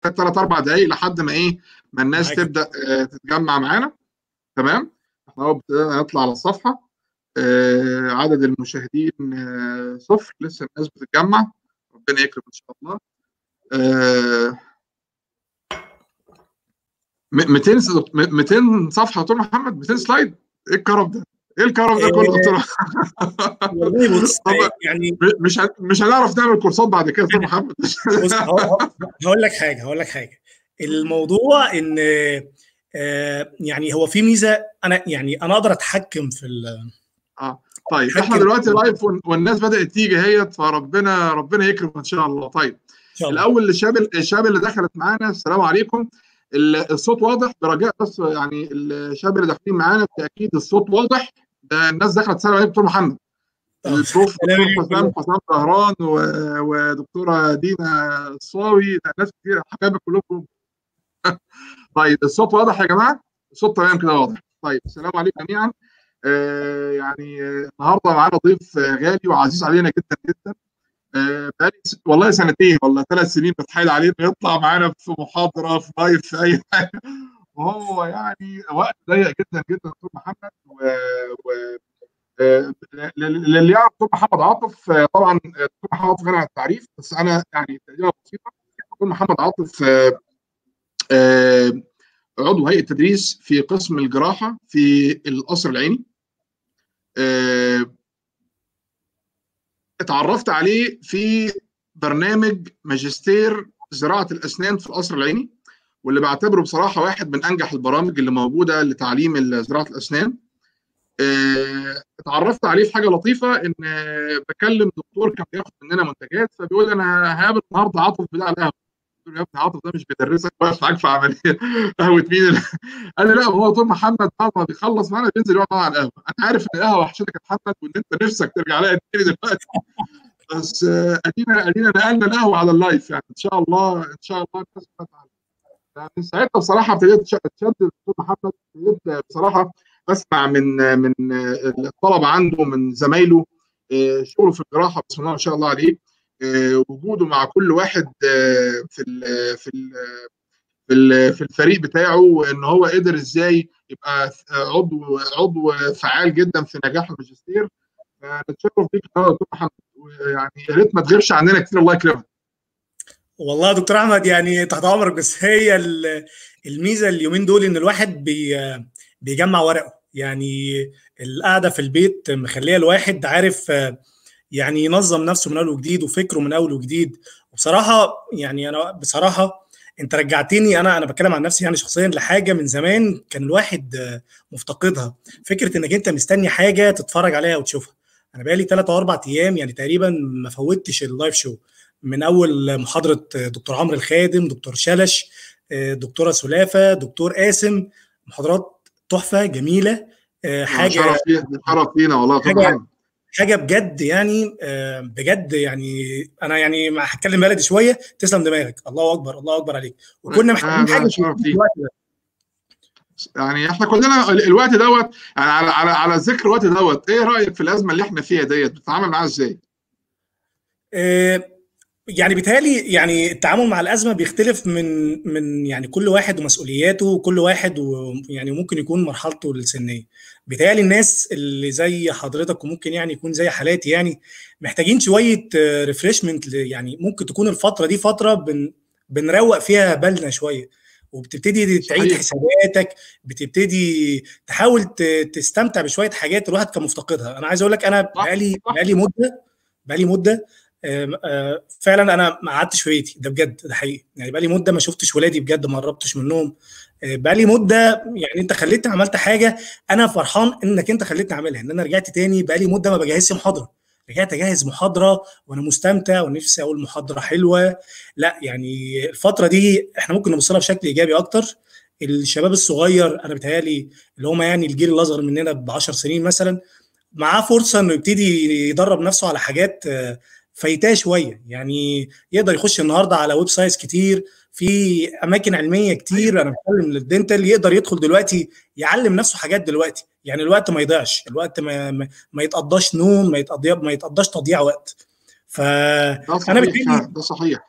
ثلاث اربع دقائق لحد ما ايه ما الناس معاك. تبدا آه، تتجمع معانا تمام احنا اهو ابتدينا نطلع على الصفحه آه، عدد المشاهدين آه، صفر لسه الناس بتتجمع ربنا يكرم ان شاء الله آه، م- 200 س- م- 200 صفحه دكتور محمد 200 سلايد ايه الكرم ده؟ ايه الكرم ده كله دكتور والله بص طبعا. يعني م- مش ه- مش هنعرف نعمل كورسات بعد كده يا دكتور محمد بص هو- هو- هقول لك حاجه هقول لك حاجه الموضوع ان آه، يعني هو في ميزه انا يعني انا اقدر اتحكم في ال- اه طيب حكم. احنا دلوقتي لايف وال- والناس بدات تيجي هي فربنا ربنا يكرم ان شاء الله طيب ان شاء الله الاول الشباب الشباب اللي دخلت معانا السلام عليكم ال- الصوت واضح برجاء بس يعني الشباب اللي داخلين معانا بالتاكيد الصوت واضح ده الناس دخلت سلام عليكم دكتور محمد البروف سلام دكتور عليكم. حسام حسام طهران و- ودكتوره دينا الصاوي ده ناس كتير حبايبك كلكم طيب الصوت واضح يا جماعه الصوت تمام كده واضح طيب السلام عليكم جميعا آه يعني آه، النهارده معانا ضيف آه، غالي وعزيز علينا جدا جدا آه، بقالي س- والله سنتين ولا ثلاث سنين بتحايل عليه انه يطلع معانا في محاضره في لايف في اي حاجه وهو يعني وقت ضيق جدا جدا دكتور محمد و, و... آه، لل- للي يعرف دكتور محمد عاطف آه، طبعا آه، دكتور محمد عاطف غني عن التعريف بس انا يعني تقريبا بسيطه دكتور محمد عاطف آه، آه، عضو هيئه تدريس في قسم الجراحه في القصر العيني آه، اتعرفت عليه في برنامج ماجستير زراعه الاسنان في القصر العيني واللي بعتبره بصراحه واحد من انجح البرامج اللي موجوده لتعليم زراعه الاسنان آه، اتعرفت عليه في حاجه لطيفه ان آه، بكلم دكتور كان بياخد مننا منتجات فبيقول انا هقابل النهارده عاطف بتاع القهوه قلت له يا ابني عاطف ده مش بيدرسك واقف معاك في عمليه قهوه مين ال- قال لي لا هو دكتور محمد بعد ما بيخلص معانا بينزل يقعد معانا على القهوه انا عارف ان القهوه وحشتك يا محمد وان انت نفسك ترجع لها تاني دلوقتي بس آه، ادينا ادينا نقلنا القهوه على اللايف يعني ان شاء الله ان شاء الله الناس هتتعلم. من ساعتها بصراحه ابتديت أتش- اتشدد دكتور محمد ابتديت بصراحه اسمع من من الطلبه عنده من زمايله آه، شغله في الجراحه بسم الله ما شاء الله عليه آه، وجوده مع كل واحد آه، في ال في ال في ال- في الفريق بتاعه وان هو قدر ازاي يبقى عضو عضو فعال جدا في نجاح الماجستير فنتشرف بيك النهارده يا دكتور محمد يعني يا ريت ما تغيبش عننا كتير الله يكرمك والله يا دكتور احمد يعني تحت امرك بس هي ال- الميزه اليومين دول ان الواحد بي بيجمع ورقه يعني القعده في البيت مخليه الواحد عارف آه، يعني ينظم نفسه من اول وجديد وفكره من اول وجديد وبصراحه يعني انا بصراحه انت رجعتني انا انا بتكلم عن نفسي يعني شخصيا لحاجه من زمان كان الواحد آه، مفتقدها فكره انك انت مستني حاجه تتفرج عليها وتشوفها انا بقالي 3 او 4 ايام يعني تقريبا ما فوتش اللايف شو من اول محاضره دكتور عمرو الخادم دكتور شلش دكتوره سلافه دكتور قاسم محاضرات تحفه جميله حاجه شرف لينا شرف لينا والله يا دكتور حاجة- محمد حاجه بجد يعني آه، بجد يعني انا يعني ما هتكلم بلدي شويه تسلم دماغك الله اكبر الله اكبر عليك وكنا آه، محتاجين ده حاجه شرف في ليك. الوقت ده يعني احنا كلنا ال- الوقت دوت يعني على على على ذكر الوقت دوت ايه رايك في الازمه اللي احنا فيها ديت بتتعامل معاها ازاي؟ آه، يعني بيتهيألي يعني التعامل مع الأزمة بيختلف من من يعني كل واحد ومسؤولياته وكل واحد ويعني ممكن يكون مرحلته السنية بيتهيألي الناس اللي زي حضرتك وممكن يعني يكون زي حالاتي يعني محتاجين شوية ريفريشمنت يعني ممكن تكون الفترة دي فترة بن بنروق فيها بالنا شوية وبتبتدي تعيد صحيح. حساباتك بتبتدي تحاول ت- تستمتع بشوية حاجات الواحد كان مفتقدها أنا عايز أقول لك أنا صح، بقالي صح. بقالي مدة بقالي مدة آم، آه، فعلا انا ما قعدتش في بيتي ده بجد ده حقيقي يعني بقالي مده ما شفتش ولادي بجد ما قربتش منهم آه، بقالي مده يعني انت خليتني عملت حاجه انا فرحان انك انت خليتني اعملها ان انا رجعت تاني بقالي مده ما بجهزش محاضره رجعت اجهز محاضره وانا مستمتع ونفسي اقول محاضره حلوه لا يعني الفتره دي احنا ممكن نبص لها بشكل ايجابي اكتر الشباب الصغير انا بتهيالي اللي هم يعني الجيل الاصغر مننا ب 10 سنين مثلا معاه فرصه انه يبتدي يدرب نفسه على حاجات آه، فايتاه شويه يعني يقدر يخش النهارده على ويب سايتس كتير في اماكن علميه كتير انا بتكلم للدنتال يقدر يدخل دلوقتي يعلم نفسه حاجات دلوقتي يعني الوقت ما يضيعش الوقت ما ما, ما يتقضاش نوم ما يتقضي ما يتقضاش تضييع وقت ف ده انا صحيح بتهيألي ده صحيح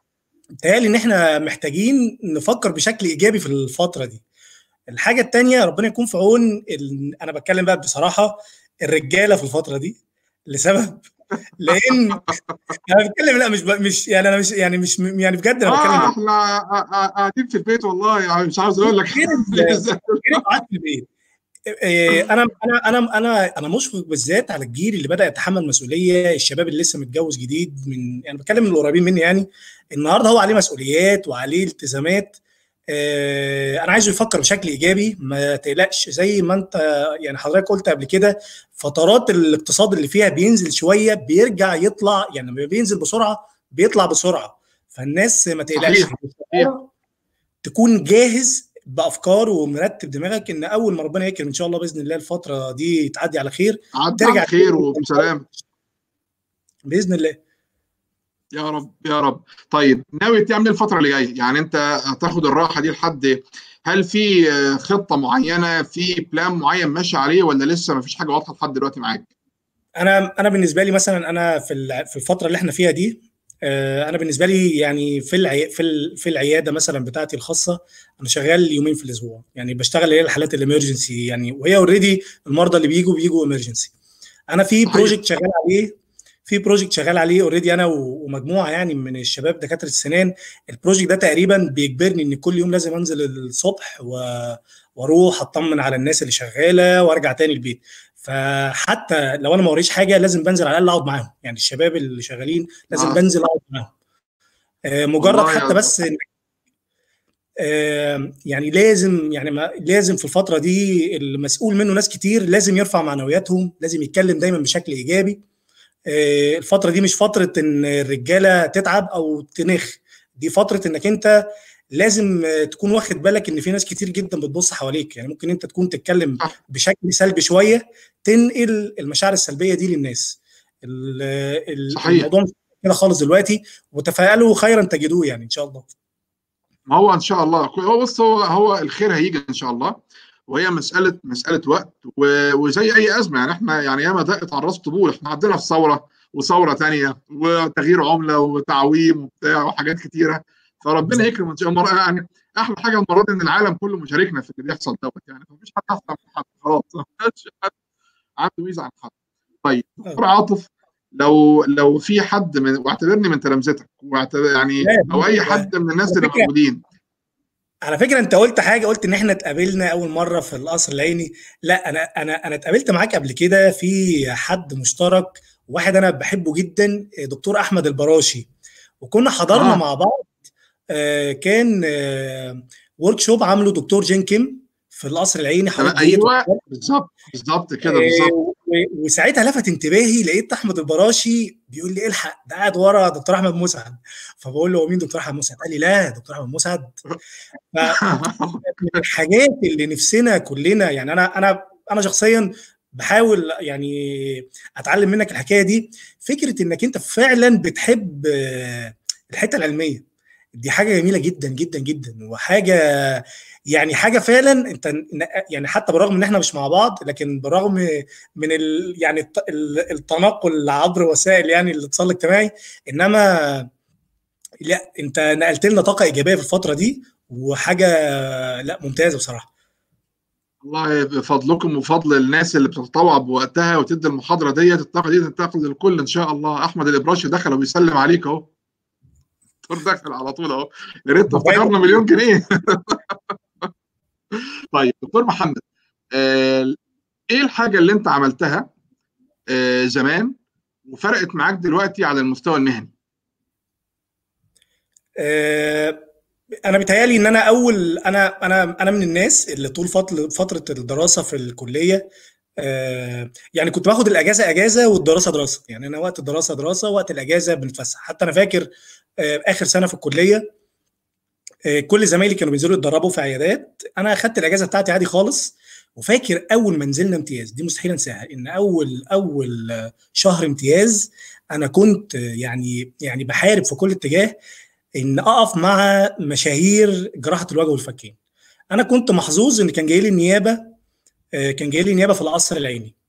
بيتهيألي ان احنا محتاجين نفكر بشكل ايجابي في الفتره دي الحاجه الثانيه ربنا يكون في عون ال... انا بتكلم بقى بصراحه الرجاله في الفتره دي لسبب لان انا بتكلم لا مش ب... مش يعني انا مش يعني مش يعني بجد انا بتكلم اه احنا قاعدين في البيت والله يعني مش عاوز اقول لك قاعد في البيت انا انا انا انا انا مشفق بالذات على الجيل اللي بدا يتحمل مسؤوليه الشباب اللي لسه متجوز جديد من يعني بتكلم من القريبين مني يعني النهارده هو عليه مسؤوليات وعليه التزامات انا عايزه يفكر بشكل ايجابي ما تقلقش زي ما انت يعني حضرتك قلت قبل كده فترات الاقتصاد اللي فيها بينزل شويه بيرجع يطلع يعني لما بينزل بسرعه بيطلع بسرعه فالناس ما تقلقش تكون جاهز بافكار ومرتب دماغك ان اول ما ربنا يكرم ان شاء الله باذن الله الفتره دي تعدي على خير ترجع على خير وبسلام باذن الله يا رب يا رب طيب ناوي تعمل الفتره اللي جايه يعني انت هتاخد الراحه دي لحد هل في خطه معينه في بلان معين ماشي عليه ولا لسه ما فيش حاجه واضحه لحد دلوقتي معاك انا انا بالنسبه لي مثلا انا في في الفتره اللي احنا فيها دي انا بالنسبه لي يعني في العي... في في العياده مثلا بتاعتي الخاصه انا شغال يومين في الاسبوع يعني بشتغل اللي هي الحالات الامرجنسي يعني وهي اوريدي المرضى اللي بيجوا بيجوا امرجنسي انا في بروجكت شغال عليه في بروجكت شغال عليه اوريدي انا ومجموعه يعني من الشباب دكاتره السنان البروجكت ده تقريبا بيجبرني ان كل يوم لازم انزل الصبح و... واروح اطمن على الناس اللي شغاله وارجع تاني البيت فحتى لو انا ما وريش حاجه لازم بنزل على الاقل اقعد معاهم يعني الشباب اللي شغالين لازم آه. بنزل اقعد معاهم آه مجرد حتى بس إن آه يعني لازم يعني ما لازم في الفتره دي المسؤول منه ناس كتير لازم يرفع معنوياتهم لازم يتكلم دايما بشكل ايجابي آه الفتره دي مش فتره ان الرجاله تتعب او تنخ دي فتره انك انت لازم تكون واخد بالك ان في ناس كتير جدا بتبص حواليك يعني ممكن انت تكون تتكلم بشكل سلبي شويه تنقل المشاعر السلبيه دي للناس صحيح. الموضوع مش كده خالص دلوقتي وتفائلوا خيرا تجدوه يعني ان شاء الله ما هو ان شاء الله هو بص هو هو الخير هيجي ان شاء الله وهي مساله مساله وقت وزي اي ازمه يعني احنا يعني ياما دقت على الراس طبول احنا عندنا في ثوره وثوره ثانيه وتغيير عمله وتعويم وبتاع وحاجات كتيره فربنا يكرم ان شاء الله يعني احلى حاجه المره دي ان العالم كله مشاركنا في اللي بيحصل دوت يعني مفيش حد احسن من حد خلاص مفيش حد عنده ميزه عن حد طيب دكتور عاطف لو لو في حد من واعتبرني من تلامذتك واعتبر يعني او اي حد من الناس اللي موجودين على فكره انت قلت حاجه قلت ان احنا اتقابلنا اول مره في القصر العيني لا انا انا انا اتقابلت معاك قبل كده في حد مشترك واحد انا بحبه جدا دكتور احمد البراشي وكنا حضرنا آه. مع بعض آه كان آه ورك شوب عامله دكتور جين كيم في القصر العيني ايوه بالظبط بالظبط كده بالظبط آه وساعتها لفت انتباهي لقيت احمد البراشي بيقول لي الحق ده قاعد ورا دكتور احمد مسعد فبقول له هو مين دكتور احمد مسعد؟ قال لي لا دكتور احمد مسعد من الحاجات اللي نفسنا كلنا يعني انا انا انا شخصيا بحاول يعني اتعلم منك الحكايه دي فكره انك انت فعلا بتحب الحته العلميه دي حاجه جميله جدا جدا جدا وحاجه يعني حاجه فعلا انت يعني حتى بالرغم ان احنا مش مع بعض لكن بالرغم من ال يعني التنقل عبر وسائل يعني الاتصال الاجتماعي انما لا انت نقلت لنا طاقه ايجابيه في الفتره دي وحاجه لا ممتازه بصراحه والله بفضلكم وفضل الناس اللي بتتطوع بوقتها وتدي المحاضره ديت الطاقه دي تنتقل للكل ان شاء الله احمد الابراشي دخل وبيسلم عليك اهو دكتور دخل على طول اهو يا ريت افتكرنا مليون جنيه طيب دكتور محمد آه ايه الحاجه اللي انت عملتها آه زمان وفرقت معاك دلوقتي على المستوى المهني آه انا بيتهيالي ان انا اول انا انا انا من الناس اللي طول فتره فتره الدراسه في الكليه آه يعني كنت باخد الاجازه اجازه والدراسه دراسه يعني انا وقت الدراسه دراسه وقت الاجازه بنتفسح حتى انا فاكر آه اخر سنه في الكليه آه كل زمايلي كانوا بينزلوا يتدربوا في عيادات انا اخدت الاجازه بتاعتي عادي خالص وفاكر اول ما نزلنا امتياز دي مستحيل انساها ان اول اول شهر امتياز انا كنت يعني يعني بحارب في كل اتجاه ان اقف مع مشاهير جراحه الوجه والفكين انا كنت محظوظ ان كان جاي لي النيابه كان جاي لي نيابه في القصر العيني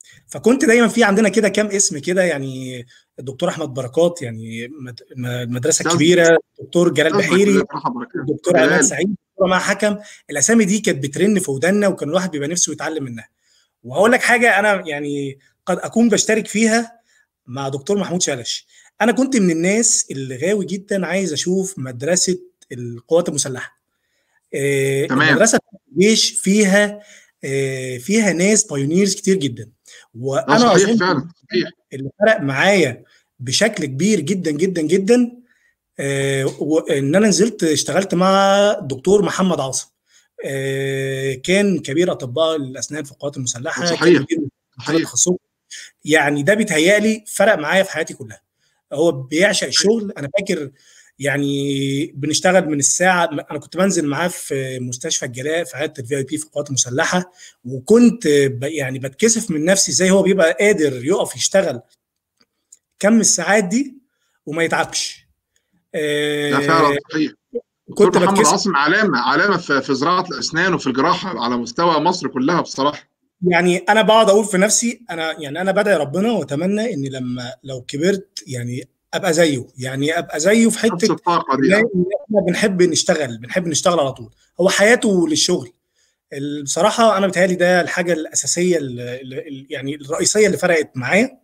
فكنت دايما في عندنا كده كام اسم كده يعني الدكتور احمد بركات يعني المدرسه الكبيره الدكتور جلال بحيري الدكتور عماد سعيد الدكتور مع حكم الاسامي دي كانت بترن في ودنا وكان الواحد بيبقى نفسه يتعلم منها وهقول لك حاجه انا يعني قد اكون بشترك فيها مع دكتور محمود شلش انا كنت من الناس اللي غاوي جدا عايز اشوف مدرسه القوات المسلحه تمام المدرسه الجيش فيها فيها ناس بايونيرز كتير جدا وانا صحيح فعلا صحيح اللي فرق معايا بشكل كبير جدا جدا جدا ان انا نزلت اشتغلت مع الدكتور محمد عاصم كان كبير اطباء الاسنان في القوات المسلحه صحيح صحيح يعني ده بيتهيألي فرق معايا في حياتي كلها هو بيعشق الشغل انا فاكر يعني بنشتغل من الساعه انا كنت بنزل معاه في مستشفى الجلاء في عياده الفي اي بي في القوات المسلحه وكنت يعني بتكسف من نفسي ازاي هو بيبقى قادر يقف يشتغل كم الساعات دي وما يتعبش لا فعلا صحيح كنت محمد عاصم علامه علامه في زراعه الاسنان وفي الجراحه على مستوى مصر كلها بصراحه يعني انا بقعد اقول في نفسي انا يعني انا بدعي ربنا واتمنى ان لما لو كبرت يعني ابقى زيه يعني ابقى زيه في حته الطاقه دي احنا بنحب نشتغل بنحب نشتغل على طول هو حياته للشغل بصراحه انا بتهيألي ده الحاجه الاساسيه اللي يعني الرئيسيه اللي فرقت معايا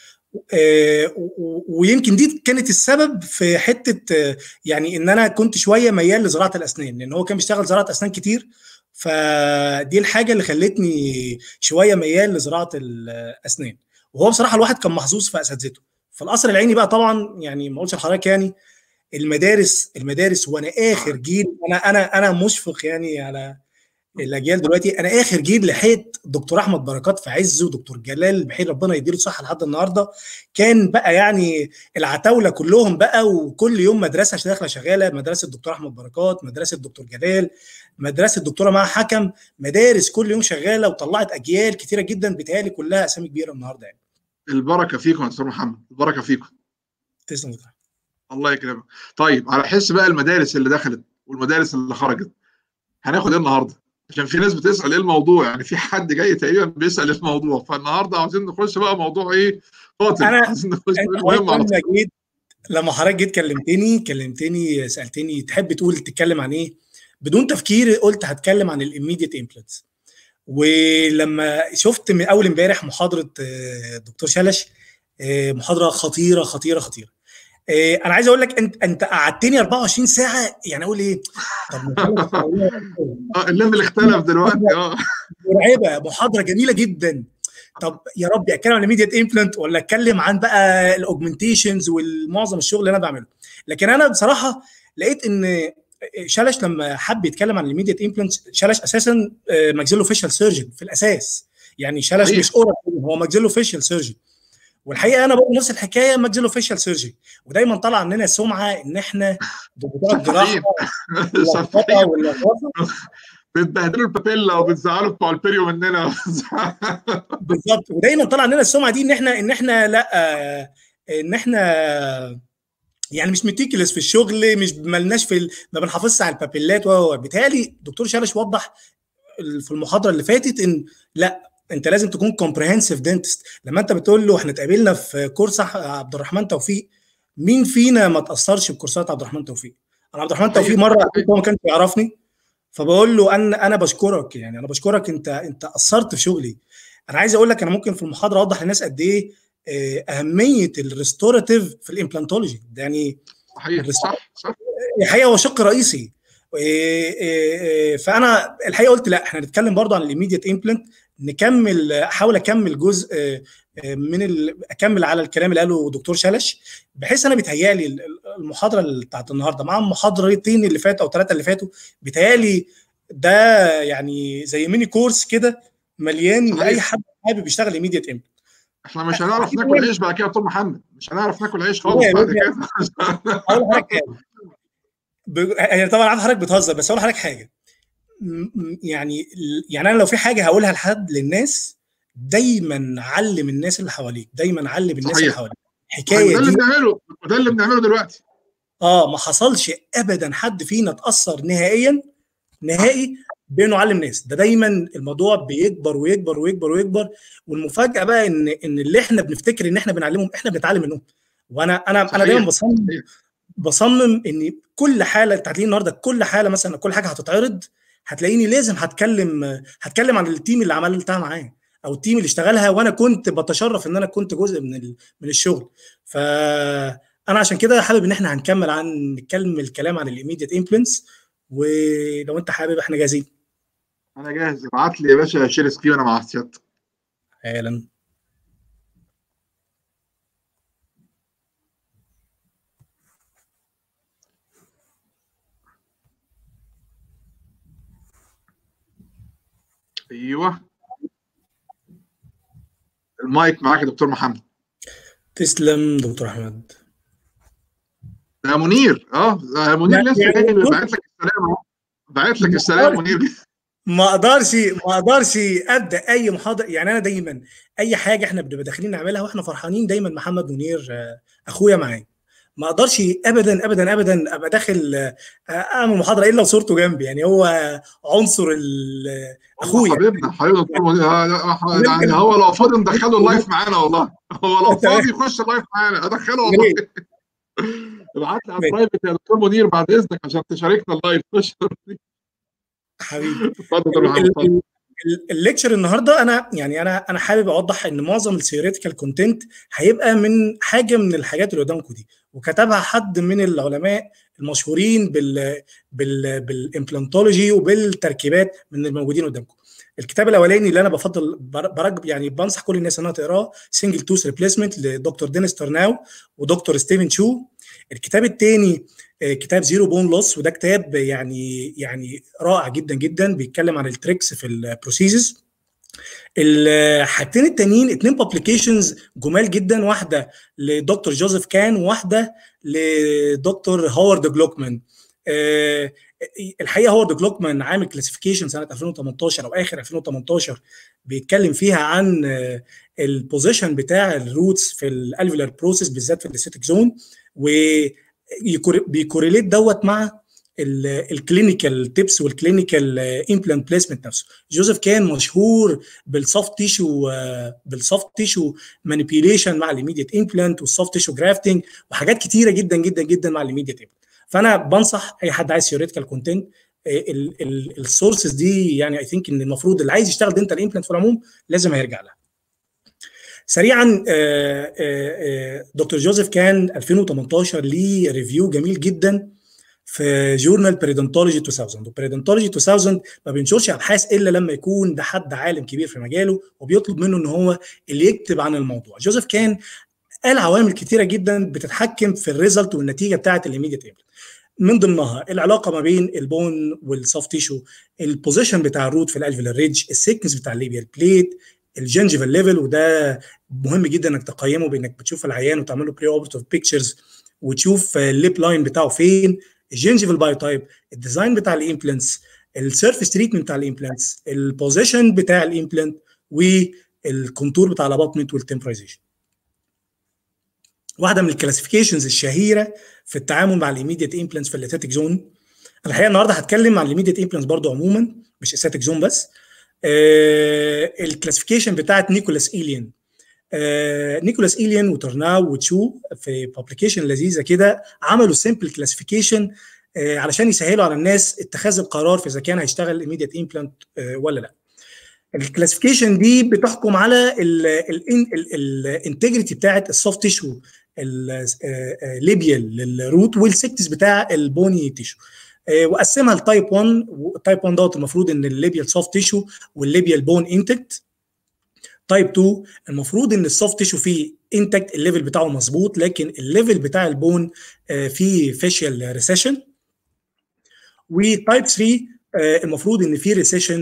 ويمكن دي كانت السبب في حته يعني ان انا كنت شويه ميال لزراعه الاسنان لان هو كان بيشتغل زراعه اسنان كتير فدي الحاجه اللي خلتني شويه ميال لزراعه الاسنان وهو بصراحه الواحد كان محظوظ في اساتذته في القصر العيني بقى طبعا يعني ما اقولش لحضرتك يعني المدارس المدارس وانا اخر جيل انا انا انا مشفق يعني على الاجيال دلوقتي انا اخر جيل لحقت دكتور احمد بركات في عزه ودكتور جلال بحير ربنا يديله الصحه لحد النهارده كان بقى يعني العتاوله كلهم بقى وكل يوم مدرسه داخله شغاله مدرسه الدكتور احمد بركات مدرسه الدكتور جلال مدرسه الدكتوره مع حكم مدارس كل يوم شغاله وطلعت اجيال كتيره جدا بتهيألي كلها اسامي كبيره النهارده يعني البركه فيكم يا دكتور محمد البركه فيكم تسلم الله يكرمك طيب على حس بقى المدارس اللي دخلت والمدارس اللي خرجت هناخد ايه النهارده عشان في ناس بتسال ايه الموضوع يعني في حد جاي تقريبا بيسال ايه الموضوع فالنهارده عاوزين نخش بقى موضوع ايه قاتل انا عايزين نخش لما جيت لما حضرتك جيت كلمتني كلمتني سالتني تحب تقول تتكلم عن ايه بدون تفكير قلت هتكلم عن الاميديت امبلانتس ولما شفت من اول امبارح محاضره دكتور شلش محاضره خطيره خطيره خطيره انا عايز اقول لك انت انت قعدتني 24 ساعه يعني اقول ايه اه الليفل اختلف دلوقتي اه مرعبه محاضره جميله جدا طب يا ربي اتكلم عن الميديات امبلانت ولا اتكلم عن بقى الاوجمنتيشنز والمعظم الشغل اللي انا بعمله لكن انا بصراحه لقيت ان شلش لما حب يتكلم عن الميديات امبلانت شلش اساسا ماكسيلو فيشال سيرجن في الاساس يعني شلش مش اورال هو ماكسيلو فيشال سيرجن والحقيقه انا برضه نفس الحكايه ماكسيلو فيشال سيرجري ودايما طالع عندنا سمعه ان احنا بتوع الجراحه بتبهدلوا البابيلا وبتزعلوا بتوع البيريو مننا بالظبط ودايما طالع عندنا السمعه دي ان احنا ان احنا لا ان احنا يعني مش متيكلس في الشغل مش ملناش في ال... ما بنحافظش على البابيلات وبالتالي دكتور شالش وضح في المحاضره اللي فاتت ان لا انت لازم تكون كومبريهنسيف دنتست لما انت بتقول له احنا اتقابلنا في كورس عبد الرحمن توفيق مين فينا ما تاثرش بكورسات عبد الرحمن توفيق انا عبد الرحمن توفيق مره هو ما كانش يعرفني فبقول له انا انا بشكرك يعني انا بشكرك انت انت اثرت في شغلي انا عايز اقول لك انا ممكن في المحاضره اوضح للناس قد ايه اهميه الريستوراتيف في الامبلانتولوجي ده يعني صحيح صح صح الحقيقه هو شق رئيسي فانا الحقيقه قلت لا احنا نتكلم برضه عن الايميديت امبلانت نكمل احاول اكمل جزء من ال... اكمل على الكلام اللي قاله دكتور شلش بحيث انا بيتهيالي المحاضره بتاعت النهارده مع المحاضرتين اللي فاتوا او ثلاثه اللي فاتوا بيتهيالي ده يعني زي ميني كورس كده مليان صحيح. لاي حد حابب يشتغل ايميديت امبلانت احنا مش هنعرف ناكل عيش بعد كده يا دكتور محمد مش هنعرف ناكل عيش خالص بعد كده اقول حضرتك يعني طبعا عارف حضرتك بتهزر بس اقول لحضرتك حاجه يعني يعني انا لو في حاجه هقولها لحد للناس دايما علم الناس اللي حواليك دايما علم الناس صحيح. اللي حواليك الحكايه ده اللي دي بنعمله ده اللي بنعمله دلوقتي اه ما حصلش ابدا حد فينا اتاثر نهائيا نهائي بانه علم ناس ده دايما الموضوع بيكبر ويكبر ويكبر ويكبر والمفاجاه بقى ان ان اللي احنا بنفتكر ان احنا بنعلمهم احنا بنتعلم منهم وانا انا انا دايما بصمم بصمم ان كل حاله انت هتلاقيني النهارده كل حاله مثلا كل حاجه هتتعرض هتلاقيني لازم هتكلم هتكلم عن التيم اللي عملتها معاه او التيم اللي اشتغلها وانا كنت بتشرف ان انا كنت جزء من من الشغل ف انا عشان كده حابب ان احنا هنكمل عن نتكلم الكلام عن الايميديت انفلونس ولو انت حابب احنا جاهزين انا جاهز ابعت لي يا باشا شير سكرين وانا مع سيادتك حالا ايوه المايك معاك يا دكتور محمد تسلم دكتور احمد ده منير اه ده منير لسه جاي باعت لك السلام اهو باعت لك السلام منير ما اقدرش ما اقدرش ابدا اي محاضره يعني انا دايما اي حاجه احنا بنبقى داخلين نعملها واحنا فرحانين دايما محمد منير اخويا معايا ما اقدرش ابدا ابدا ابدا ابقى داخل اعمل محاضره الا وصورته جنبي يعني هو عنصر اخويا حبيبنا حبيبنا يعني هو لو فاضي ندخله اللايف معانا والله هو لو فاضي يخش اللايف معانا ادخله والله ابعت لي على البرايفت يا دكتور منير بعد اذنك عشان تشاركنا اللايف خش حبيبي اتفضل الليكتشر النهارده انا يعني انا انا حابب اوضح ان معظم الثيوريتيكال كونتنت هيبقى من حاجه من الحاجات اللي قدامكم دي وكتبها حد من العلماء المشهورين بال بال بالامبلانتولوجي وبالتركيبات من الموجودين قدامكم الكتاب الاولاني اللي انا بفضل برجب يعني بنصح كل الناس انها تقراه سنجل توث ريبليسمنت لدكتور دينيس ترناو ودكتور ستيفن شو الكتاب الثاني كتاب زيرو بون لوس وده كتاب يعني يعني رائع جدا جدا بيتكلم عن التريكس في البروسيسز الحاجتين التانيين اتنين بابليكيشنز جمال جدا واحده لدكتور جوزيف كان وواحده لدكتور هوارد جلوكمان أه الحقيقه هوارد جلوكمان عامل كلاسيفيكيشن سنه 2018 او اخر 2018 بيتكلم فيها عن البوزيشن بتاع الروتس في الالفيولار بروسيس بالذات في الاسيتيك زون و بيكوريليت دوت مع الكلينيكال تيبس والكلينيكال امبلانت بليسمنت نفسه جوزيف كان مشهور بالسوفت تيشو بالسوفت تيشو مانيبيوليشن مع الايميديت امبلانت والسوفت تيشو جرافتنج وحاجات كتيره جدا جدا جدا مع الايميديت امبلانت فانا بنصح اي حد عايز ثيوريتيكال كونتنت السورسز دي يعني اي ثينك ان المفروض اللي عايز يشتغل دنتال امبلانت في العموم لازم هيرجع لها سريعا دكتور جوزيف كان 2018 ليه ريفيو جميل جدا في جورنال بريدنتولوجي 2000 وبريدنتولوجي 2000 ما بينشرش ابحاث الا لما يكون ده حد عالم كبير في مجاله وبيطلب منه ان هو اللي يكتب عن الموضوع جوزيف كان قال عوامل كتيره جدا بتتحكم في الريزلت والنتيجه بتاعه الايميديت امبلانت من ضمنها العلاقه ما بين البون والسوفت تيشو البوزيشن بتاع الروت في الالفيولار ريدج السيكنس بتاع الليبيال بليت الجنجيفال ليفل وده مهم جدا انك تقيمه بانك بتشوف العيان وتعمل له بري اوبرتيف بيكتشرز وتشوف الليب لاين بتاعه فين الجنجيفال بايو تايب الديزاين بتاع الامبلانتس السيرفيس تريتمنت بتاع الامبلانتس البوزيشن بتاع الامبلانت والكونتور بتاع الاباطمنت والتمبرايزيشن واحده من الكلاسيفيكيشنز الشهيره في التعامل مع الايميديت امبلانتس في الاستاتيك زون الحقيقه النهارده هتكلم عن الايميديت امبلانتس برضو عموما مش استاتيك زون بس آه الكلاسيفيكيشن بتاعت نيكولاس ايليان آه نيكولاس ايليان وترناو وتشو في بابليكيشن لذيذه كده عملوا سمبل كلاسيفيكيشن آه علشان يسهلوا على الناس اتخاذ القرار في اذا كان هيشتغل ايميديت امبلانت آه ولا لا الكلاسيفيكيشن دي بتحكم على الانتجريتي بتاعت السوفت تيشو الليبيال للروت والسكتس بتاع البوني تيشو وقسمها لتايب 1 تايب 1 دوت المفروض ان الليبيال سوفت تيشو والليبيال بون انتكت تايب 2 المفروض ان السوفت تيشو فيه انتكت الليفل بتاعه مظبوط لكن الليفل بتاع البون فيه فيشيال ريسيشن وتايب 3 المفروض ان في ريسيشن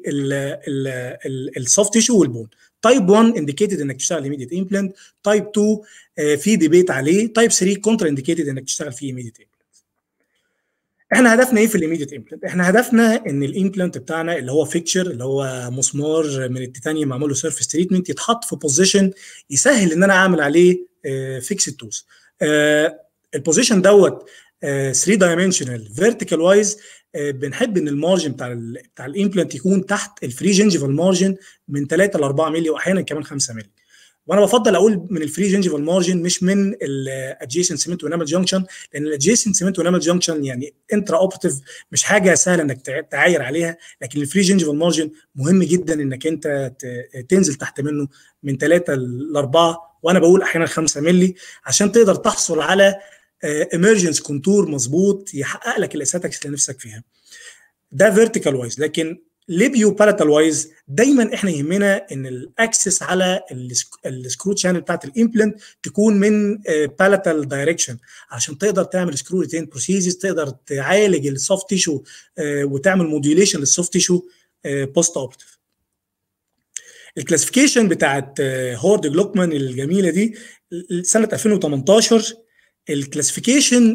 للسوفت تيشو والبون تايب 1 انديكيتد انك تشتغل ايميديت امبلانت تايب 2 في ديبيت عليه تايب 3 كونترا انديكيتد انك تشتغل فيه ايميديت امبلانت احنا هدفنا ايه في الايميديت امبلانت احنا هدفنا ان الامبلانت بتاعنا اللي هو فيكتشر اللي هو مسمار من التيتانيوم معمول له سيرفيس تريتمنت يتحط في بوزيشن يسهل ان انا اعمل عليه فيكسد توز البوزيشن دوت 3 دايمنشنال فيرتيكال وايز بنحب ان المارجن بتاع ال بتاع الامبلانت يكون تحت الفري جنجيفال مارجن من 3 ل 4 مللي واحيانا كمان 5 مللي وانا بفضل اقول من الفري جنجيفال مارجن مش من الادجيسنت سيمنت ونامل جانكشن لان الادجيسنت سيمنت ونامل جانكشن يعني انترا اوبرتيف مش حاجه سهله انك تعاير عليها لكن الفري جنجيفال مارجن مهم جدا انك انت تنزل تحت منه من 3 ل 4 وانا بقول احيانا 5 مللي عشان تقدر تحصل على ايمرجنس كونتور مظبوط يحقق لك الاساتكس اللي نفسك فيها ده فيرتيكال وايز لكن ليبيو بالاتال وايز دايما احنا يهمنا ان الاكسس على السكرو شانل بتاعت الامبلنت تكون من بالاتال دايركشن عشان تقدر تعمل سكرو ريتين بروسيجرز تقدر تعالج السوفت تيشو وتعمل موديوليشن للسوفت تيشو بوست اوبرتيف الكلاسيفيكيشن بتاعت هورد جلوكمان الجميله دي سنه 2018 الكلاسيفيكيشن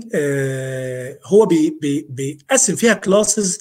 هو بي بي بيقسم فيها كلاسز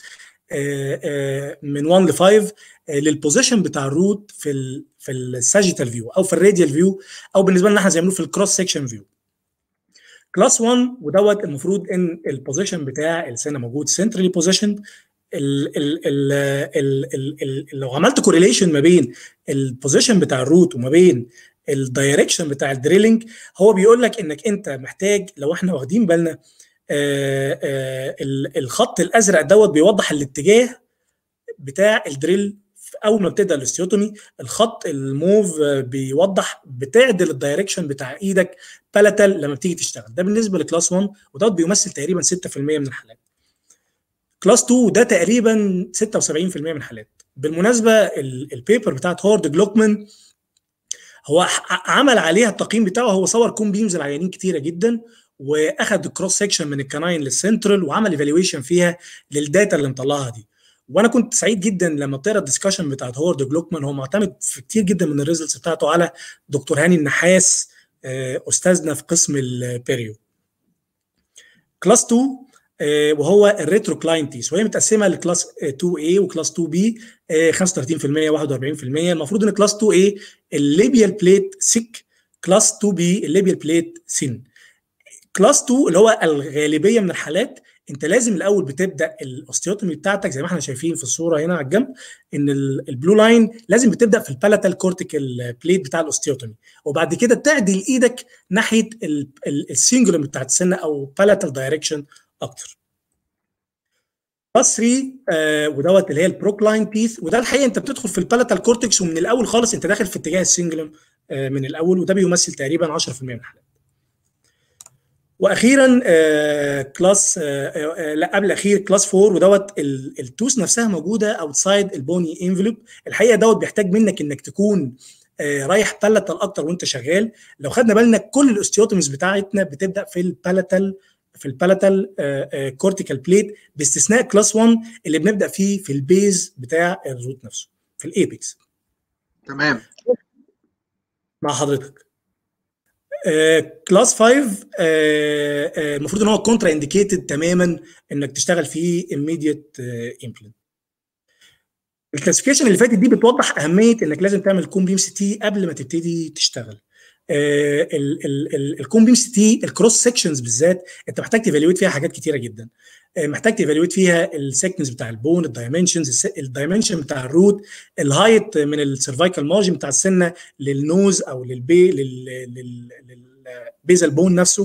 من 1 ل 5 للبوزيشن بتاع الروت في ال في الساجيتال فيو او في الراديال فيو او بالنسبه لنا احنا زي ما بنقول في الكروس سكشن فيو كلاس 1 ودوت المفروض ان البوزيشن بتاع السنه موجود سنترالي بوزيشن ال ال ال ال ال ال لو عملت كوريليشن ما بين البوزيشن بتاع الروت وما بين الدايركشن بتاع الدريلنج هو بيقول لك انك انت محتاج لو احنا واخدين بالنا آآ آآ الخط الازرق دوت بيوضح الاتجاه بتاع الدريل اول ما بتبدا الاستيوتومي الخط الموف بيوضح بتعدل الدايركشن بتاع ايدك بالاتال لما بتيجي تشتغل ده بالنسبه لكلاس 1 ودوت بيمثل تقريبا 6% من الحالات كلاس 2 ده تقريبا 76% من الحالات بالمناسبه البيبر بتاعت هورد جلوكمان هو عمل عليها التقييم بتاعه هو صور كوم بيمز العيانين كتيره جدا واخد كروس سكشن من الكناين للسنترال وعمل ايفالويشن فيها للداتا اللي مطلعها دي وانا كنت سعيد جدا لما بتقرا الدسكشن بتاعت هورد جلوكمان هو معتمد في كتير جدا من الريزلتس بتاعته على دكتور هاني النحاس استاذنا في قسم البيريو كلاس 2 وهو الريترو كلاينتيس وهي متقسمه لكلاس 2A وكلاس 2B 35% 41% المفروض ان كلاس 2A الليبيال بليت سيك كلاس 2B الليبيال بليت سن كلاس 2 اللي هو الغالبيه من الحالات انت لازم الاول بتبدا الاوستيوتومي بتاعتك زي ما احنا شايفين في الصوره هنا على الجنب ان البلو لاين لازم بتبدا في البالاتال كورتيكال بليت بتاع الاوستيوتومي وبعد كده تعدل ايدك ناحيه السنجولم بتاعت السنه او بالاتال دايركشن اكتر كلاس 3 آه ودوت اللي هي البروكلاين بيث وده الحقيقه انت بتدخل في البالاتال كورتكس ومن الاول خالص انت داخل في اتجاه السنجلم آه من الاول وده بيمثل تقريبا 10% من الحالات واخيرا آه كلاس آه آه لا قبل الاخير كلاس 4 ودوت التوس نفسها موجوده اوتسايد البوني انفلوب الحقيقه دوت بيحتاج منك انك تكون آه رايح بالاتال اكتر وانت شغال لو خدنا بالنا كل الاوستيوتوميز بتاعتنا بتبدا في البالاتال في البالاتال كورتيكال بليت باستثناء كلاس 1 اللي بنبدا فيه في البيز بتاع الروت نفسه في الايبكس تمام مع حضرتك كلاس 5 المفروض ان هو كونترا انديكيتد تماما انك تشتغل فيه immediate امبلنت الكلاسيفيكيشن اللي فاتت دي بتوضح اهميه انك لازم تعمل كوم بيم سي تي قبل ما تبتدي تشتغل الكوم بيم سي تي الكروس سكشنز بالذات انت محتاج تيفالويت فيها حاجات كتيره جدا محتاج تيفالويت فيها السكنس بتاع البون الدايمنشنز الدايمنشن بتاع الروت الهايت من السيرفايكال مارجن بتاع السنه للنوز او للبي للبيزل بون نفسه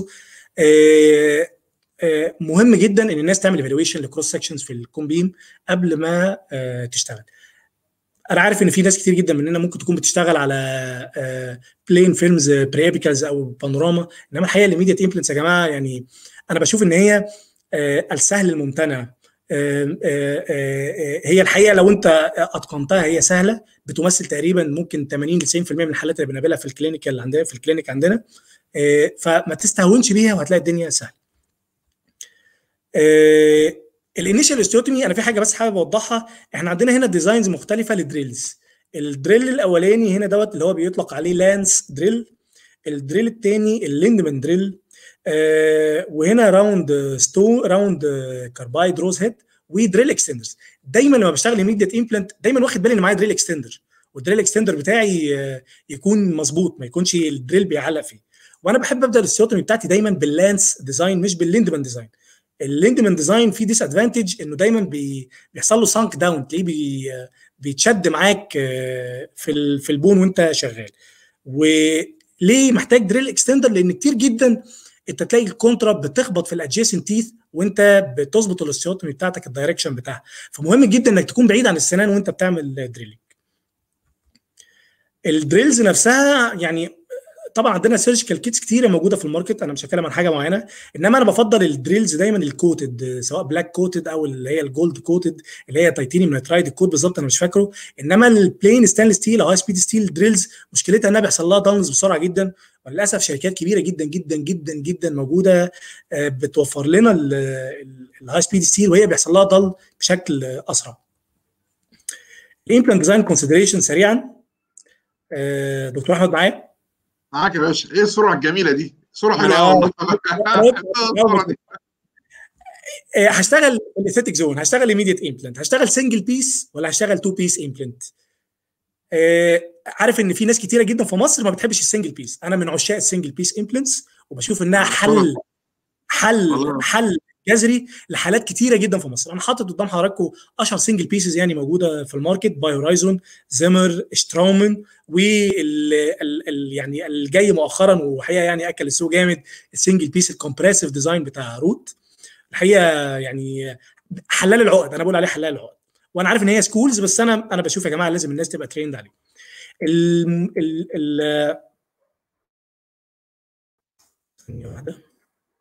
مهم جدا ان الناس تعمل ايفالويشن لكروس سكشنز في الكوم بيم قبل ما تشتغل انا عارف ان في ناس كتير جدا مننا ممكن تكون بتشتغل على بلين فيلمز بريابيكالز او بانوراما انما الحقيقه الايميديت امبلنتس يا جماعه يعني انا بشوف ان هي السهل الممتنع هي الحقيقه لو انت اتقنتها هي سهله بتمثل تقريبا ممكن 80 ل 90% من الحالات اللي بنقابلها في الكلينيك اللي عندنا في الكلينيك عندنا فما تستهونش بيها وهتلاقي الدنيا سهله الانيشال استيوتومي انا في حاجه بس حابب اوضحها احنا عندنا هنا ديزاينز مختلفه للدريلز الدريل الاولاني هنا دوت اللي هو بيطلق عليه لانس دريل الدريل الثاني الليندمان دريل آه وهنا راوند ستو راوند كاربايد روز هيد ودريل اكستندرز دايما لما بشتغل ايميديت امبلانت دايما واخد بالي ان معايا دريل اكستندر والدريل اكستندر بتاعي آه يكون مظبوط ما يكونش الدريل بيعلق فيه وانا بحب ابدا الاستيوتومي بتاعتي دايما باللانس ديزاين مش بالليندمان ديزاين اللينجمنت ديزاين فيه ديس ادفانتج انه دايما بي بيحصل له سانك داون تلاقيه بي بيتشد معاك في في البون وانت شغال وليه محتاج دريل اكستندر لان كتير جدا انت تلاقي الكونترا بتخبط في الادجيسنت تيث وانت بتظبط الاستيوتومي بتاعتك الدايركشن بتاعها فمهم جدا انك تكون بعيد عن السنان وانت بتعمل دريلينج الدريلز نفسها يعني طبعا عندنا سيرجيكال كيتس كتيره موجوده في الماركت انا مش هتكلم عن حاجه معينه انما انا بفضل الدريلز دايما الكوتد سواء بلاك كوتد او اللي هي الجولد كوتد اللي هي تيتانيوم نيترايد الكود بالظبط انا مش فاكره انما البلين ستانلس ستيل او هاي سبيد ستيل دريلز مشكلتها انها بيحصل لها داونز بسرعه جدا وللاسف شركات كبيره جدا جدا جدا جدا موجوده بتوفر لنا الهاي سبيد ستيل وهي بيحصل لها ضل بشكل اسرع الامبلانت ديزاين كونسيدريشن سريعا دكتور احمد معايا معاك يا باشا ايه السرعه الجميله دي سرعه حلوه قوي هشتغل الاستاتيك زون هشتغل ايميديت امبلانت هشتغل سنجل بيس ولا هشتغل تو بيس امبلانت عارف ان في ناس كتيره جدا في مصر ما بتحبش السنجل بيس انا من عشاق السنجل بيس امبلانتس وبشوف انها حل حل حل جذري لحالات كتيره جدا في مصر انا حاطط قدام حضراتكم اشهر سنجل بيسز يعني موجوده في الماركت باي هورايزون زيمر شتراومن وال يعني الجاي مؤخرا وحقيقه يعني اكل السوق جامد السنجل بيس الكومبريسيف ديزاين بتاع روت الحقيقه يعني حلال العقد انا بقول عليه حلال العقد وانا عارف ان هي سكولز بس انا انا بشوف يا جماعه لازم الناس تبقى تريند عليه ال ال ال ثانيه واحده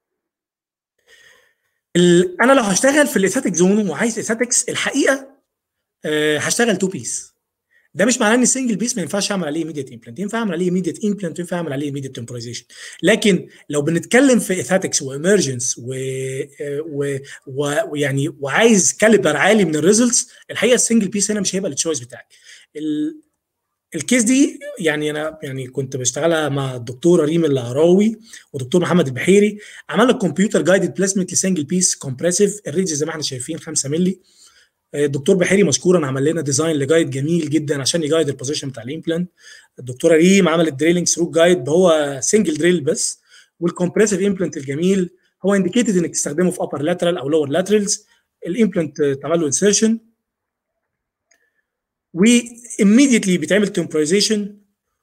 انا لو هشتغل في الاستاتيك زون وعايز استاتيكس الحقيقه أه هشتغل تو بيس ده مش معناه ان السنجل بيس ما ينفعش اعمل عليه ايميديت امبلانت ينفع اعمل عليه ايميديت امبلانت وينفع اعمل عليه ايميديت تمبورايزيشن لكن لو بنتكلم في اثاتكس وامرجنس ويعني وعايز كاليبر عالي من الريزلتس الحقيقه السنجل بيس هنا مش هيبقى التشويس بتاعك الكيس دي يعني انا يعني كنت بشتغلها مع الدكتوره ريم العراوي ودكتور محمد البحيري عملنا كمبيوتر جايدد بلاسمنت لسنجل بيس كومبريسيف الريدج زي ما احنا شايفين 5 مللي الدكتور بحيري مشكورا عمل لنا ديزاين لجايد جميل جدا عشان يجايد البوزيشن بتاع الامبلانت الدكتوره ريم عملت دريلينج ثرو جايد هو سنجل دريل بس والكومبريسيف امبلانت الجميل هو انديكيتد انك تستخدمه في ابر لاترال او لور لاترالز الامبلانت اتعمل له انسيرشن وimmediately بيتعمل تمبورايزيشن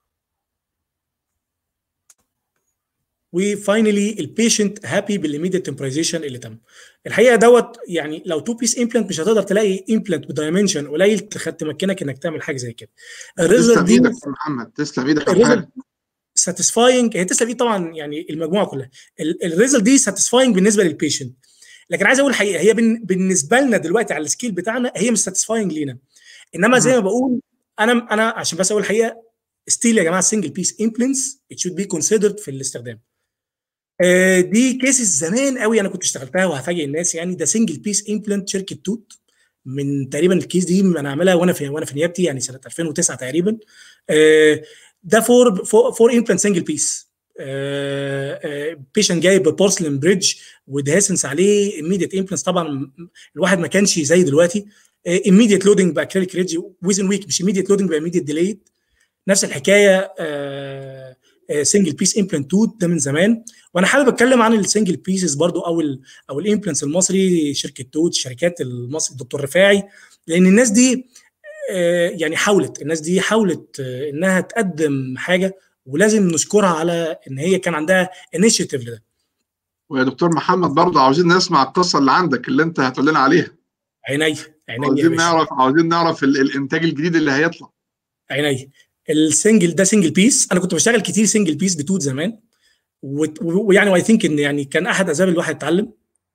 وفاينلي البيشنت هابي بالايميديت تمبورايزيشن اللي تم الحقيقه دوت يعني لو تو بيس امبلانت مش هتقدر تلاقي امبلانت بدايمنشن قليل تمكنك انك تعمل حاجه زي كده تسلم ايدك يا محمد تسلم ايدك على حاجه ساتيسفاينج هي تسلم ايد طبعا يعني المجموعه كلها الريزلت دي ساتيسفاينج بالنسبه للبيشنت لكن عايز اقول الحقيقه هي بالنسبه لنا دلوقتي على السكيل بتاعنا هي مش ساتيسفاينج لينا انما زي ما بقول انا انا عشان بس اقول الحقيقه ستيل يا جماعه سنجل بيس امبلانتس ات شود بي كونسيدرد في الاستخدام آه دي كيسز زمان قوي انا كنت اشتغلتها وهفاجئ الناس يعني ده سنجل بيس امبلانت شركه توت من تقريبا الكيس دي انا عاملها وانا في وانا في نيابتي يعني سنه 2009 تقريبا آه ده فور فور امبلانت سنجل بيس بيشنت جاي ببورسلين بريدج ودهاسنس عليه ايميديت امبلانتس طبعا الواحد ما كانش زي دلوقتي immediate loading باكريليك ريدج within week مش immediate loading بايميديت ديليد نفس الحكايه سنجل بيس امبلانت توت ده من زمان وانا حابب اتكلم عن السنجل بيسز برضو او ال او الامبلانتس المصري شركه توت شركات المصري الدكتور رفاعي لان الناس دي يعني حاولت الناس دي حاولت انها تقدم حاجه ولازم نشكرها على ان هي كان عندها انيشيتيف لده ويا دكتور محمد برضه عاوزين نسمع القصه اللي عندك اللي انت هتقول لنا عليها عيني عيني عاوزين نعرف عاوزين نعرف الانتاج الجديد اللي هيطلع عيني السنجل ده سنجل بيس انا كنت بشتغل كتير سنجل بيس بتوت زمان ويعني واي ثينك ان يعني كان احد اسباب الواحد يتعلم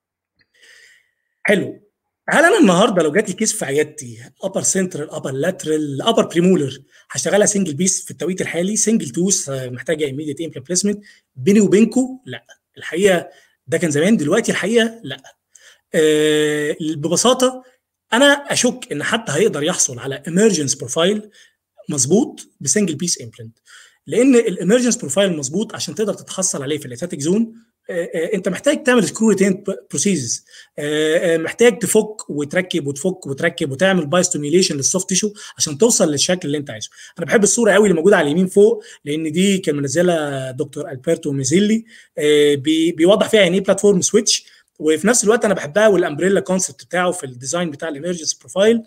حلو هل انا النهارده لو جات لي كيس في عيادتي ابر سنترال ابر لاترال ابر بريمولر هشتغلها سنجل بيس في التوقيت الحالي سنجل توس محتاجه ايميديت امبلانت بليسمنت بيني وبينكم لا الحقيقه ده كان زمان دلوقتي الحقيقه لا أه ببساطه انا اشك ان حد هيقدر يحصل على ايمرجنس بروفايل مظبوط بسنجل بيس امبلانت لان الامرجنس بروفايل مظبوط عشان تقدر تتحصل عليه في الاثاتيك زون انت محتاج تعمل سكرو ريتين بروسيسز محتاج تفك وتركب وتفك وتركب وتعمل بايستوميليشن للسوفت تيشو عشان توصل للشكل اللي انت عايزه انا بحب الصوره قوي اللي موجوده على اليمين فوق لان دي كان منزلها دكتور البرتو ميزيلي بيوضح فيها يعني ايه بلاتفورم سويتش وفي نفس الوقت انا بحبها والامبريلا كونسبت بتاعه في الديزاين بتاع الامرجنس بروفايل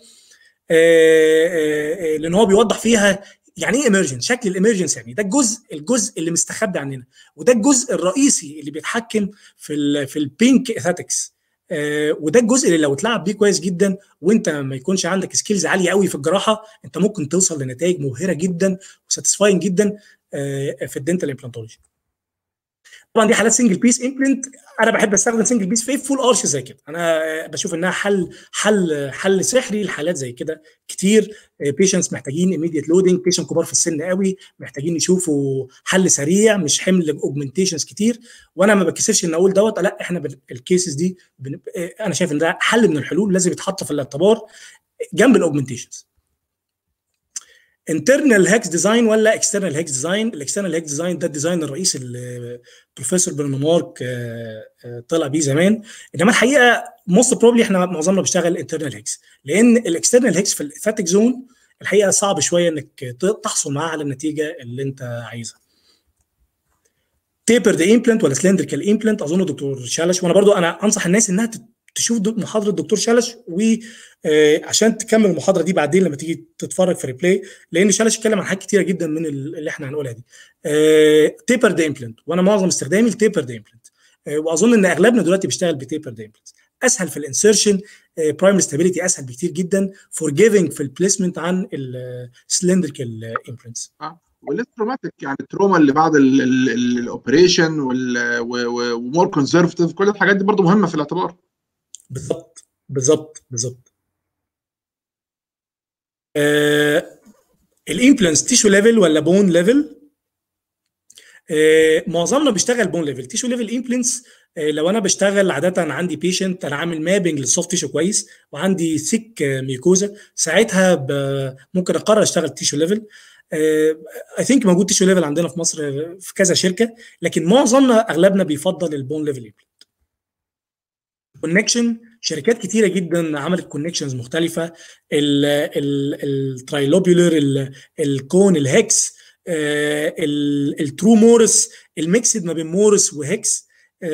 لان هو بيوضح فيها يعني ايه ايمرجنس شكل الامرجنس يعني ده الجزء الجزء اللي مستخبي عننا وده الجزء الرئيسي اللي بيتحكم في ال في البينك اثاتكس آه وده الجزء اللي لو اتلعب بيه كويس جدا وانت ما يكونش عندك سكيلز عاليه قوي في الجراحه انت ممكن توصل لنتائج مبهره جدا وساتيسفاينج جدا آه في الدنتال امبلانتولوجي طبعا دي حالات سنجل بيس امبلنت انا بحب استخدم سنجل بيس في فول ارش زي كده انا بشوف انها حل حل حل سحري لحالات زي كده كتير بيشنتس محتاجين ايميديت لودنج بيشنت كبار في السن قوي محتاجين يشوفوا حل سريع مش حمل اوجمنتيشنز كتير وانا ما بتكسفش ان اقول دوت لا احنا الكيسز دي بن... انا شايف ان ده حل من الحلول لازم يتحط في الاعتبار جنب الاوجمنتيشنز انترنال هاكس ديزاين ولا اكسترنال هاكس ديزاين الاكسترنال هاكس ديزاين ده الديزاين الرئيسي اللي بروفيسور برنو مارك طلع بيه زمان انما الحقيقه موست بروبلي احنا معظمنا بيشتغل انترنال هاكس لان الاكسترنال هاكس في الاثاتيك زون الحقيقه صعب شويه انك تحصل معاه على النتيجه اللي انت عايزها تيبر ذا امبلانت ولا سلندريكال امبلانت اظن دكتور شالش وانا برضو انا انصح الناس انها تشوف محاضره الدكتور شلش وعشان تكمل المحاضره دي بعدين لما تيجي تتفرج في ريبلاي لان شلش اتكلم عن حاجات كتيره جدا من اللي احنا هنقولها دي تيبر دا امبلنت وانا معظم استخدامي التيبر دا امبلنت واظن ان اغلبنا دلوقتي بيشتغل بتيبر دا امبلنت اسهل في الانسرشن برايم ستابيليتي اسهل بكتير جدا فورجيفنج في البليسمنت عن السلندريكال امبلنتس والتروماتيك يعني التروما اللي بعد الاوبريشن ومور كونزرفتيف كل الحاجات دي برضو مهمه في الاعتبار بالظبط بالظبط بالظبط آه الامبلانس تيشو ليفل ولا بون ليفل آه معظمنا بيشتغل بون ليفل تيشو ليفل امبلانس آه لو انا بشتغل عاده عندي بيشنت انا عامل مابنج للسوفت تيشو كويس وعندي سيك ميكوزا ساعتها ممكن اقرر اشتغل تيشو ليفل اي ثينك موجود تيشو ليفل عندنا في مصر في كذا شركه لكن معظمنا اغلبنا بيفضل البون ليفل امبلانت كونكشن شركات كتيره جدا عملت كونكشنز مختلفه الترايلوبيولر الكون الهكس الترو مورس الميكسد ما بين مورس وهكس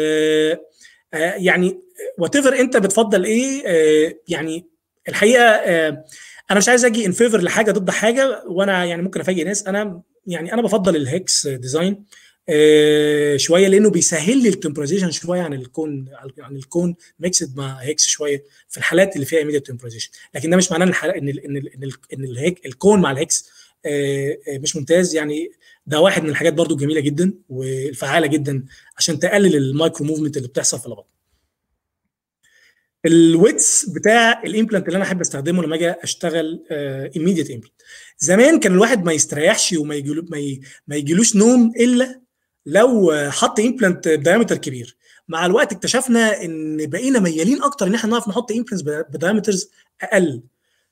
يعني وات ايفر انت بتفضل ايه يعني الحقيقه انا مش عايز اجي ان فيفر لحاجه ضد حاجه وانا يعني ممكن افاجئ ناس انا يعني انا بفضل الهكس ديزاين آه شويه لانه بيسهل لي التمبرايزيشن شويه عن الكون عن الكون ميكسد مع هيكس شويه في الحالات اللي فيها ايميديت تمبرايزيشن لكن ده مش معناه ان الحلقة ان ال ان ال ان, ال إن الهيك الكون مع الهيكس آه مش ممتاز يعني ده واحد من الحاجات برضو جميله جدا والفعاله جدا عشان تقلل المايكرو موفمنت اللي بتحصل في البطن الويتس بتاع الامبلانت اللي انا احب استخدمه لما اجي اشتغل ايميديت امبلانت زمان كان الواحد ما يستريحش وما يجيلو ما, ما يجيلوش نوم الا لو حط امبلانت بدايمتر كبير مع الوقت اكتشفنا ان بقينا ميالين اكتر ان احنا نعرف نحط امبلانتس بدايمترز اقل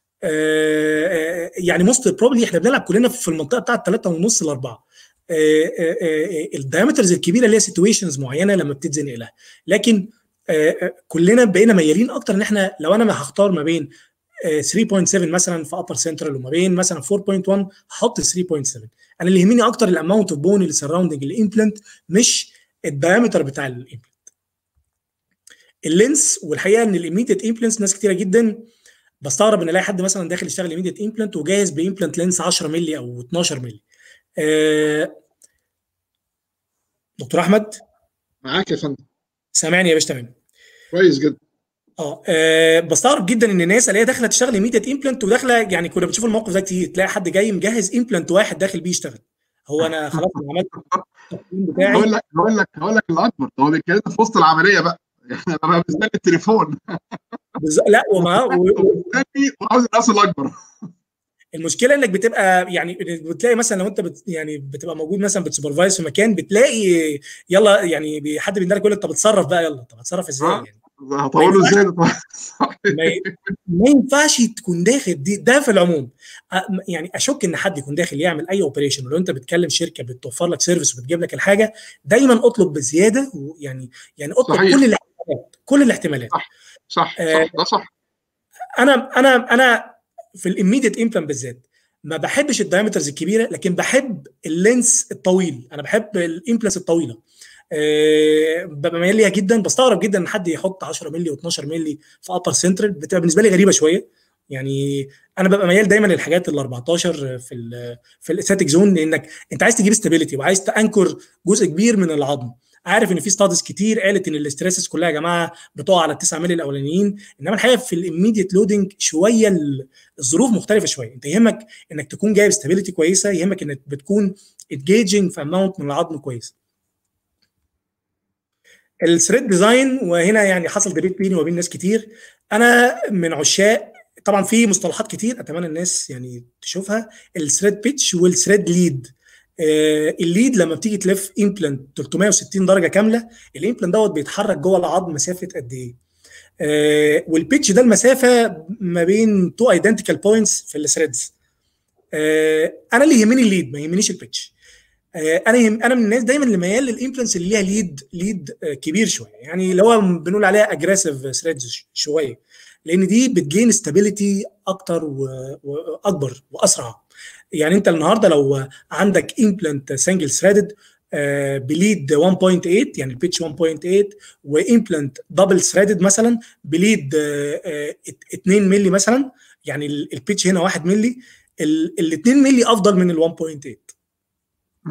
يعني موست بروبلي احنا بنلعب كلنا في المنطقه بتاعه 3 ونص ل 4 الدايمترز الكبيره اللي هي سيتويشنز معينه لما بتتزنق لها لكن كلنا بقينا ميالين اكتر ان احنا لو انا ما هختار ما بين 3.7 مثلا في ابر سنترال وما بين مثلا 4.1 هحط 3.7 انا اللي يهمني اكتر الاماونت اوف بون اللي سراوندنج الامبلانت مش الدايمتر بتاع الامبلانت اللينس والحقيقه ان الايميديت امبلانتس ناس كتيره جدا بستغرب ان الاقي حد مثلا داخل يشتغل ايميديت امبلانت وجاهز بامبلانت لينس 10 مللي او 12 مللي آه دكتور احمد معاك يا فندم سامعني يا باشا تمام كويس جدا اه, آه بستغرب جدا ان الناس اللي هي داخله تشتغل ايميديت امبلانت وداخله يعني كنا بنشوف الموقف ده كتير تلاقي حد جاي مجهز امبلانت واحد داخل بيه يشتغل هو انا خلاص انا عملت التقييم بتاعي هقول لك هقول لك هقول لك الاكبر هو بيتكلم في وسط العمليه بقى يعني انا مستني التليفون بز... لا وما مستني وعاوز الراس الاكبر المشكله انك بتبقى يعني بتلاقي مثلا لو انت بت يعني بتبقى موجود مثلا بتسوبرفايز في مكان بتلاقي يلا يعني حد بيندرك يقول لك طب اتصرف بقى يلا طب اتصرف ازاي يعني هطوله ازاي ما ينفعش تكون داخل دي ده في العموم يعني اشك ان حد يكون داخل يعمل اي اوبريشن ولو انت بتكلم شركه بتوفر لك سيرفيس وبتجيب لك الحاجه دايما اطلب بزياده ويعني يعني اطلب صحيح. كل الاحتمالات كل الاحتمالات صح صح, صح. ده صح انا انا انا في الاميديت امبلانت بالذات ما بحبش الدايمترز الكبيره لكن بحب اللينس الطويل انا بحب الامبلانس الطويله أه ببقى ميال ليها جدا بستغرب جدا ان حد يحط 10 مللي و12 مللي في ابر سنترال بتبقى بالنسبه لي غريبه شويه يعني انا ببقى ميال دايما للحاجات ال 14 في ال في الاستاتيك زون لانك انت عايز تجيب استابيليتي وعايز تانكر جزء كبير من العظم عارف ان في ستاديز كتير قالت ان الاستريسز كلها يا جماعه بتقع على التسعة مللي الاولانيين انما الحقيقه في الاميديت لودنج شويه الظروف مختلفه شويه انت يهمك انك تكون جايب استابيليتي كويسه يهمك انك بتكون اتجيجنج في اماونت من العظم كويس الثريد ديزاين وهنا يعني حصل ديبيت بيني وبين ناس كتير انا من عشاق طبعا في مصطلحات كتير اتمنى الناس يعني تشوفها الثريد بيتش والثريد ليد آه الليد لما بتيجي تلف امبلانت 360 درجه كامله الامبلانت دوت بيتحرك جوه العظم مسافه قد ايه آه والبيتش ده المسافه ما بين تو ايدنتيكال بوينتس في الثريدز آه انا اللي يهمني الليد ما يهمنيش البيتش انا يهم انا من الناس دايما اللي ميال للامبلانتس اللي ليها ليد ليد كبير شويه يعني اللي هو بنقول عليها اجريسيف ثريدز شويه لان دي بتجين ستابيليتي اكتر واكبر واسرع يعني انت النهارده لو عندك امبلانت سنجل ثريدد بليد 1.8 يعني البيتش 1.8 وامبلانت دبل ثريدد مثلا بليد 2 مللي مثلا يعني البيتش هنا 1 مللي ال 2 مللي افضل من ال 1.8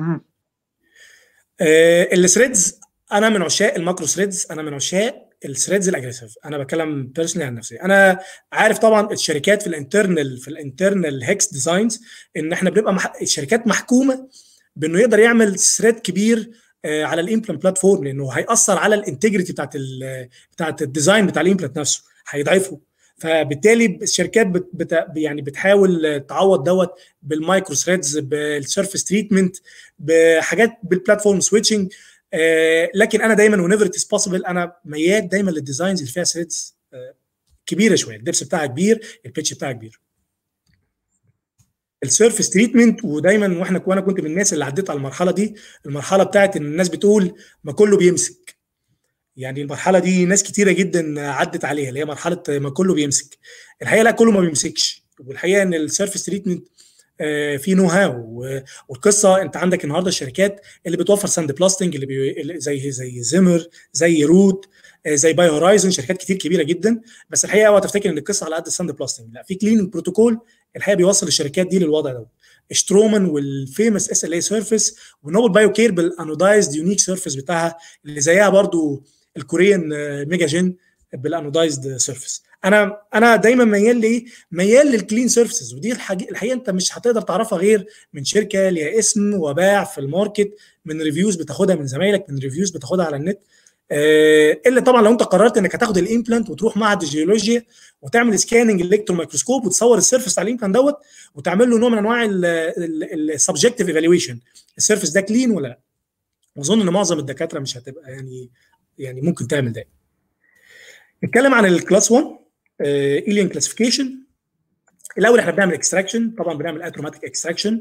الثريدز انا من عشاق الماكرو ثريدز انا من عشاق الثريدز الاجريسيف انا بتكلم بيرسونلي عن نفسي انا عارف طبعا الشركات في الانترنال في الانترنال هيكس ديزاينز ان احنا بنبقى مح... الشركات محكومه بانه يقدر يعمل ثريد كبير على الامبلانت بلاتفورم لانه هياثر على الانتجريتي بتاعت ال بتاعت الديزاين بتاع الامبلانت نفسه هيضعفه فبالتالي الشركات بت بت يعني بتحاول تعوض دوت بالمايكرو ثريدز بالسيرفيس تريتمنت بحاجات بالبلاتفورم سويتشنج آه لكن انا دايما ونيفر ات بوسيبل انا ميال دايما للديزاينز اللي فيها ثريدز آه كبيره شويه الدبس بتاعها كبير البيتش بتاعها كبير السيرفيس تريتمنت ودايما واحنا وانا كنت من الناس اللي عديت على المرحله دي المرحله بتاعت ان الناس بتقول ما كله بيمسك يعني المرحله دي ناس كتيره جدا عدت عليها اللي هي مرحله ما كله بيمسك الحقيقه لا كله ما بيمسكش والحقيقه ان السيرفيس تريتمنت في نو هاو والقصه انت عندك النهارده الشركات اللي بتوفر ساند بلاستنج اللي بي زي زي زيمر زي روت زي باي هورايزون شركات كتير كبيره جدا بس الحقيقه اوعى تفتكر ان القصه على قد الساند بلاستنج لا في كليننج بروتوكول الحقيقه بيوصل الشركات دي للوضع ده شترومان والفيمس اس ال اي سيرفيس ونوبل بايو كير بالانودايزد يونيك سيرفيس بتاعها اللي زيها برضو الكوريان ميجا جين بالانودايزد سيرفيس انا انا دايما ميال لايه؟ ميال للكلين سيرفيسز ودي الحقيقه الحقيقه انت مش هتقدر تعرفها غير من شركه ليها اسم وباع في الماركت من ريفيوز بتاخدها من زمايلك من ريفيوز بتاخدها على النت آه الا طبعا لو انت قررت انك هتاخد الامبلانت وتروح معهد الجيولوجيا وتعمل سكاننج الكترون مايكروسكوب وتصور السيرفيس بتاع الامبلانت دوت وتعمل له نوع من انواع السبجكتيف ايفالويشن السيرفيس ده كلين ولا لا واظن ان معظم الدكاتره مش هتبقى يعني يعني ممكن تعمل ده نتكلم عن الكلاس 1 ايليان كلاسيفيكيشن الاول احنا بنعمل اكستراكشن طبعا بنعمل اتروماتيك اكستراكشن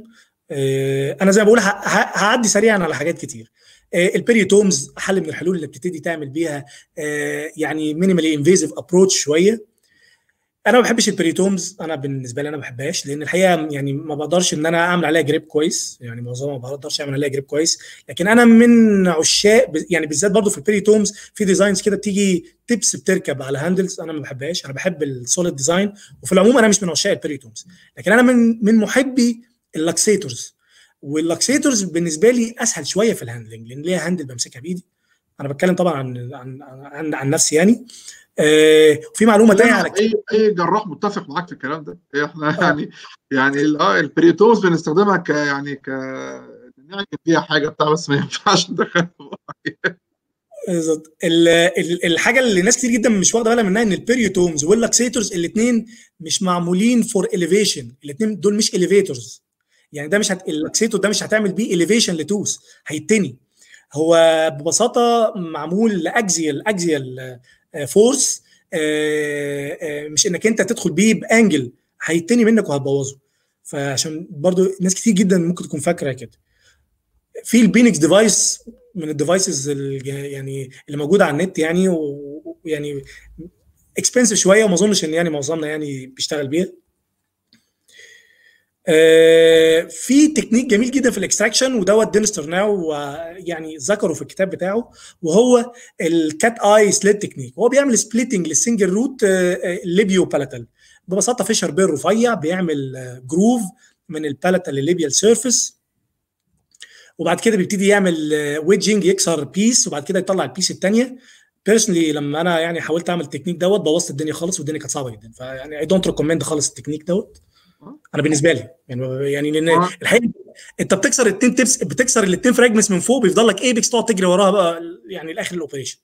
انا زي ما بقول هعدي سريعا على حاجات كتير البريوتومز حل من الحلول اللي بتبتدي تعمل بيها يعني مينيمالي انفيزيف ابروتش شويه انا ما بحبش البريتومز انا بالنسبه لي انا ما بحبهاش لان الحقيقه يعني ما بقدرش ان انا اعمل عليها جريب كويس يعني معظمها ما بقدرش اعمل عليها جريب كويس لكن انا من عشاق يعني بالذات برضو في البريتومز في ديزاينز كده بتيجي تبس بتركب على هاندلز انا ما بحبهاش انا بحب السوليد ديزاين وفي العموم انا مش من عشاق البريتومز لكن انا من من محبي اللاكسيتورز واللاكسيتورز بالنسبه لي اسهل شويه في الهاندلنج لان ليها هاندل بمسكها بايدي انا بتكلم طبعا عن عن عن, عن نفسي يعني آه في معلومه ثانيه على اي اي جراح متفق معاك في الكلام ده احنا آه. يعني يعني اه البريتوز بنستخدمها ك يعني ك نعمل فيها حاجه بتاع بس ما ينفعش ندخلها بالظبط الحاجه اللي ناس كتير جدا مش واخده بالها منها ان البريوتومز واللاكسيتورز الاثنين مش معمولين فور اليفيشن الاثنين دول مش اليفيتورز يعني ده مش هت... اللاكسيتور ده مش هتعمل بيه اليفيشن لتوس هيتني هو ببساطه معمول لاكزيال اكزيال فورس مش انك انت تدخل بيه بانجل هيتني منك وهتبوظه فعشان برضو ناس كتير جدا ممكن تكون فاكره كده في البينكس ديفايس من الديفايسز يعني اللي موجوده على النت يعني ويعني اكسبنسيف شويه وما اظنش ان يعني معظمنا يعني بيشتغل بيها آه، في تكنيك جميل جدا في الاكستراكشن ودوت دينستر ناو يعني ذكره في الكتاب بتاعه وهو الكات اي سليت تكنيك هو بيعمل سبليتنج للسنجل روت ليبيو بالاتال ببساطه فيشر بير رفيع بيعمل جروف من البالاتال للليبيال سيرفيس وبعد كده بيبتدي يعمل ويدجنج يكسر بيس وبعد كده يطلع البيس الثانيه بيرسونلي لما انا يعني حاولت اعمل التكنيك دوت بوظت الدنيا خالص والدنيا كانت صعبه جدا فيعني اي دونت ريكومند خالص التكنيك دوت انا بالنسبه لي يعني يعني لان آه. الحقيقه انت بتكسر التين تيبس بتكسر الاتنين فراجمنتس من فوق بيفضل لك ايبكس تقعد تجري وراها بقى يعني لاخر الاوبريشن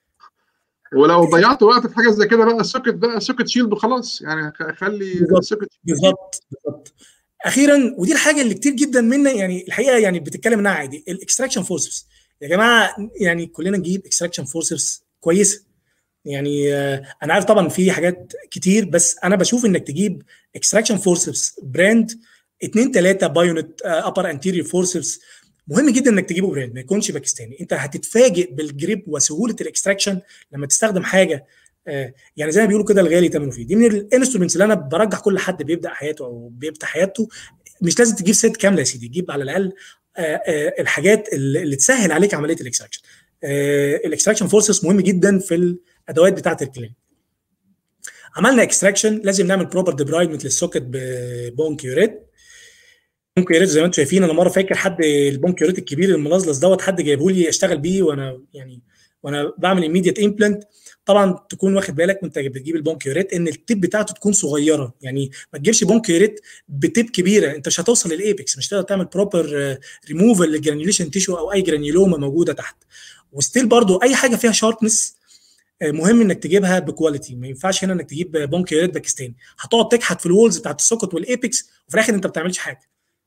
ولو ضيعت وقت في حاجه زي كده بقى السوكت بقى سوكت شيلد وخلاص يعني خ- خلي بالظبط. سوكت بالظبط بالظبط اخيرا ودي الحاجه اللي كتير جدا منا يعني الحقيقه يعني بتتكلم عنها عادي الاكستراكشن فورسز يا جماعه يعني كلنا نجيب اكستراكشن فورسز كويسه يعني آه، انا عارف طبعا في حاجات كتير بس انا بشوف انك تجيب اكستراكشن فورسز براند اتنين تلاته بايونت ابر انتيريور فورسز مهم جدا انك تجيبه براند ما يكونش باكستاني انت هتتفاجئ بالجريب وسهوله الاكستراكشن لما تستخدم حاجه آه، يعني زي ما بيقولوا كده الغالي ثمنه فيه دي من الانسترومنتس اللي انا برجح كل حد بيبدا حياته او بيبدا حياته مش لازم تجيب ست كامله يا سيدي جيب على الاقل آه، آه، الحاجات اللي اللي تسهل عليك عمليه الاكستراكشن الاكستراكشن فورسز مهم جدا في الادوات بتاعه الكلينيك عملنا اكستراكشن لازم نعمل بروبر ديبرايدمنت للسوكت ببون كيوريت بون كيوريت زي ما انتم شايفين انا مره فاكر حد البون كيوريت الكبير الملظلظ دوت حد جايبه لي اشتغل بيه وانا يعني وانا بعمل ايميديت امبلانت طبعا تكون واخد بالك وانت بتجيب البون كيوريت ان التيب بتاعته تكون صغيره يعني ما تجيبش بون كيوريت بتيب كبيره انت مش هتوصل للايبكس مش هتقدر تعمل بروبر ريموفال للجرانيوليشن تيشو او اي جرانيولوما موجوده تحت وستيل برضو اي حاجه فيها شاربنس مهم انك تجيبها بكواليتي ما ينفعش هنا انك تجيب بون كيوريت باكستاني هتقعد تكحت في الوولز بتاعت السوكت والايبكس وفي الاخر انت ما بتعملش حاجه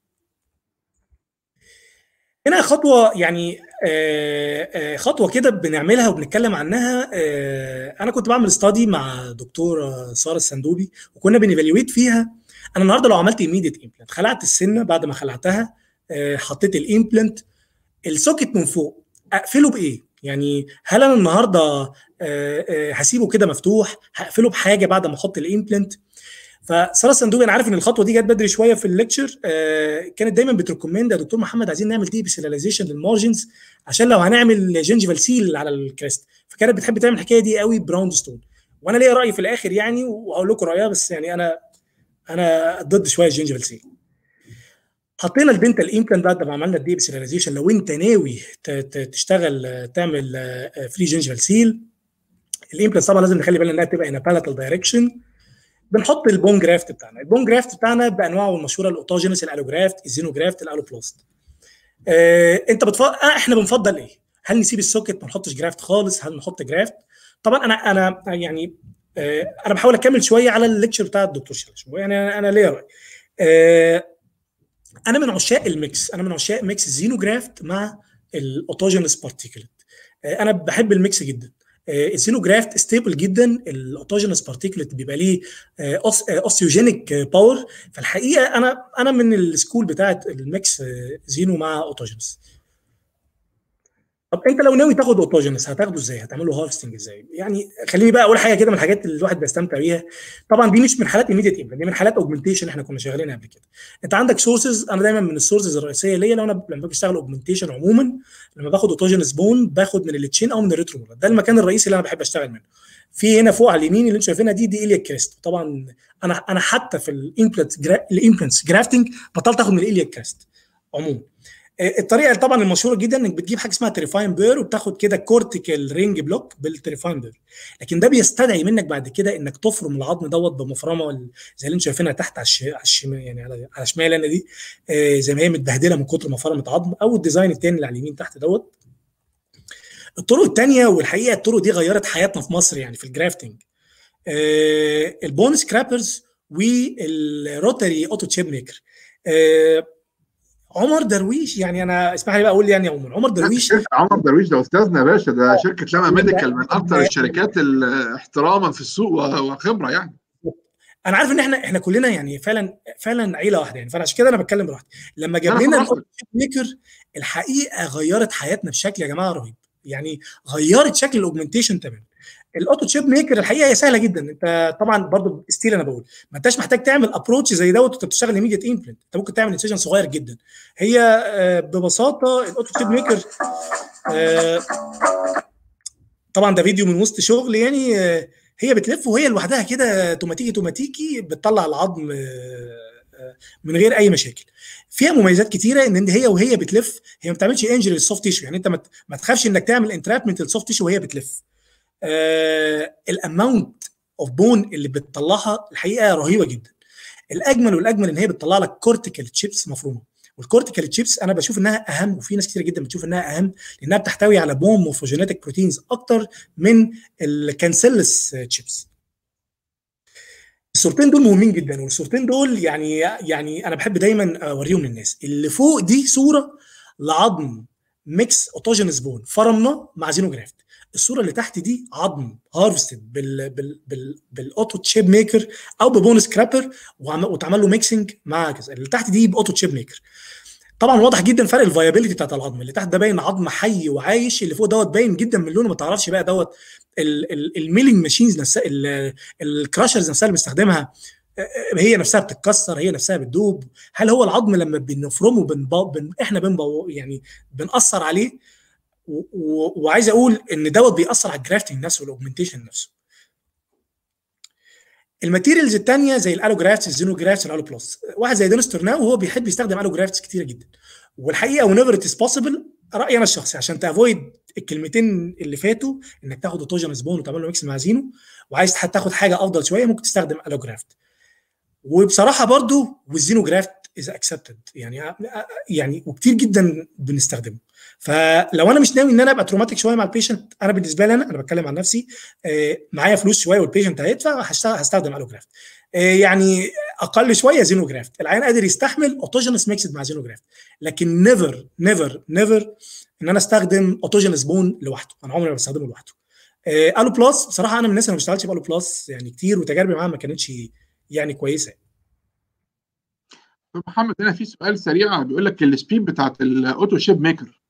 هنا خطوه يعني آه، آه، خطوه كده بنعملها وبنتكلم عنها آه، انا كنت بعمل استادي مع دكتور ساره السندوبي وكنا بنيفاليويت فيها انا النهارده لو عملت ايميديت امبلانت خلعت السنه بعد ما خلعتها آه، حطيت الامبلانت السوكت من فوق اقفله بايه؟ يعني هل انا النهارده آه، آه، هسيبه كده مفتوح هقفله بحاجه بعد ما احط الامبلانت فساره الصندوقي انا عارف ان الخطوه دي جت بدري شويه في الليكتشر آه كانت دايما بتريكومند يا دكتور محمد عايزين نعمل دي بسيلاليزيشن للمارجنز عشان لو هنعمل جنجيفال سيل على الكريست فكانت بتحب تعمل الحكايه دي قوي براوند ستون وانا ليا راي في الاخر يعني وهقول لكم رايها بس يعني انا انا ضد شويه الجنجيفال سيل حطينا الدنتال امبلانت بعد ما عملنا الدي بسيلاليزيشن لو انت ناوي ت- ت- تشتغل آه، تعمل فري جنجيفال سيل الامبلانت طبعا لازم نخلي بالنا انها تبقى ان بالاتال دايركشن بنحط البون جرافت بتاعنا البون جرافت بتاعنا بانواعه المشهوره الاوتوجينس الالوجرافت الزينوجرافت الالوبلاست آه، انت بتفضل آه احنا بنفضل ايه هل نسيب السوكت ما نحطش جرافت خالص هل نحط جرافت طبعا انا انا يعني آه، انا بحاول اكمل شويه على الليكتشر بتاع الدكتور شلش يعني انا انا ليا راي آه، انا من عشاق الميكس انا من عشاق ميكس الزينوجرافت مع الاوتوجينس بارتيكلت انا بحب الميكس جدا الزينوجرافت ستيبل جدا الاوتوجينس بارتيكلت بيبقى ليه اوستيوجينيك باور فالحقيقه انا انا من السكول بتاعت الميكس آه، زينو مع اوتوجينس طب انت لو ناوي تاخد اوتوجينس هتاخده ازاي؟ هتعمل له هارفستنج ازاي؟ يعني خليني بقى اقول حاجه كده من الحاجات اللي الواحد بيستمتع بيها طبعا دي مش من حالات ايميديت دي من حالات اوجمنتيشن احنا كنا شغالين قبل كده انت عندك سورسز انا دايما من السورسز الرئيسيه ليا لو انا لما باجي اشتغل اوجمنتيشن عموما لما باخد اوتوجينس بون باخد من التشين او من الريترو ده المكان الرئيسي اللي انا بحب اشتغل منه في هنا فوق على اليمين اللي انتم شايفينها دي دي الياك كريست طبعا انا انا حتى في الامبلانت الامبلانتس جرافتنج بطلت اخد من الالياك كريست عموما الطريقه طبعا المشهوره جدا انك بتجيب حاجه اسمها تريفاين بير وبتاخد كده كورتيكال رينج بلوك بالتريفاين بير لكن ده بيستدعي منك بعد كده انك تفرم العظم دوت بمفرمه زي اللي انتم شايفينها تحت على الش- على الشمال يعني على على شمال انا دي آه، زي ما هي متبهدله من كتر ما فرمت عظم او الديزاين التاني اللي على اليمين تحت دوت الطرق التانية والحقيقه الطرق دي غيرت حياتنا في مصر يعني في الجرافتنج آه، البون سكرابرز والروتري اوتو تشيب ميكر آه، عمر درويش يعني انا اسمح لي بقى اقول يعني يا عمر عمر درويش شركة عمر درويش ده استاذنا يا باشا ده شركه لما ميديكال من اكثر الشركات ال- احتراما في السوق و- وخبره يعني انا عارف ان احنا احنا كلنا يعني فعلا فعلا عيله واحده يعني فانا عشان كده انا بتكلم براحتي لما جاب أنا لنا خلاص. الأوتو ميكر الحقيقه غيرت حياتنا بشكل يا جماعه رهيب يعني غيرت شكل الاوجمنتيشن تماما الاوتو تشيب ميكر الحقيقه هي سهله جدا انت طبعا برضو ستيل انا بقول ما انتش محتاج تعمل ابروتش زي دوت وانت بتشتغل ايميديت امبلنت انت ممكن تعمل انسيجن صغير جدا هي ببساطه الاوتو تشيب ميكر طبعا ده فيديو من وسط شغل يعني هي بتلف وهي لوحدها كده توماتيكي توماتيكي بتطلع العظم من غير اي مشاكل فيها مميزات كتيره ان هي وهي بتلف هي ما بتعملش انجري للسوفت تيشو يعني انت ما تخافش انك تعمل انترابمنت للسوفت تيشو وهي بتلف آه الاماونت اوف بون اللي بتطلعها الحقيقه رهيبه جدا الاجمل والاجمل ان هي بتطلع لك كورتيكال تشيبس مفرومه والكورتيكال تشيبس انا بشوف انها اهم وفي ناس كتير جدا بتشوف انها اهم لانها بتحتوي على بوم مورفوجينيتك بروتينز اكتر من الكانسيلس تشيبس الصورتين دول مهمين جدا والصورتين دول يعني يعني انا بحب دايما اوريهم للناس اللي فوق دي صوره لعظم ميكس اوتوجينس بون فرمنا مع زينوجرافت الصوره اللي تحت دي عظم هارفستد بال بال بال بالاوتو تشيب ميكر او ببون سكرابر واتعمل له ميكسنج مع كذا اللي تحت دي باوتو تشيب ميكر طبعا واضح جدا فرق الفايابيلتي بتاعت العظم اللي تحت ده باين عظم حي وعايش اللي فوق دوت باين جدا من لونه ما تعرفش بقى دوت الميلينج ماشينز نفسها الكراشرز نفسها اللي بنستخدمها هي نفسها بتتكسر هي نفسها بتدوب هل هو العظم لما بنفرمه بنبو بن احنا بنبو يعني بنأثر عليه وعايز اقول ان دوت بيأثر على الجرافتنج نفسه والاوجمنتيشن نفسه الماتيريالز الثانيه زي الالوجرافتس الزينوجرافتس الالو بلس واحد زي دينيس تورناو وهو بيحب يستخدم الوجرافتس كتيره جدا والحقيقه ونيفر ات از بوسيبل رايي انا الشخصي عشان تافويد الكلمتين اللي فاتوا انك تاخد اوتوجينس بون وتعمل له ميكس مع زينو وعايز تاخد حاجه افضل شويه ممكن تستخدم الوجرافت وبصراحه برضو والزينوجرافت از اكسبتد يعني يعني وكتير جدا بنستخدمه فلو انا مش ناوي ان انا ابقى تروماتيك شويه مع البيشنت انا بالنسبه لي انا انا بتكلم عن نفسي معايا فلوس شويه والبيشنت هيدفع هستخدم الوجرافت يعني اقل شويه زينوجرافت العيان قادر يستحمل اوتوجينس ميكسد مع زينوجرافت لكن نيفر نيفر نيفر ان انا استخدم اوتوجينس بون لوحده انا عمري ما بستخدمه لوحده الو بلس بصراحه انا من الناس اللي ما بشتغلش بالو بلس يعني كتير وتجاربي معاه ما كانتش يعني كويسه طب محمد هنا في سؤال سريع بيقول لك السبيد بتاعت الاوتو شيب ميكر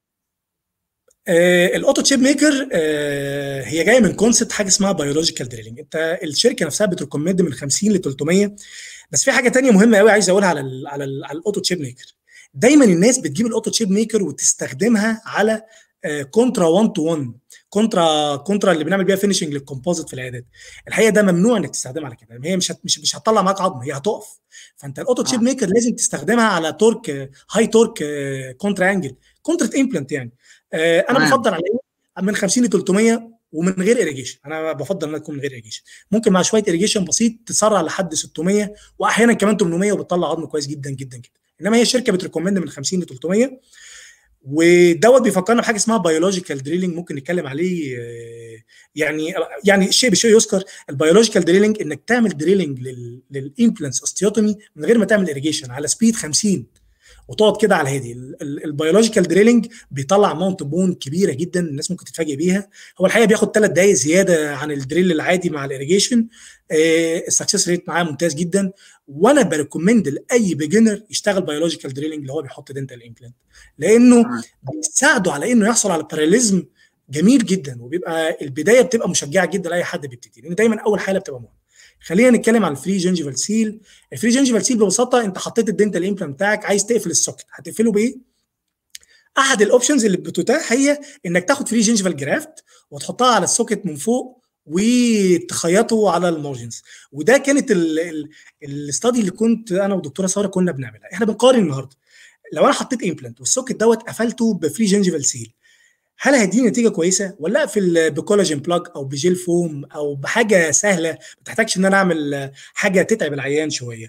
آه الاوتو تشيب ميكر آه هي جايه من كونسبت حاجه اسمها بيولوجيكال دريلنج انت الشركه نفسها بتريكومند من 50 ل 300 بس في حاجه تانية مهمه قوي عايز اقولها على ال على ال على الاوتو تشيب ميكر دايما الناس بتجيب الاوتو تشيب ميكر وتستخدمها على آه كونترا 1 تو 1 كونترا كونترا اللي بنعمل بيها فينشنج للكومبوزيت في العيادات الحقيقه ده ممنوع انك تستخدمها على كده هي مش هت مش مش هتطلع معاك عظم هي هتقف فانت الاوتو تشيب ميكر لازم تستخدمها على تورك هاي تورك كونترا انجل كونترا امبلانت يعني انا بفضل على من 50 ل 300 ومن غير اريجيشن انا بفضل انها تكون من غير اريجيشن ممكن مع شويه اريجيشن بسيط تسرع لحد 600 واحيانا كمان 800 وبتطلع عظم كويس جدا جدا جدا انما هي الشركه بتريكومند من 50 ل 300 ودوت بيفكرنا بحاجه اسمها بيولوجيكال دريلينج ممكن نتكلم عليه يعني يعني شيء بشيء يذكر البيولوجيكال دريلينج انك تعمل دريلينج للامبلانس اوستيوتومي من غير ما تعمل اريجيشن على سبيد 50 وتقعد كده على الهادي البيولوجيكال دريلينج بيطلع اماونت بون كبيره جدا الناس ممكن تتفاجئ بيها هو الحقيقه بياخد ثلاث دقائق زياده عن الدريل العادي مع الاريجيشن السكسس ريت معاه ممتاز جدا وانا بريكومند لاي بيجنر يشتغل بيولوجيكال دريلينج اللي هو بيحط دنتال امبلانت لانه بيساعده على انه يحصل على باراليزم جميل جدا وبيبقى البدايه بتبقى مشجعه جدا لاي حد بيبتدي لان دايما اول حاله بتبقى مهمه خلينا نتكلم عن الفري جنجيفال سيل الفري جنجيفال سيل ببساطه انت حطيت الدنتال امبلانت بتاعك عايز تقفل السوكت هتقفله بايه احد الاوبشنز اللي بتتاح هي انك تاخد فري جنجيفال جرافت وتحطها على السوكت من فوق وتخيطه على المارجنز وده كانت الاستادي اللي كنت انا والدكتوره ساره كنا بنعملها احنا بنقارن النهارده لو انا حطيت امبلانت والسوكت دوت قفلته بفري جنجيفال سيل هل هيديني نتيجه كويسه ولا اقفل بكولاجين بلاج او بجيل فوم او بحاجه سهله ما تحتاجش ان انا اعمل حاجه تتعب العيان شويه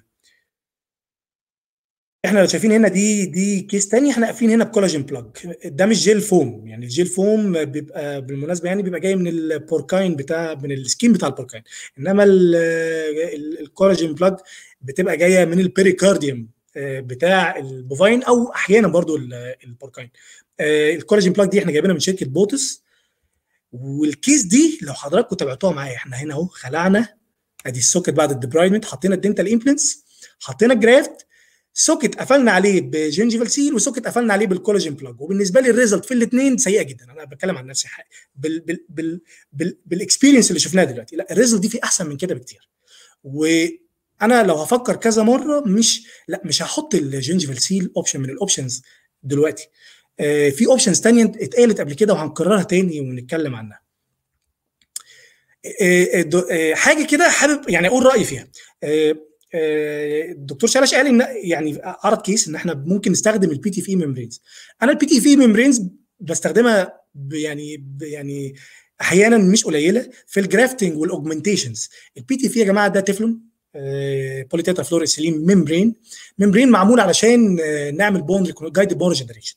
احنا لو شايفين هنا دي دي كيس تاني احنا قافلين هنا بكولاجين بلاج ده مش جيل فوم يعني الجيل فوم بيبقى بالمناسبه يعني بيبقى جاي من البوركاين بتاع من السكين بتاع البوركاين انما الكولاجين بلاج بتبقى جايه من البيريكارديوم بتاع البوفاين او احيانا برضو البوركاين الكولاجين بلاج دي احنا جايبينها من شركه بوتس والكيس دي لو حضراتكم تابعتوها معايا احنا هنا اهو خلعنا ادي السوكت بعد الديبرايدمنت حطينا الدنتال امبلانتس حطينا الجرافت سوكت قفلنا عليه بجنجيفال سيل وسوكت قفلنا عليه بالكولاجين بلاج وبالنسبه لي الريزلت في الاثنين سيئه جدا انا بتكلم عن نفسي بال بال بال بال بالاكسبيرينس اللي شفناها دلوقتي لا الريزلت دي في احسن من كده بكتير وانا لو هفكر كذا مره مش لا مش هحط الجنجيفال سيل اوبشن من الاوبشنز دلوقتي آه في اوبشنز ثانيه اتقالت قبل كده وهنكررها تاني ونتكلم عنها آه آه حاجه كده حابب يعني اقول رايي فيها الدكتور شلش قال ان يعني عرض كيس ان احنا ممكن نستخدم البي تي في ميمبرينز انا البي تي في ميمبرينز بستخدمها يعني يعني احيانا مش قليله في الجرافتنج والاوجمنتيشنز البي تي في يا جماعه ده تeflon بوليتيتا فلوريسيلين ميمبرين ميمبرين معمول علشان نعمل بوند جايد بون جنريشن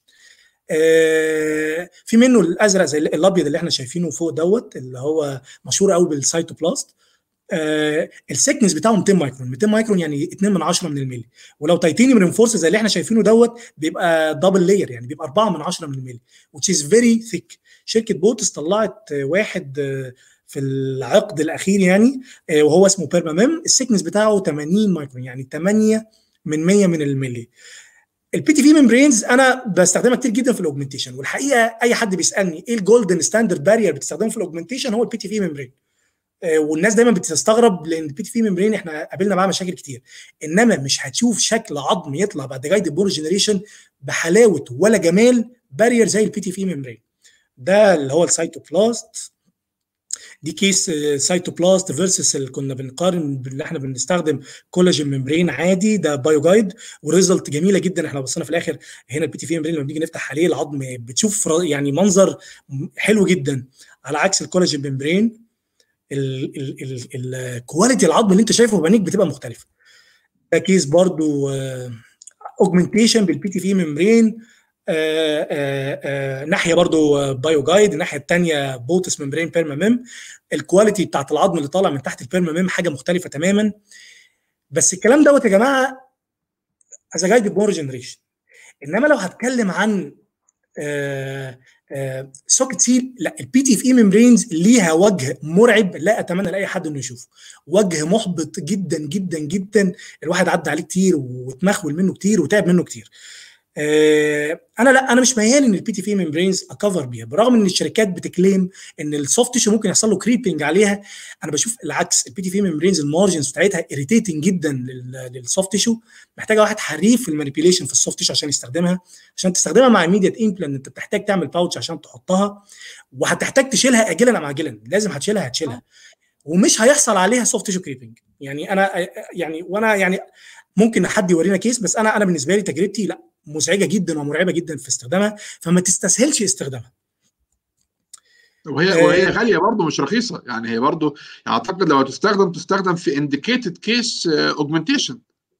في منه الازرق زي الابيض اللي احنا شايفينه فوق دوت اللي هو مشهور قوي بالسيتوبلاست آه السكنس بتاعه 200 مايكرون 200 مايكرون يعني 2 من 10 من الملي ولو تيتانيوم رينفورس زي اللي احنا شايفينه دوت بيبقى دبل لاير يعني بيبقى 4 من 10 من الملي which is very thick شركه بوتس طلعت واحد في العقد الاخير يعني وهو اسمه بيرماميم السكنس بتاعه 80 مايكرون يعني 8 من 100 من الملي البي تي في ميمبرينز انا بستخدمها كتير جدا في الاوجمنتيشن والحقيقه اي حد بيسالني ايه الجولدن ستاندرد بارير بتستخدمه في الاوجمنتيشن هو البي تي في ميمبرين والناس دايما بتستغرب لان البي تي في ميمبرين احنا قابلنا معاه مشاكل كتير انما مش هتشوف شكل عظم يطلع بعد جايد بور جنريشن بحلاوه ولا جمال بارير زي البي تي في ميمبرين ده اللي هو السيتوبلاست دي كيس سايتوبلاست فيرسس اللي كنا بنقارن باللي احنا بنستخدم كولاجين ممبرين عادي ده بايو جايد وريزلت جميله جدا احنا بصينا في الاخر هنا البي تي في ممبرين لما بنيجي نفتح عليه العظم بتشوف يعني منظر حلو جدا على عكس الكولاجين ممبرين الكواليتي العظم اللي انت شايفه بعينيك بتبقى مختلفه ده كيس برضو اوجمنتيشن بالبي تي في ممبرين آآ آآ ناحيه برضو بايو جايد الناحيه الثانيه بوتس ممبرين بيرماميم الكواليتي بتاعت العظم اللي طالع من تحت البيرماميم حاجه مختلفه تماما بس الكلام دوت يا جماعه از جايد بور جنريشن انما لو هتكلم عن سوكت سيل لا البي تي في اي ميمبرينز ليها وجه مرعب لا اتمنى لاي حد انه يشوفه وجه محبط جدا جدا جدا الواحد عدى عليه كتير واتمخول منه كتير وتعب منه كتير آه انا لا انا مش ميال ان البي تي في ميمبرينز اكفر بيها برغم ان الشركات بتكليم ان السوفت تيشو ممكن يحصل له كريبنج عليها انا بشوف العكس البي تي في ميمبرينز المارجنز بتاعتها اريتيتنج جدا للسوفت تيشو محتاجه واحد حريف في المانيبيوليشن في السوفت تيشو عشان يستخدمها عشان تستخدمها مع ايميديت امبلانت انت بتحتاج تعمل باوتش عشان تحطها وهتحتاج تشيلها اجلا ام عاجلا لازم هتشيلها هتشيلها ومش هيحصل عليها سوفت تيشو كريبنج يعني انا يعني وانا يعني ممكن حد يورينا كيس بس انا انا بالنسبه لي تجربتي لا مزعجه جدا ومرعبه جدا في استخدامها فما تستسهلش استخدامها وهي آه وهي غاليه برضه مش رخيصه يعني هي برضه يعني اعتقد لو هتستخدم تستخدم في انديكيتد كيس اوجمنتيشن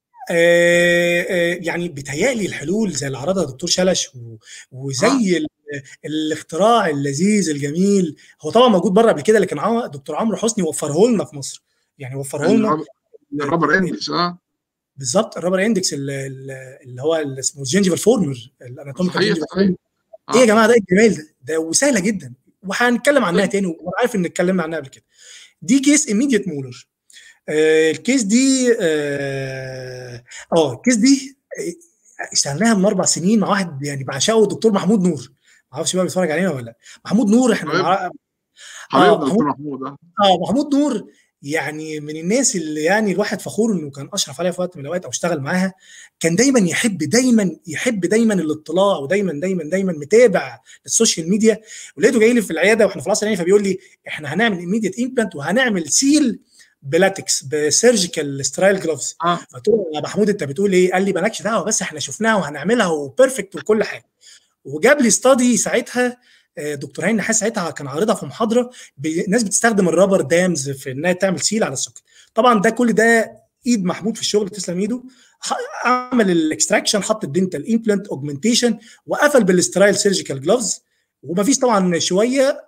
يعني بيتهيألي الحلول زي اللي عرضها دكتور شلش و... وزي آه. الاختراع اللذيذ الجميل هو طبعا موجود بره قبل كده لكن عم... دكتور عمرو حسني وفره لنا في مصر يعني وفره لنا الرابر اندكس اه بالظبط الرابر اندكس اللي, اللي هو اللي اسمه الجنجيفال فورمر الاناتوميكال ايه يا جماعه ده الجمال ده ده وسهله جدا وهنتكلم عنها تاني وانا عارف ان اتكلمنا عنها قبل كده دي كيس ايميديت مولر آه الكيس دي اه آه الكيس دي اشتغلناها من اربع سنين مع واحد يعني بعشقه الدكتور محمود نور ما اعرفش بقى بيتفرج علينا ولا لا محمود نور احنا حبيبي حبيب دكتور محمود اه محمود نور يعني من الناس اللي يعني الواحد فخور انه كان اشرف عليها في وقت من الاوقات او اشتغل معاها كان دايما يحب دايما يحب دايما الاطلاع ودايما دايما دايما متابع السوشيال ميديا ولقيته جاي لي في العياده واحنا في العصر العيني فبيقول لي احنا هنعمل ايميديت امبلانت وهنعمل سيل بلاتكس بسيرجيكال سترايل جلوفز اه قلت له يا محمود انت بتقول ايه؟ قال لي مالكش دعوه بس احنا شفناها وهنعملها وبيرفكت وكل حاجه وجاب لي ستادي ساعتها دكتور هاني نحاس ساعتها كان عارضها في محاضره ناس بتستخدم الرابر دامز في انها تعمل سيل على السوكت طبعا ده كل ده ايد محمود في الشغل تسلم ايده عمل الاكستراكشن حط الدنتال امبلانت اوجمنتيشن وقفل بالاسترايل سيرجيكال جلوفز ومفيش طبعا شويه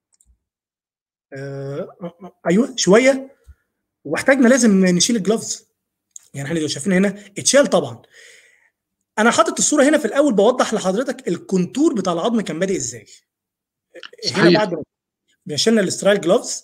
آه ايوه شويه واحتاجنا لازم نشيل الجلوفز يعني احنا لو شايفين هنا اتشال طبعا انا حاطط الصوره هنا في الاول بوضح لحضرتك الكونتور بتاع العظم كان بادئ ازاي هنا بعد ما شلنا الاسترايل جلوفز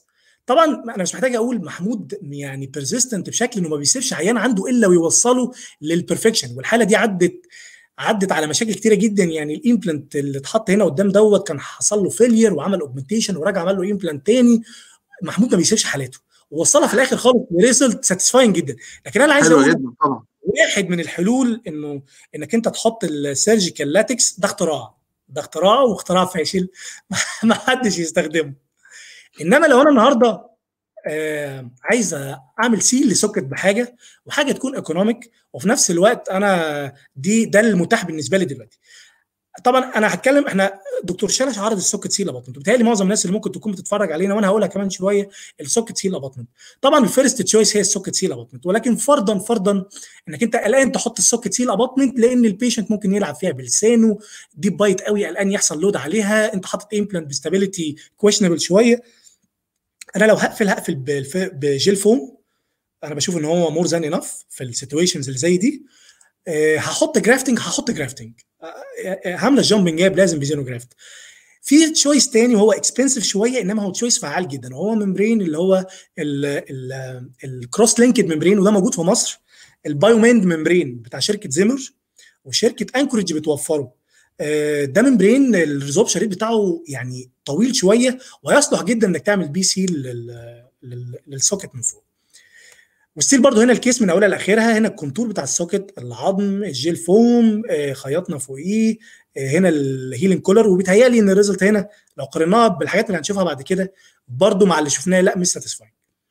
طبعا انا مش محتاج اقول محمود يعني بيرزيستنت بشكل انه ما بيسيبش عيان عنده الا ويوصله للبرفكشن والحاله دي عدت عدت على مشاكل كتيره جدا يعني الامبلانت اللي اتحط هنا قدام دوت كان حصل له فيلير وعمل اوجمنتيشن ورجع عمل له امبلانت تاني محمود ما بيسيبش حالاته ووصلها في الاخر خالص لريزلت ساتيسفاينج جدا لكن انا عايز حلو اقول جدا طبعا واحد من الحلول انه انك انت تحط السيرجيكال لاتكس ده اختراع ده اختراع واختراع فاشل ما حدش يستخدمه انما لو انا النهارده آه عايز اعمل سيل لسوكت بحاجه وحاجه تكون ايكونوميك وفي نفس الوقت انا دي ده المتاح بالنسبه لي دلوقتي طبعا انا هتكلم احنا دكتور شلش عرض السوكت سيل اباطمنت بتهيألي معظم الناس اللي ممكن تكون بتتفرج علينا وانا هقولها كمان شويه السوكت سيل اباطمنت طبعا الفيرست تشويس هي السوكت سيل اباطمنت ولكن فرضا فرضا انك انت قلقان تحط السوكت سيل اباطمنت لان البيشنت ممكن يلعب فيها بلسانه ديب بايت قوي قلقان يحصل لود عليها انت حاطط امبلانت بستابيليتي كويشنبل شويه انا لو هقفل هقفل بجيل فوم انا بشوف ان هو مور ذان انف في السيتويشنز اللي زي دي أه هحط جرافتنج هحط جرافتنج هعمل الجامبنج جاب لازم بزينو جرافت في تشويس تاني وهو اكسبنسيف شويه انما هو تشويس فعال جدا وهو ممبرين اللي هو الكروس لينكد ممبرين وده موجود في مصر البايوميند ممبرين بتاع شركه زيمر وشركه انكوريدج بتوفره ده ممبرين الريزوبشن ريت بتاعه يعني طويل شويه ويصلح جدا انك تعمل بي سي للسوكت من فوق وستيل برضو هنا الكيس من اولها لاخرها هنا الكونتور بتاع السوكت العظم الجيل فوم خيطنا فوقيه هنا الهيلينج كولر وبيتهيألي ان الريزلت هنا لو قارناها بالحاجات اللي هنشوفها بعد كده برضو مع اللي شفناه لا مش ساتيسفاينج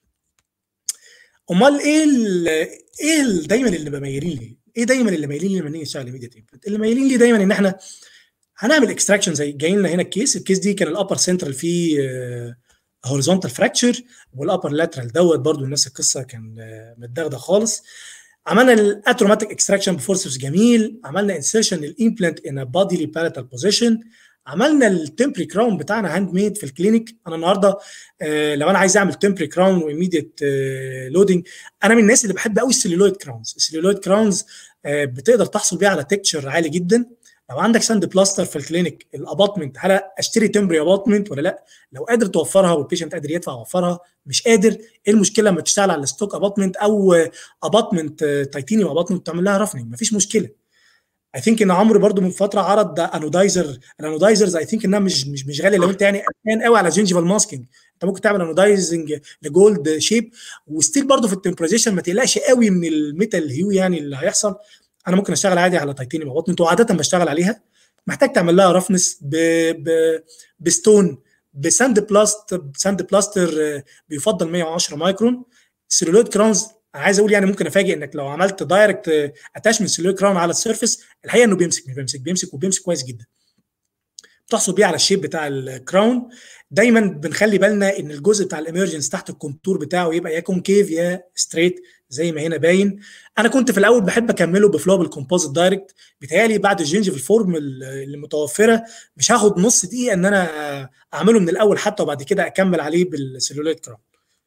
امال ايه ال ايه ال دايما اللي مميلين ليه؟ ايه دايما اللي مايلين ليه لما نيجي نشتغل ايميديت امبلانت؟ اللي مايلين ليه دايما ان احنا هنعمل اكستراكشن زي جاي لنا هنا الكيس الكيس دي كان الابر سنترال فيه هوريزونتال فراكتشر والابر لاترال دوت برضو نفس القصه كان متدغدغ خالص عملنا الاتروماتيك اكستراكشن بفورسبس جميل عملنا انسيرشن للامبلانت ان باديلي باريتال بوزيشن عملنا التمبري كراون بتاعنا هاند ميد في الكلينيك انا النهارده آه لو انا عايز اعمل تمبري كراون وايميديت آه لودنج انا من الناس اللي بحب قوي السليلويد كراونز السليلويد كراونز آه بتقدر تحصل بيها على تكتشر عالي جدا لو عندك ساند بلاستر في الكلينيك الاباطمنت هل اشتري تمبري اباطمنت ولا لا لو قادر توفرها والبيشنت قادر يدفع وفرها مش قادر ايه المشكله لما تشتغل على الستوك اباطمنت او اباطمنت تيتانيوم اباطمنت تعمل لها رفنج مفيش مشكله اي ثينك ان عمرو برضو من فتره عرض انودايزر الانودايزرز اي ثينك انها مش مش مش غاليه لو انت يعني قلقان قوي على جينجيفال ماسكينج انت ممكن تعمل انودايزنج لجولد شيب وستيل برضو في التمبريزيشن ما تقلقش قوي من الميتال هيو يعني اللي هيحصل انا ممكن اشتغل عادي على تيتانيوم اباطمنت وعاده بشتغل عليها محتاج تعمل لها رفنس ب... ب... بستون بساند بلاست ساند بلاستر بيفضل 110 مايكرون سيلولويد كراونز عايز اقول يعني ممكن افاجئ انك لو عملت دايركت اتاشمنت سيلولويد كراون على السيرفيس الحقيقه انه بيمسك مش بيمسك بيمسك وبيمسك كويس جدا بتحصل بيه على الشيب بتاع الكراون دايما بنخلي بالنا ان الجزء بتاع الامرجنس تحت الكونتور بتاعه يبقى يا كونكيف يا ستريت زي ما هنا باين انا كنت في الاول بحب اكمله بفلوبل كومبوزيت دايركت بيتهيألي بعد الجينجيفال فورم اللي متوفره مش هاخد نص دقيقه ان انا اعمله من الاول حتى وبعد كده اكمل عليه بالسيلوليت كراون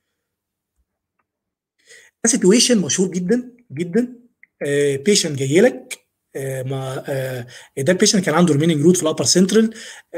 ده سيتويشن مشهور جدا جدا بيشنت uh, جاي لك uh, ما uh, ده البيشنت كان عنده ريميننج روت في الابر سنترال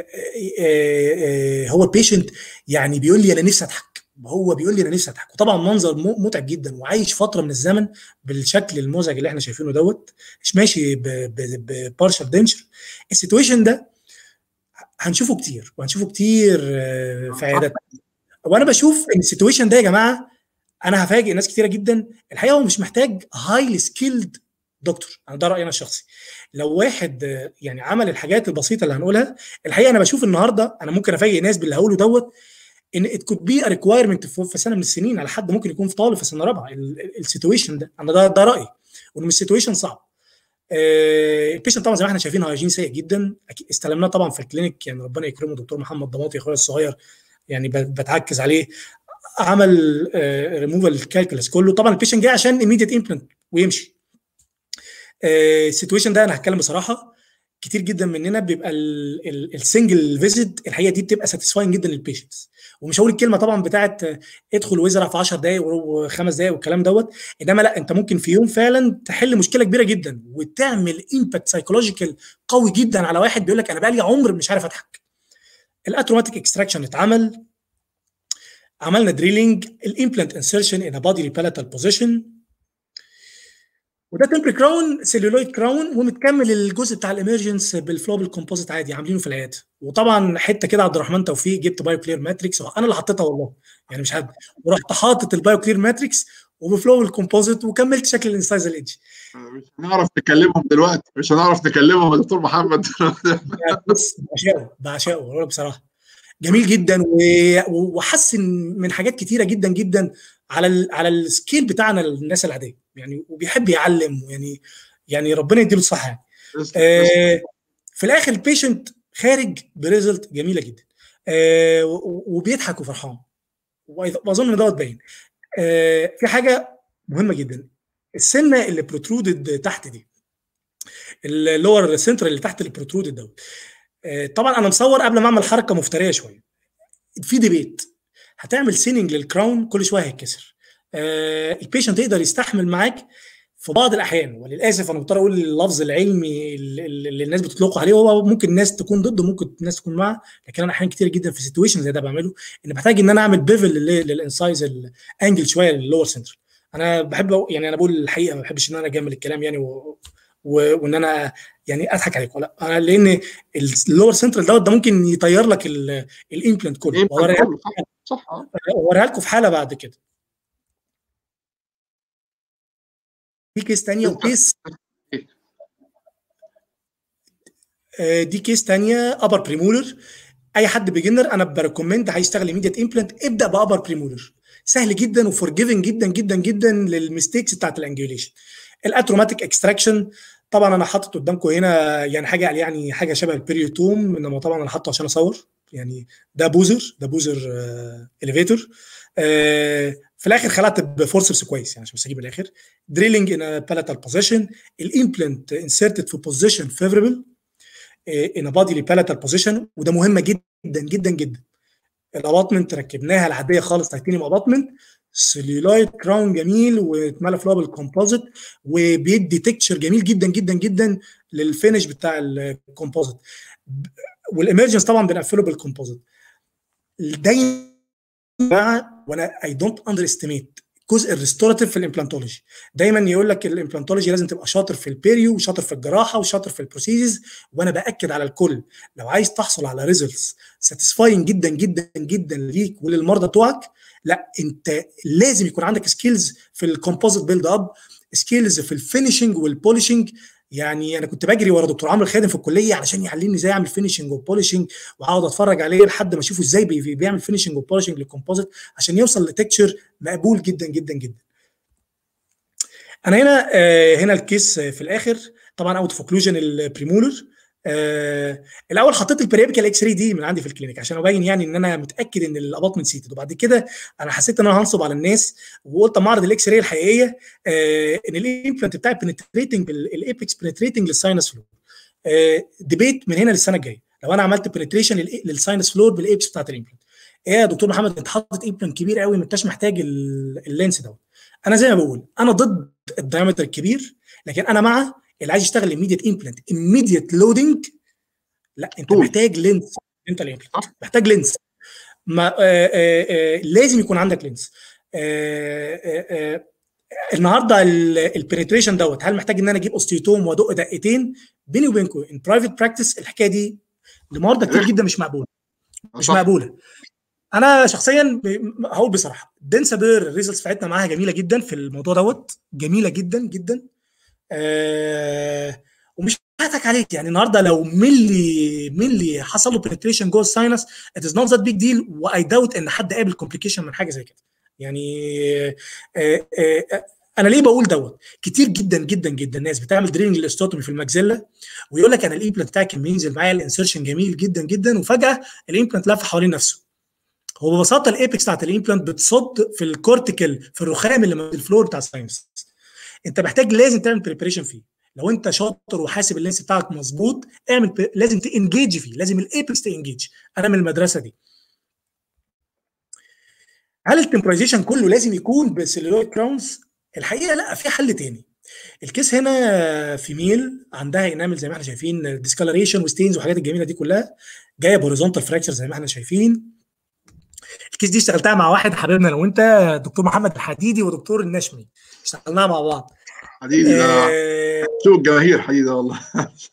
هو البيشنت يعني بيقول لي انا نفسي اضحك هو بيقول لي انا نفسي اضحك وطبعا منظر متعب جدا وعايش فتره من الزمن بالشكل المزعج اللي احنا شايفينه دوت مش ماشي ببارشال دنشر السيتويشن ده هنشوفه كتير وهنشوفه كتير في عياداتنا وانا بشوف ان السيتويشن ده يا جماعه انا هفاجئ ناس كتيره جدا الحقيقه هو مش محتاج هايلي سكيلد دكتور انا ده رايي انا الشخصي لو واحد يعني عمل الحاجات البسيطه اللي هنقولها الحقيقه انا بشوف النهارده انا ممكن افاجئ ناس باللي هقوله دوت ان ات كود بي ريكوايرمنت في سنه من السنين على حد ممكن يكون في طالب في سنه رابعه السيتويشن ده انا ده ده رايي وان مش سيتويشن صعب آه البيشنت طبعا زي ما احنا شايفين هايجين سيء جدا استلمناه طبعا في الكلينيك يعني ربنا يكرمه دكتور محمد ضماطي اخويا الصغير يعني بتعكز عليه عمل آه ريموفال الكالكولس كله طبعا البيشنت جاي عشان ايميديت امبلانت ويمشي السيتويشن آه ده انا هتكلم بصراحه كتير جدا مننا بيبقى السنجل فيزيت الحقيقه دي بتبقى ساتيسفاين جدا للبيشنتس ومش هقول الكلمه طبعا بتاعت ادخل وازرع في 10 دقائق وخمس دقائق والكلام دوت انما لا انت ممكن في يوم فعلا تحل مشكله كبيره جدا وتعمل امباكت سايكولوجيكال قوي جدا على واحد بيقول لك انا بقالي عمر مش عارف اضحك الاتروماتيك اكستراكشن اتعمل عملنا دريلينج الامبلانت انسرشن ان بادي بالاتال بوزيشن وده تمبري كراون سيلولويد كراون ومتكمل الجزء بتاع الامرجنس بالفلوبل كومبوزيت عادي عاملينه في العياده وطبعا حته كده عبد الرحمن توفيق جبت بايو كلير ماتريكس انا اللي حطيتها والله يعني مش حد ورحت حاطط البايو كلير ماتريكس وبفلوبل كومبوزيت وكملت شكل الانسايزر ايدج مش هنعرف نكلمهم دلوقتي مش هنعرف نكلمهم يا دكتور محمد بص بعشقه بعشقه بصراحه جميل جدا وحسن من حاجات كتيره جدا جدا على ال على السكيل بتاعنا للناس العاديه يعني وبيحب يعلم يعني يعني ربنا يديله الصحه يعني آه في الاخر البيشنت خارج بريزلت جميله جدا آه وبيضحك وفرحان واظن ان دوت باين آه في حاجه مهمه جدا السنه اللي بروترودد تحت دي اللور سنتر اللي تحت البروترودد دوت طبعا انا مصور قبل ما اعمل حركه مفتريه شويه في ديبيت هتعمل سيننج للكراون كل شويه هيتكسر آه البيشنت يقدر يستحمل معاك في بعض الاحيان وللاسف انا مضطر اقول اللفظ العلمي اللي الناس بتطلقه عليه هو ممكن الناس تكون ضده ممكن الناس تكون معاه لكن انا احيان كتير جدا في سيتويشن زي ده بعمله ان بحتاج ان انا اعمل بيفل للانسايز الانجل شويه للور سنتر انا بحب يعني انا بقول الحقيقه ما بحبش ان انا اجمل الكلام يعني و... و... وان انا يعني اضحك عليكم لا انا لان اللور سنترال دوت ده ممكن يطير لك الامبلانت كله واوريها لكم صح اوريها لكم في حاله بعد كده دي كيس ثانيه وكيس دي كيس ثانيه ابر بريمولر اي حد بيجنر انا بريكومند هيشتغل ايميديت امبلانت ابدا بابر بريمولر سهل جدا وفورجيفنج جدا جدا جدا للميستيكس بتاعت الانجيوليشن الاتروماتيك اكستراكشن طبعا انا حاطط قدامكم هنا يعني حاجه يعني حاجه شبه البريوتوم انما طبعا انا حاطه عشان اصور يعني ده بوزر ده بوزر آه اليفيتور آه في الاخر خلعت بفورسبس كويس يعني عشان بس اجيب الاخر دريلينج ان بالاتال بوزيشن الامبلانت انسرتد في بوزيشن فيفربل ان بادي بالاتال بوزيشن وده مهمه جدا جدا جدا الاباطمنت ركبناها العاديه خالص تيتانيوم اباطمنت سليولايد كراون جميل واتملى فلوبل كومبوزيت وبيدي تكتشر جميل جدا جدا جدا للفينش بتاع الكومبوزيت والامرجنس طبعا بنقفله بالكومبوزيت دايما وانا اي دونت اندر استيميت جزء الريستوراتيف في الامبلانتولوجي دايما يقول لك الامبلانتولوجي لازم تبقى شاطر في البيريو وشاطر في الجراحه وشاطر في البروسيجز وانا باكد على الكل لو عايز تحصل على ريزلتس ساتيسفاينج جدا جدا جدا ليك وللمرضى بتوعك لا انت لازم يكون عندك سكيلز في الكومبوزيت بيلد اب سكيلز في الفينشنج والبوليشنج يعني انا كنت بجري ورا دكتور عمرو خادم في الكليه علشان يعلمني ازاي اعمل فينشنج وبوليشنج واقعد اتفرج عليه لحد ما اشوفه ازاي بيعمل فينشنج وبوليشنج للكومبوزيت عشان يوصل لتكتشر مقبول جدا جدا جدا انا هنا آه هنا الكيس في الاخر طبعا اوت اوف اوكلوجن البريمولر آه الاول حطيت البريبيكال اكس راي دي من عندي في الكلينيك عشان ابين يعني ان انا متاكد ان الاباطمنت سيتد وبعد كده انا حسيت ان انا هنصب على الناس وقلت اما اعرض الاكس راي الحقيقيه آه ان الامبلانت بتاعي بنتريتنج الايبكس بنتريتنج للساينس فلور آه ديبيت من هنا للسنه الجايه لو انا عملت بنتريشن للساينس فلور بالايبكس بتاعت الامبلانت ايه يا دكتور محمد انت حاطط امبلانت كبير قوي ما انتش محتاج اللينس دوت انا زي ما بقول انا ضد الدايمتر الكبير لكن انا مع اللي عايز يشتغل immediate امبلانت immediate لودنج لا انت طول. محتاج لينس انت الامبلانت محتاج لينس ما آآ آآ لازم يكون عندك لينس آآ النهارده البنتريشن دوت هل محتاج ان انا اجيب اوستيوتوم وادق دقتين بيني وبينكم ان برايفت براكتس الحكايه دي لمرضى كتير جدا مش مقبوله مش مقبوله انا شخصيا هقول بصراحه دنسا بير الريزلتس بتاعتنا معاها جميله جدا في الموضوع دوت جميله جدا جدا آه ومش هضحك عليك يعني النهارده لو ملي ملي حصل له بنتريشن جوه الساينس ات از نوت ذات بيج ديل واي داوت ان حد قابل كومبليكيشن من حاجه زي كده يعني آه آه انا ليه بقول دوت كتير جدا جدا جدا ناس بتعمل درينج للاستوتومي في الماكسيلا ويقول لك انا الامبلانت بتاعي كان بينزل معايا الانسرشن جميل جدا جدا وفجاه الامبلانت لف حوالين نفسه هو ببساطه الايبكس بتاعت الامبلانت بتصد في الكورتيكال في الرخام اللي في الفلور بتاع الساينس انت محتاج لازم تعمل بريبريشن فيه لو انت شاطر وحاسب اللينس بتاعك مظبوط اعمل ب... لازم تانجيج فيه لازم الايبكس تانجيج انا من المدرسه دي هل التمبرايزيشن كله لازم يكون بسيلولويد كراونز الحقيقه لا في حل تاني الكيس هنا في ميل عندها انامل زي ما احنا شايفين ديسكالريشن وستينز والحاجات الجميله دي كلها جايه بهوريزونتال فراكشر زي ما احنا شايفين الكيس دي اشتغلتها مع واحد حبيبنا انا وانت دكتور محمد الحديدي ودكتور النشمي اشتغلناها مع بعض حديدي ده آه، شو الجماهير حديدي ده والله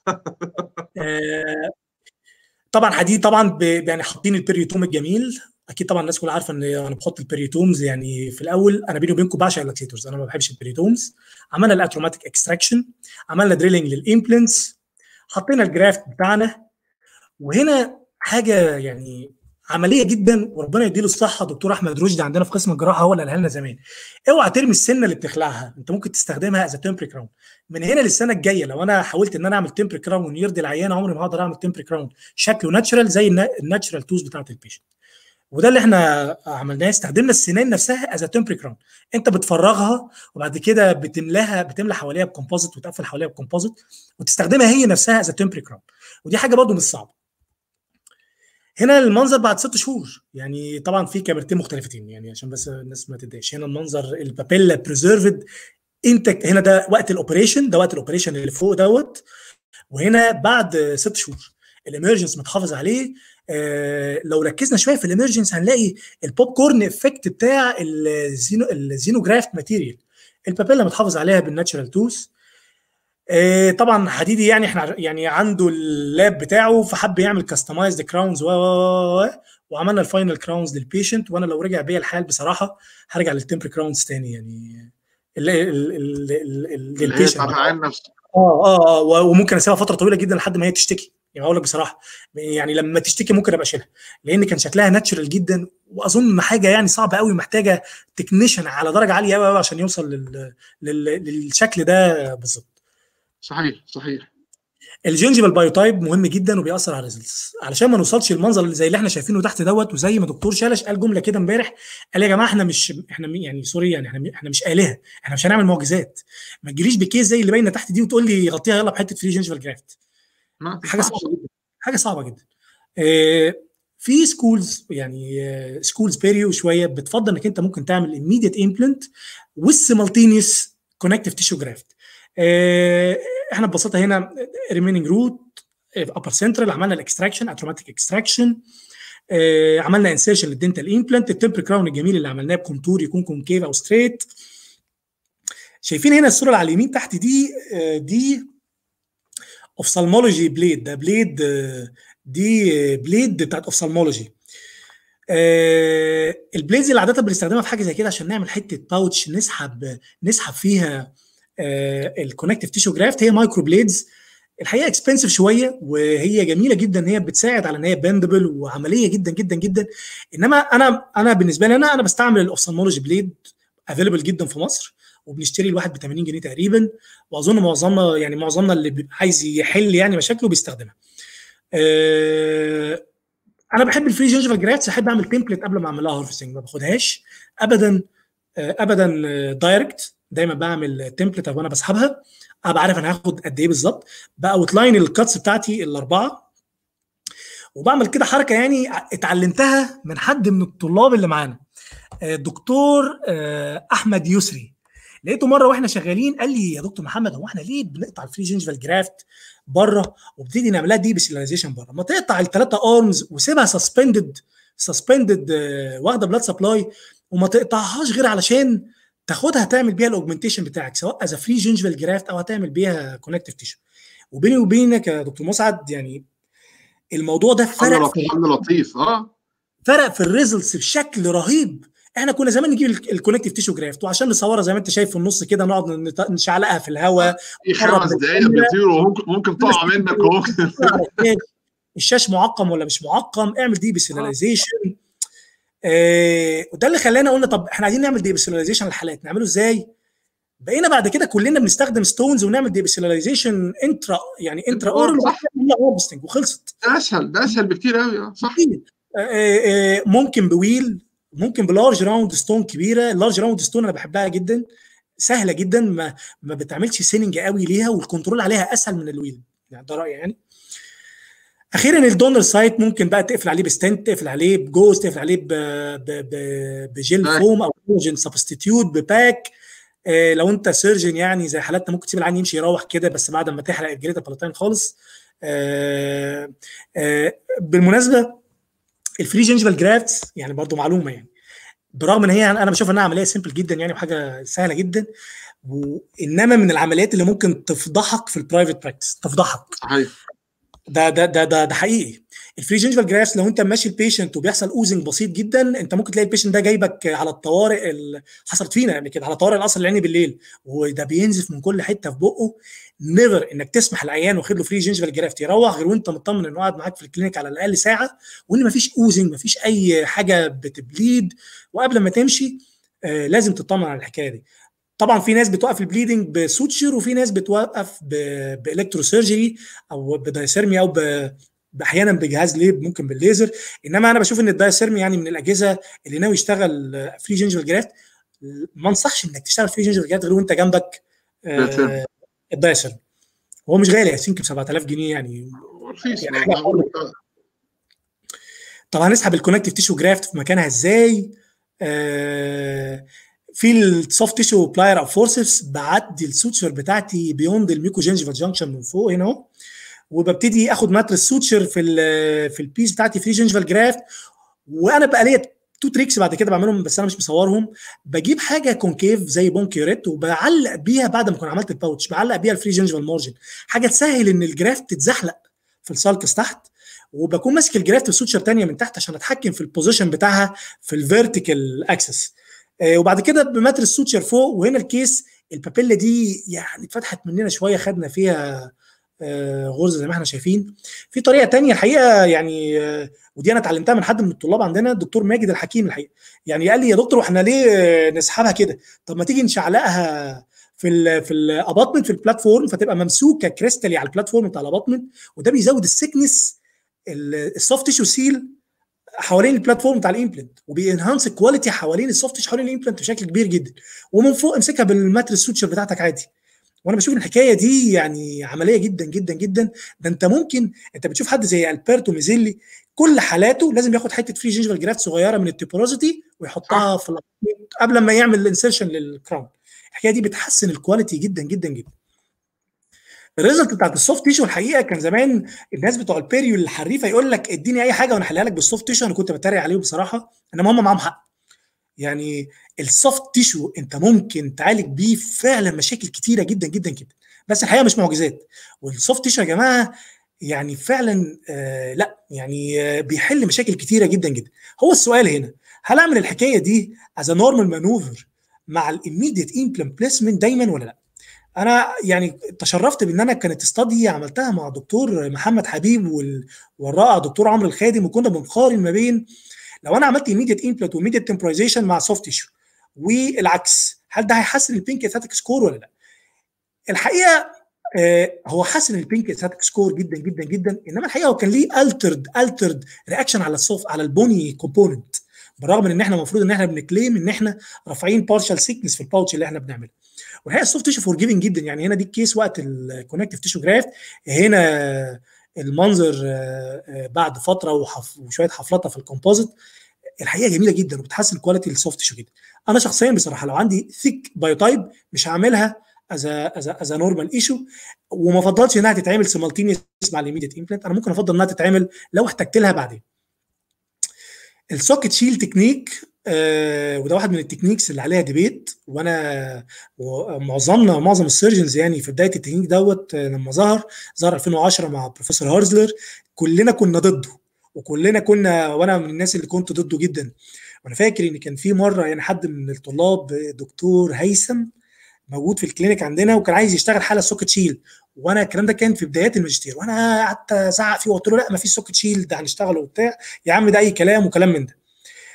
آه، طبعا حديد طبعا ب- يعني حاطين البريوتوم الجميل اكيد طبعا الناس كلها عارفه ان انا بحط البريوتومز يعني في الاول انا بيني وبينكم بعشق اللاكسيتورز انا ما بحبش البريوتومز عملنا الاتروماتيك اكستراكشن عملنا دريلنج للامبلنتس حطينا الجرافت بتاعنا وهنا حاجه يعني عمليه جدا وربنا يديله الصحه دكتور احمد رشدي عندنا في قسم الجراحه هو اللي قالها لنا زمان اوعى ترمي السنه اللي بتخلعها انت ممكن تستخدمها از تمبري كراون من هنا للسنه الجايه لو انا حاولت ان انا اعمل تمبري كراون يرضي العيان عمري ما هقدر اعمل تمبري كراون شكله ناتشرال زي الناتشرال توز بتاعت البيشنت وده اللي احنا عملناه استخدمنا السنان نفسها از تمبري كراون انت بتفرغها وبعد كده بتملاها بتملى حواليها بكومبوزيت وتقفل حواليها بكومبوزيت وتستخدمها هي نفسها از تمبري كراون ودي حاجه برضو مش صعبه هنا المنظر بعد ست شهور يعني طبعا في كاميرتين مختلفتين يعني عشان بس الناس ما تتضايقش هنا المنظر البابيلا بريزيرفد انت هنا ده وقت الاوبريشن ده وقت الاوبريشن اللي فوق دوت وهنا بعد ست شهور الامرجنس متحافظ عليه آه لو ركزنا شويه في الامرجنس هنلاقي البوب كورن افكت بتاع الزينو الزينوجرافت ماتيريال البابيلا متحافظ عليها بالناتشرال توث آه طبعا حديدي يعني احنا يعني عنده اللاب بتاعه فحب يعمل كاستمايزد كراونز و وعملنا الفاينل كراونز للبيشنت وانا لو رجع بيا الحال بصراحه هرجع للتمبري كراونز تاني يعني للبيشنت عن نفسه اه اه اه وممكن اسيبها فتره طويله جدا لحد ما هي تشتكي يعني اقول لك بصراحه يعني لما تشتكي ممكن ابقى اشيلها لان كان شكلها ناتشرال جدا واظن حاجه يعني صعبه قوي محتاجه تكنيشن على درجه عاليه قوي عشان يوصل لل... لل... للشكل ده بالظبط صحيح صحيح الجنجبال بايوتايب مهم جدا وبيأثر على الريزلتس علشان ما نوصلش للمنظر اللي زي اللي احنا شايفينه تحت دوت وزي ما دكتور شالش قال جمله كده امبارح قال يا جماعه احنا مش احنا يعني سوري يعني احنا احنا مش الهه احنا مش هنعمل معجزات ما تجيليش بكيس زي اللي باينه تحت دي وتقول لي غطيها يلا بحته فري جنجبال جرافت حاجه صعبه جدا حاجه صعبه جدا اه في سكولز يعني سكولز بيريو شويه بتفضل انك انت ممكن تعمل immediate implant with simultaneous connective tissue graft اه احنا ببساطه هنا ريميننج روت ابر سنترال عملنا الاكستراكشن اتروماتيك اكستراكشن اه عملنا انسيرشن للدنتال امبلانت التمبر كراون الجميل اللي عملناه بكونتور يكون كونكيف او ستريت شايفين هنا الصوره اللي على اليمين تحت دي اه دي اوفثالمولوجي بليد ده بليد اه دي بليد بتاعت اوفثالمولوجي البليدز اللي عاده بنستخدمها في حاجه زي كده عشان نعمل حته باوتش نسحب نسحب فيها الكونكتيف تيشو جرافت هي مايكرو بليدز الحقيقه اكسبنسيف شويه وهي جميله جدا ان هي بتساعد على ان هي بندبل وعمليه جدا جدا جدا انما انا انا بالنسبه لي انا انا بستعمل الاوفثالمولوجي بليد افيلبل جدا في مصر وبنشتري الواحد ب 80 جنيه تقريبا واظن معظمنا يعني معظمنا اللي عايز يحل يعني مشاكله بيستخدمها. أه انا بحب الفري جينجيفال جرافتس احب اعمل تمبلت قبل ما اعمل لها هارفستنج ما باخدهاش ابدا ابدا دايركت دايما بعمل تمبلت وانا بسحبها ابقى عارف انا هاخد قد ايه بالظبط باوتلاين الكاتس بتاعتي الاربعه وبعمل كده حركه يعني اتعلمتها من حد من الطلاب اللي معانا دكتور احمد يسري لقيته مره واحنا شغالين قال لي يا دكتور محمد هو احنا ليه بنقطع الفري جينجيفال جرافت بره وبتيجي نعملها دي بسيلاريزيشن بره ما تقطع الثلاثه ارمز وسيبها سسبندد سسبندد واخده بلاد سبلاي وما تقطعهاش غير علشان تاخدها تعمل بيها الاوجمنتيشن بتاعك سواء از فري جينجيفال جرافت او هتعمل بيها كونكتيف تيشو وبيني وبينك يا دكتور مسعد يعني الموضوع ده فرق حل لطيف اه فرق في الريزلتس بشكل رهيب احنا كنا زمان نجيب الكونكتيف تيشو جرافت وعشان نصورها زي ما انت شايف في النص كده نقعد نشعلقها في الهواء في خمس دقائق بيطيروا وممكن ممكن تقع منك وممكن الشاش معقم ولا مش معقم اعمل دي بسيلاليزيشن آه وده اللي خلانا قلنا طب احنا عايزين نعمل ديبسيلاليزيشن للحالات نعمله ازاي؟ بقينا بعد كده كلنا بنستخدم ستونز ونعمل ديبسيلاليزيشن انترا يعني انترا اورال وخلصت ده اسهل ده اسهل بكتير قوي صح آه آه ممكن بويل ممكن بلارج راوند ستون كبيره اللارج راوند ستون انا بحبها جدا سهله جدا ما ما بتعملش سيننج قوي ليها والكنترول عليها اسهل من الويل يعني ده رايي يعني اخيرا الدونر سايت ممكن بقى تقفل عليه بستنت تقفل عليه بجوز تقفل عليه ب ب ب بجيل فوم او كولاجين سبستيتيوت بباك آه لو انت سيرجن يعني زي حالاتنا ممكن تسيب العين يمشي يروح كده بس بعد ما تحرق الجريتا بلاتين خالص آه آه بالمناسبه الفري جينجفال جرافتس يعني برضو معلومه يعني برغم ان هي انا بشوف انها عمليه سيمبل جدا يعني وحاجه سهله جدا وانما من العمليات اللي ممكن تفضحك في البرايفت براكتس تفضحك صحيح ده ده ده ده, ده حقيقي الفري جينجفال جرافس لو انت ماشي البيشنت وبيحصل اوزنج بسيط جدا انت ممكن تلاقي البيشنت ده جايبك على الطوارئ ال... حصلت فينا قبل كده على طوارئ القصر العيني بالليل وده بينزف من كل حته في بقه نيفر انك تسمح العيان واخد له فري جينجفال جرافت يروح غير وانت مطمن انه قاعد معاك في الكلينيك على الاقل ساعه وان مفيش اوزنج مفيش اي حاجه بتبليد وقبل ما تمشي آه لازم تطمن على الحكايه دي طبعا في ناس بتوقف البليدنج بسوتشر وفي ناس بتوقف بالكتروسيرجري او بدايسيرمي او ب... احيانا بجهاز ليب ممكن بالليزر انما انا بشوف ان الدايسيرمي يعني من الاجهزه اللي ناوي يشتغل فري جينجفال جرافت ما انصحش انك تشتغل فري جينجفال جرافت غير وانت جنبك آه الدايسيرمي هو مش غالي يمكن 7000 جنيه يعني رخيص يعني حاجة طب هنسحب الكونكتيف تيشو جرافت في مكانها ازاي؟ آه في السوفت تيشو بلاير او فورسبس بعدي السوتشر بتاعتي بيوند الميكو جينجيفال جانكشن من فوق هنا اهو وببتدي اخد ماتريس سوتشر في ال في البيس بتاعتي فري جينجيفال جرافت وانا بقى ليا تو تريكس بعد كده بعملهم بس انا مش مصورهم بجيب حاجه كونكيف زي بونكيوريت وبعلق بيها بعد ما اكون عملت الباوتش بعلق بيها الفري جينجيفال مارجن حاجه تسهل ان الجرافت تتزحلق في السالكس تحت وبكون ماسك الجرافت بسوتشر ثانيه من تحت عشان اتحكم في البوزيشن بتاعها في الفيرتيكال اكسس آه وبعد كده بماتريس سوتشر فوق وهنا الكيس البابيلا دي يعني اتفتحت مننا شويه خدنا فيها آه غرزه زي ما احنا شايفين في طريقه تانية الحقيقه يعني آه ودي انا اتعلمتها من حد من الطلاب عندنا الدكتور ماجد الحكيم الحقيقه يعني قال لي يا دكتور واحنا ليه نسحبها كده طب ما تيجي نشعلقها في ال في الاباطمنت في البلاتفورم فتبقى ممسوكه كريستالي على البلاتفورم بتاع الاباطمنت وده بيزود السكنس السوفت تيشو سيل حوالين البلاتفورم بتاع الامبلنت وبينهانس الكواليتي حوالين السوفت تيشو حوالين الامبلنت بشكل كبير جدا ومن فوق امسكها بالماتريس سوتشر بتاعتك عادي وانا بشوف الحكايه دي يعني عمليه جدا جدا جدا ده انت ممكن انت بتشوف حد زي البرتو ميزيلي كل حالاته لازم ياخد حته فري جينجفال جرافت صغيره من التيبوروزيتي ويحطها في قبل ما يعمل الانسرشن للكراون الحكايه دي بتحسن الكواليتي جدا جدا جدا الريزلت بتاعت السوفت تيشو الحقيقه كان زمان الناس بتوع البيريو الحريفه يقول لك اديني اي حاجه وانا احلها لك بالسوفت تيشو انا كنت بتريق عليهم بصراحه انما هم معاهم حق يعني السوفت تيشو انت ممكن تعالج بيه فعلا مشاكل كتيره جدا جدا جدا بس الحقيقه مش معجزات والسوفت تيشو يا جماعه يعني فعلا آه لا يعني آه بيحل مشاكل كتيره جدا جدا هو السؤال هنا هل اعمل الحكايه دي از نورمال مانوفر مع الاميديت امبلانت بليسمنت دايما ولا لا انا يعني تشرفت بان انا كانت استادي عملتها مع دكتور محمد حبيب والرائع دكتور عمرو الخادم وكنا بنقارن ما بين لو انا عملت ايميديت امبلانت وايميديت تمبرايزيشن مع سوفت تيشو والعكس هل ده هيحسن البينك اثاتيك سكور ولا لا؟ الحقيقه آه هو حسن البينك اثاتيك سكور جدا جدا جدا انما الحقيقه هو كان ليه الترد الترد رياكشن على السوفت على البوني كومبوننت بالرغم من ان احنا المفروض ان احنا بنكليم ان احنا رافعين بارشال سيكنس في الباوتش اللي احنا بنعمله والحقيقه السوفت تيشو فور جيفنج جدا يعني هنا دي الكيس وقت الكونكتيف تيشو جرافت هنا المنظر بعد فتره وشويه حفلطه في الكومبوزيت الحقيقه جميله جدا وبتحسن كواليتي السوفت تيشو جدا انا شخصيا بصراحه لو عندي ثيك بايوتايب مش هعملها از از از نورمال ايشو وما افضلش انها تتعمل سيمالتينيوس مع الايميديت امبلانت انا ممكن افضل انها تتعمل لو احتجت لها بعدين السوكت شيل تكنيك آه وده واحد من التكنيكس اللي عليها ديبيت وانا ومعظمنا معظم السيرجنز يعني في بدايه التكنيك دوت لما ظهر ظهر 2010 مع بروفيسور هارزلر كلنا كنا ضده وكلنا كنا وانا من الناس اللي كنت ضده جدا وانا فاكر ان كان في مره يعني حد من الطلاب دكتور هيثم موجود في الكلينيك عندنا وكان عايز يشتغل حاله سوكت شيل وانا الكلام ده كان في بدايات الماجستير وانا قعدت ازعق فيه وقلت له لا ما فيش سوكت شيل ده هنشتغله وبتاع يا عم ده اي كلام وكلام من ده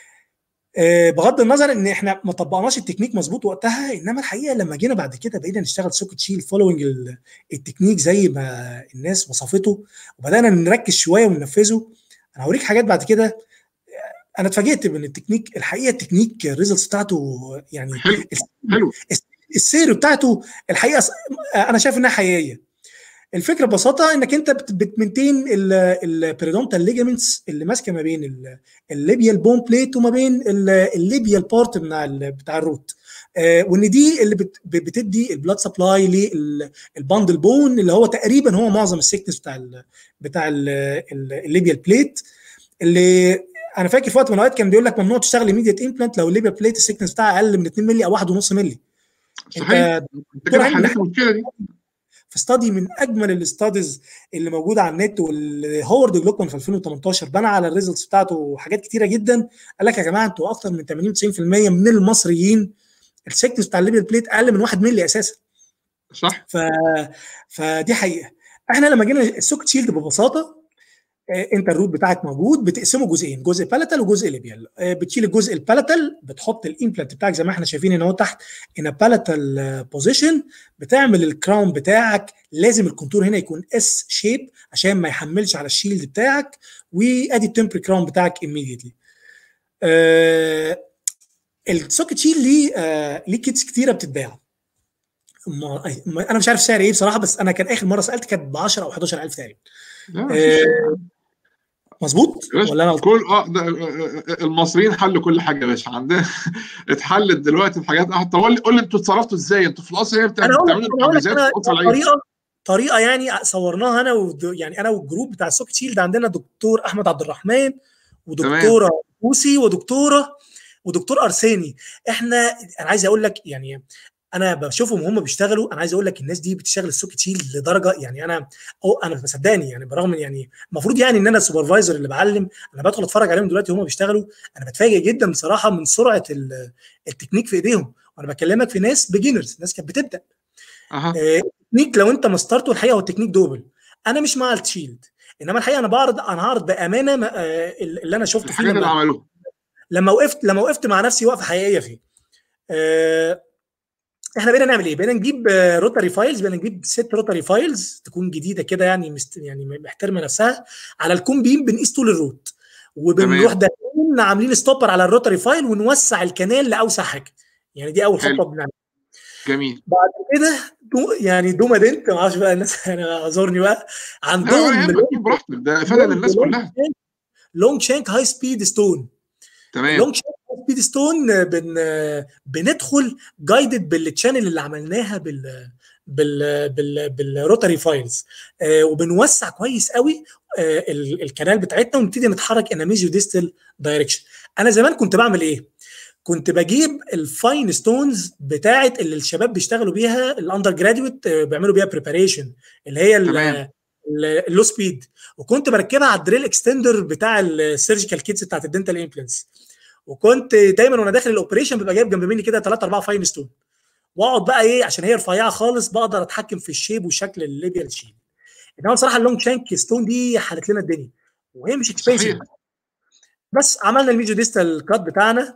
آه بغض النظر ان احنا ما طبقناش التكنيك مظبوط وقتها انما الحقيقه لما جينا بعد كده بقينا نشتغل سوكت شيل فولوينج التكنيك زي ما الناس وصفته وبدانا نركز شويه وننفذه انا هوريك حاجات بعد كده انا اتفاجئت من التكنيك الحقيقه التكنيك الريزلتس بتاعته يعني حلو حلو السير بتاعته الحقيقه انا شايف انها حقيقيه الفكره ببساطه انك انت بتمنتين البريدونتال ليجامنتس اللي ماسكه ما بين الليبيال بون بليت وما بين الليبيال بارت بتاع بتاع الروت آه وان دي اللي بت بتدي البلاد سبلاي للباندل بون اللي هو تقريبا هو معظم السيكنس بتاع ال بتاع الليبيال بليت اللي انا فاكر في وقت من الاوقات كان بيقول لك ممنوع تشتغل ايميديت امبلانت لو الليبيا بليت السكنس بتاعها اقل من 2 مللي او 1.5 مللي صحيح انت كده حليت المشكله دي في استادي من اجمل الاستاديز اللي موجوده على النت والهوارد جلوكمان في 2018 بنى على الريزلتس بتاعته حاجات كتيره جدا قال لك يا جماعه انتوا اكتر من 80 90% من المصريين السكنس بتاع الليبيا بليت اقل من 1 مللي اساسا صح ف... فدي حقيقه احنا لما جينا السوكت شيلد ببساطه انت الروت بتاعك موجود بتقسمه جزئين جزء بالاتال وجزء ليبيال بتشيل الجزء البالاتال بتحط الامبلانت بتاعك زي ما احنا شايفين هنا اهو تحت ان بالاتال بوزيشن بتعمل الكراون بتاعك لازم الكونتور هنا يكون اس شيب عشان ما يحملش على الشيلد بتاعك وادي التمبري كراون بتاعك immediately آه السوكت شيل ليه آه ليه كيتس كتيره بتتباع انا مش عارف سعر ايه بصراحه بس انا كان اخر مره سالت كانت ب 10 او 11000 تقريبا آه مظبوط ولا انا كل اه المصريين حلوا كل حاجه يا باشا عندنا اتحلت دلوقتي الحاجات طب قول لي قول لي انتوا اتصرفتوا ازاي انتوا في الاصل هي بتعملوا الحجوزات طريقه طريقه يعني صورناها انا ود... يعني انا والجروب بتاع السوكت شيلد عندنا دكتور احمد عبد الرحمن ودكتوره بوسي ودكتوره ودكتور ارساني احنا انا عايز اقول لك يعني انا بشوفهم وهم بيشتغلوا انا عايز اقول لك الناس دي بتشتغل السوكت شيل لدرجه يعني انا أو انا مصدقني يعني برغم يعني المفروض يعني ان انا السوبرفايزر اللي بعلم انا بدخل اتفرج عليهم دلوقتي وهم بيشتغلوا انا بتفاجئ جدا بصراحه من سرعه التكنيك في ايديهم وانا بكلمك في ناس بيجنرز ناس كانت بتبدا أه. التكنيك لو انت مسطرته الحقيقه هو التكنيك دوبل انا مش مع الشيلد انما الحقيقه انا بعرض انا هعرض بامانه اللي انا شفته فيه اللي عملوه لما وقفت لما وقفت مع نفسي وقفه حقيقيه فيه أه احنا بقينا نعمل ايه؟ بقينا نجيب روتاري فايلز بقينا نجيب ست روتاري فايلز تكون جديده كده يعني مست... يعني محترمه نفسها على الكون بيم بنقيس طول الروت وبنروح داخلين عاملين ستوبر على الروتاري فايل ونوسع الكنال لاوسع حاجه يعني دي اول خطوه بنعملها جميل بعد كده دو يعني دوما دنت ما اعرفش بقى الناس يعني اعذرني بقى عندهم براحتك ده افاده للناس كلها لونج شانك هاي سبيد ستون تمام لونج شانك سبيد ستون بن بندخل جايدد بالتشانل اللي عملناها بال بال بال بالروتاري فايلز آه وبنوسع كويس قوي آه الكنال بتاعتنا ونبتدي نتحرك ان ميزيو ديستال دايركشن انا زمان كنت بعمل ايه كنت بجيب الفاين ستونز بتاعت اللي الشباب بيشتغلوا بيها الاندر جراديويت آه بيعملوا بيها بريباريشن اللي هي اللو سبيد وكنت بركبها على الدريل اكستندر بتاع السيرجيكال كيتس بتاعت الدنتال امبلانتس وكنت دايما وانا داخل الاوبريشن ببقى جايب جنب مني كده 3 4 فاين ستون واقعد بقى ايه عشان هي رفيعه خالص بقدر اتحكم في الشيب وشكل الليبيال شيب انما بصراحه اللونج شانك ستون دي حلت لنا الدنيا وهي مش اكسبنسيف بس عملنا الميجو ديستال كات بتاعنا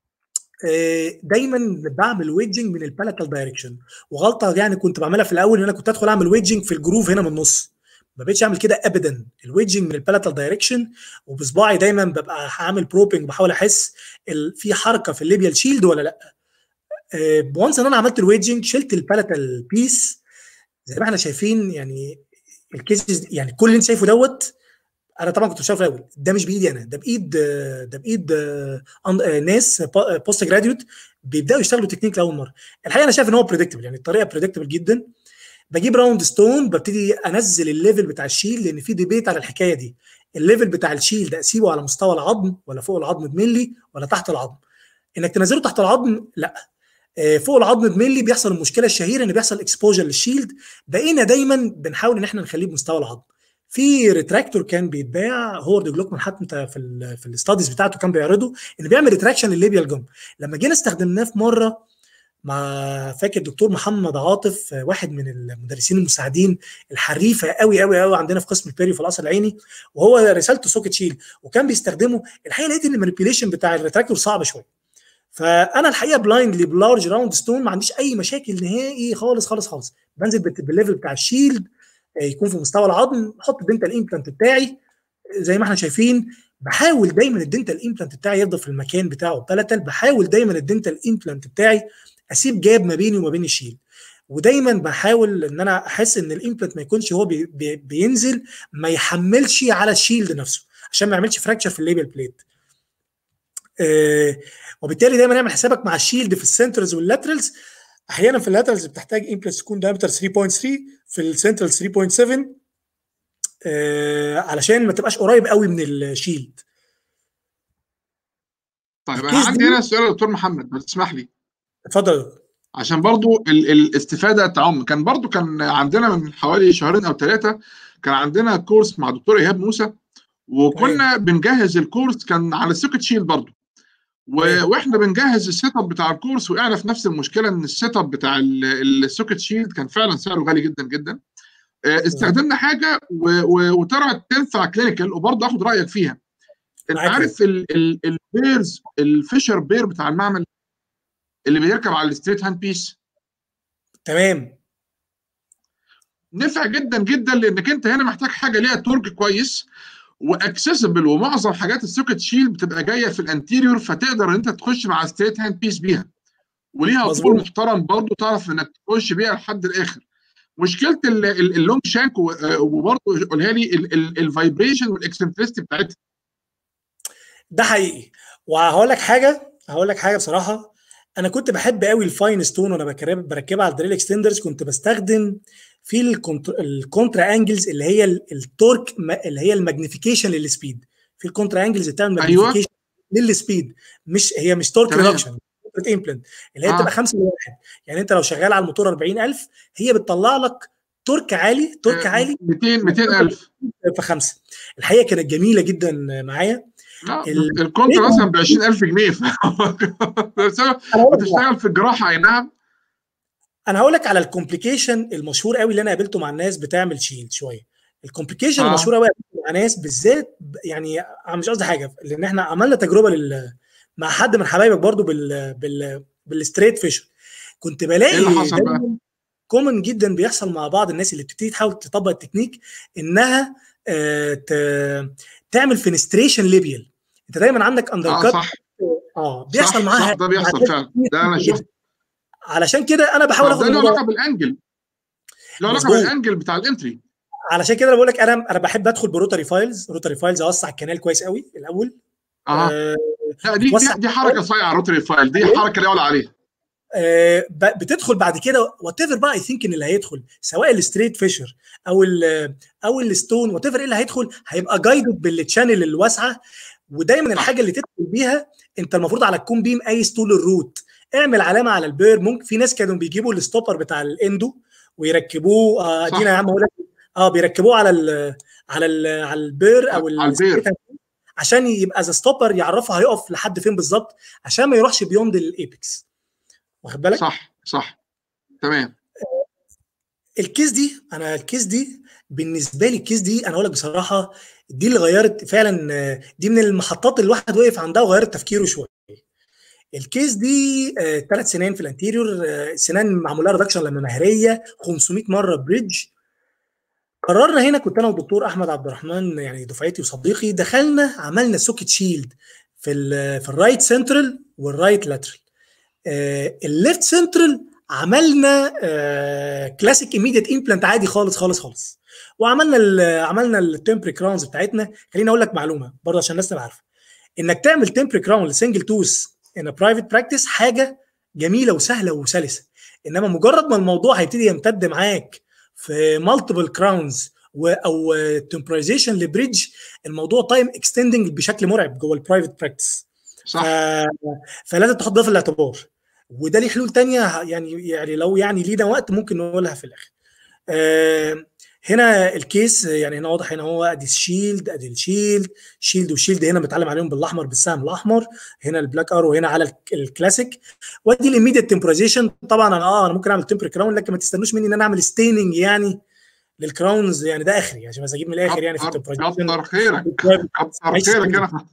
دايما بعمل ويدجنج من البالاتال دايركشن وغلطه يعني كنت بعملها في الاول ان انا كنت ادخل اعمل ويدجنج في الجروف هنا من النص ما بقتش اعمل كده ابدا الويدجنج من البالاتال دايركشن وبصباعي دايما ببقى هعمل بروبنج بحاول احس في حركه في الليبيال شيلد ولا لا وانس ان انا عملت الويدجنج شلت البالاتال بيس زي ما احنا شايفين يعني الكيسز يعني كل اللي انت شايفه دوت انا طبعا كنت شايفه الاول ده مش بايدي انا ده بايد ده بايد ناس بوست جراديوت بيبداوا يشتغلوا تكنيك لاول مره الحقيقه انا شايف ان هو بريدكتبل يعني الطريقه بريدكتبل جدا بجيب راوند ستون ببتدي انزل الليفل بتاع الشيل لان في ديبيت على الحكايه دي الليفل بتاع الشيل ده اسيبه على مستوى العظم ولا فوق العظم بملي ولا تحت العظم انك تنزله تحت العظم لا فوق العظم بملي بيحصل المشكله الشهيره ان بيحصل اكسبوجر للشيلد بقينا دايما بنحاول ان احنا نخليه بمستوى العظم في ريتراكتور كان بيتباع هورد جلوكمان حتى في ال في الاستاديز بتاعته كان بيعرضه ان بيعمل ريتراكشن للليبيال جم لما جينا استخدمناه في مره مع فاكر الدكتور محمد عاطف واحد من المدرسين المساعدين الحريفه قوي قوي قوي عندنا في قسم البيري في القصر العيني وهو رسالته سوكت شيل وكان بيستخدمه الحقيقه لقيت ان المانيبيوليشن بتاع الريتراكتور صعب شويه فانا الحقيقه بلايندلي بلارج راوند ستون ما عنديش اي مشاكل نهائي خالص خالص خالص بنزل بالليفل بتاع الشيلد يكون في مستوى العظم احط الدنتال امبلانت بتاعي زي ما احنا شايفين بحاول دايما الدنتال امبلانت بتاعي يفضل في المكان بتاعه بلاتال بحاول دايما الدنتال امبلانت بتاعي اسيب جاب ما بيني وما بين الشيل ودايما بحاول ان انا احس ان الامبلانت ما يكونش هو بي بي بينزل ما يحملش على الشيلد نفسه عشان ما يعملش فراكشر في الليبل بليت آه وبالتالي دايما اعمل حسابك مع الشيلد في السنترز واللاترالز احيانا في اللاترالز بتحتاج امبلانت تكون دايمتر 3.3 في السنترال 3.7 آه علشان ما تبقاش قريب قوي من الشيلد طيب انا الكيس عندي دي هنا سؤال يا دكتور محمد ما تسمح لي اتفضل عشان برضو ال- الاستفاده تعم كان برضو كان عندنا من حوالي شهرين او ثلاثه كان عندنا كورس مع دكتور ايهاب موسى وكنا بنجهز الكورس كان على السوكت شيل برضو و- تمام. واحنا بنجهز السيت اب بتاع الكورس وقعنا في نفس المشكله ان السيت اب بتاع ال- السوكت شيلد كان فعلا سعره غالي جدا جدا آه، استخدمنا حاجه و- و- وطلعت تنفع كلينيكال وبرضه اخد رايك فيها انت معاك عارف ال- ال- البيرز الفيشر بير بتاع المعمل اللي بيركب على الستريت هاند بيس تمام نفع جدا جدا لانك انت هنا محتاج حاجه ليها تورك كويس واكسسبل ومعظم حاجات السوكت شيل بتبقى جايه في الانتيريور فتقدر ان انت تخش مع ستريت هاند بيس بيها وليها مظبوط. طول محترم برضه تعرف انك تخش بيها لحد الاخر مشكله ال- ال- اللونج شانك و- آه، وبرضه قولها لي الفايبريشن والاكسنترستي بتاعتها ده حقيقي وهقول لك حاجه هقول لك حاجه بصراحه انا كنت بحب قوي الفاين ستون وانا بكرب- بركبها على الدريل اكستندرز كنت بستخدم في الكونتر- الكونترا انجلز اللي هي ال- التورك م- اللي هي الماجنيفيكيشن للسبيد في الكونترا انجلز بتعمل أيوة. ماجنيفيكيشن للسبيد مش هي مش تورك تمام. ريدكشن امبلنت اللي هي آه. بتبقى 5 لواحد يعني انت لو شغال على الموتور 40000 هي بتطلع لك تورك عالي تورك آه، عالي 200 200000 في خمسه الحقيقه كانت جميله جدا معايا لا ال- الكونتر مثلا ب 20000 جنيه انا هقول لك بتشتغل في الجراحه اي نعم انا هقول لك على الكومبليكيشن المشهور قوي اللي انا قابلته مع الناس بتعمل شيلد شويه الكومبليكيشن آه. المشهور قوي مع ناس بالذات ب- يعني انا مش قصدي حاجه لان احنا عملنا تجربه لل مع حد من حبايبك برضو بال بال بالستريت فيشر كنت بلاقي إيه اللي حصل بقى؟ كومن جدا بيحصل مع بعض الناس اللي بتبتدي تحاول تطبق التكنيك انها آه ت- تعمل فينستريشن ليبيال انت دايما عندك اندر اه كات صح اه بيحصل صح, معاها صح ده بيحصل مع- فعلا ده انا شفت علشان كده انا بحاول ده اخد له الموضوع علاقه بالانجل له علاقه مظبوط. بالانجل بتاع الانتري علشان كده انا بقول لك انا انا بحب ادخل بروتري فايلز روتري فايلز اوسع الكنال كويس قوي الاول اه آه لا دي دي, توسع دي حركه صايعه روتري فايل دي حركه لا يعلى عليها آه ب- بتدخل بعد كده وات ايفر بقى اي ثينك ان اللي هيدخل سواء الستريت فيشر او ال او الستون وات ايفر ايه اللي هيدخل هيبقى جايدد بالتشانل الواسعه ودايما الحاجه اللي تدخل بيها انت المفروض على الكون بيم قايس طول الروت اعمل علامه على البير ممكن في ناس كانوا بيجيبوا الستوبر بتاع الاندو ويركبوه آه صح. دينا يا عم اقول لك اه بيركبوه على ال على ال على البير او على البير. الستريت عشان يبقى ذا ستوبر يعرفه هيقف لحد فين بالظبط عشان ما يروحش بيوند الايبكس واخد بالك صح صح تمام الكيس دي انا الكيس دي بالنسبه لي الكيس دي انا اقول لك بصراحه دي اللي غيرت فعلا آه، دي من المحطات اللي الواحد وقف عندها وغيرت تفكيره شويه الكيس دي ثلاث سنين في الانتيريور آه، سنان معمول لها ريدكشن لما مهريه 500 مره بريدج قررنا هنا كنت انا والدكتور احمد عبد الرحمن يعني دفعتي وصديقي دخلنا عملنا سوكت شيلد في ال في الرايت سنترال والرايت لاترال الليفت سنترال عملنا كلاسيك ايميديت امبلانت عادي خالص خالص خالص وعملنا ال عملنا التمبري كراونز بتاعتنا خليني اقول لك معلومه برضه عشان الناس تبقى عارفه انك تعمل تمبري كراون لسنجل توث ان برايفت براكتس حاجه جميله وسهله وسلسه انما مجرد ما الموضوع هيبتدي يمتد معاك في مالتيبل كراونز او تمبرايزيشن لبريدج الموضوع تايم اكستندنج بشكل مرعب جوه البرايفت براكتس صح ف... فلازم تحط ده في الاعتبار وده ليه حلول تانية يعني يعني لو يعني لينا وقت ممكن نقولها في الاخر آه هنا الكيس يعني هنا واضح هنا هو ادي الشيلد ادي الشيلد شيلد والشيلد هنا متعلم عليهم بالاحمر بالسهم الاحمر هنا البلاك ارو هنا على الك- الكلاسيك وادي الاميديت تمبرايزيشن طبعا انا اه انا ممكن اعمل تمبر كراون لكن ما تستنوش مني ان انا اعمل ستيننج يعني للكراونز يعني ده اخري عشان بس اجيب من الاخر يعني في كتر التمبرايزيشن كتر خيرك كتر عايش خيرك سنين. هنا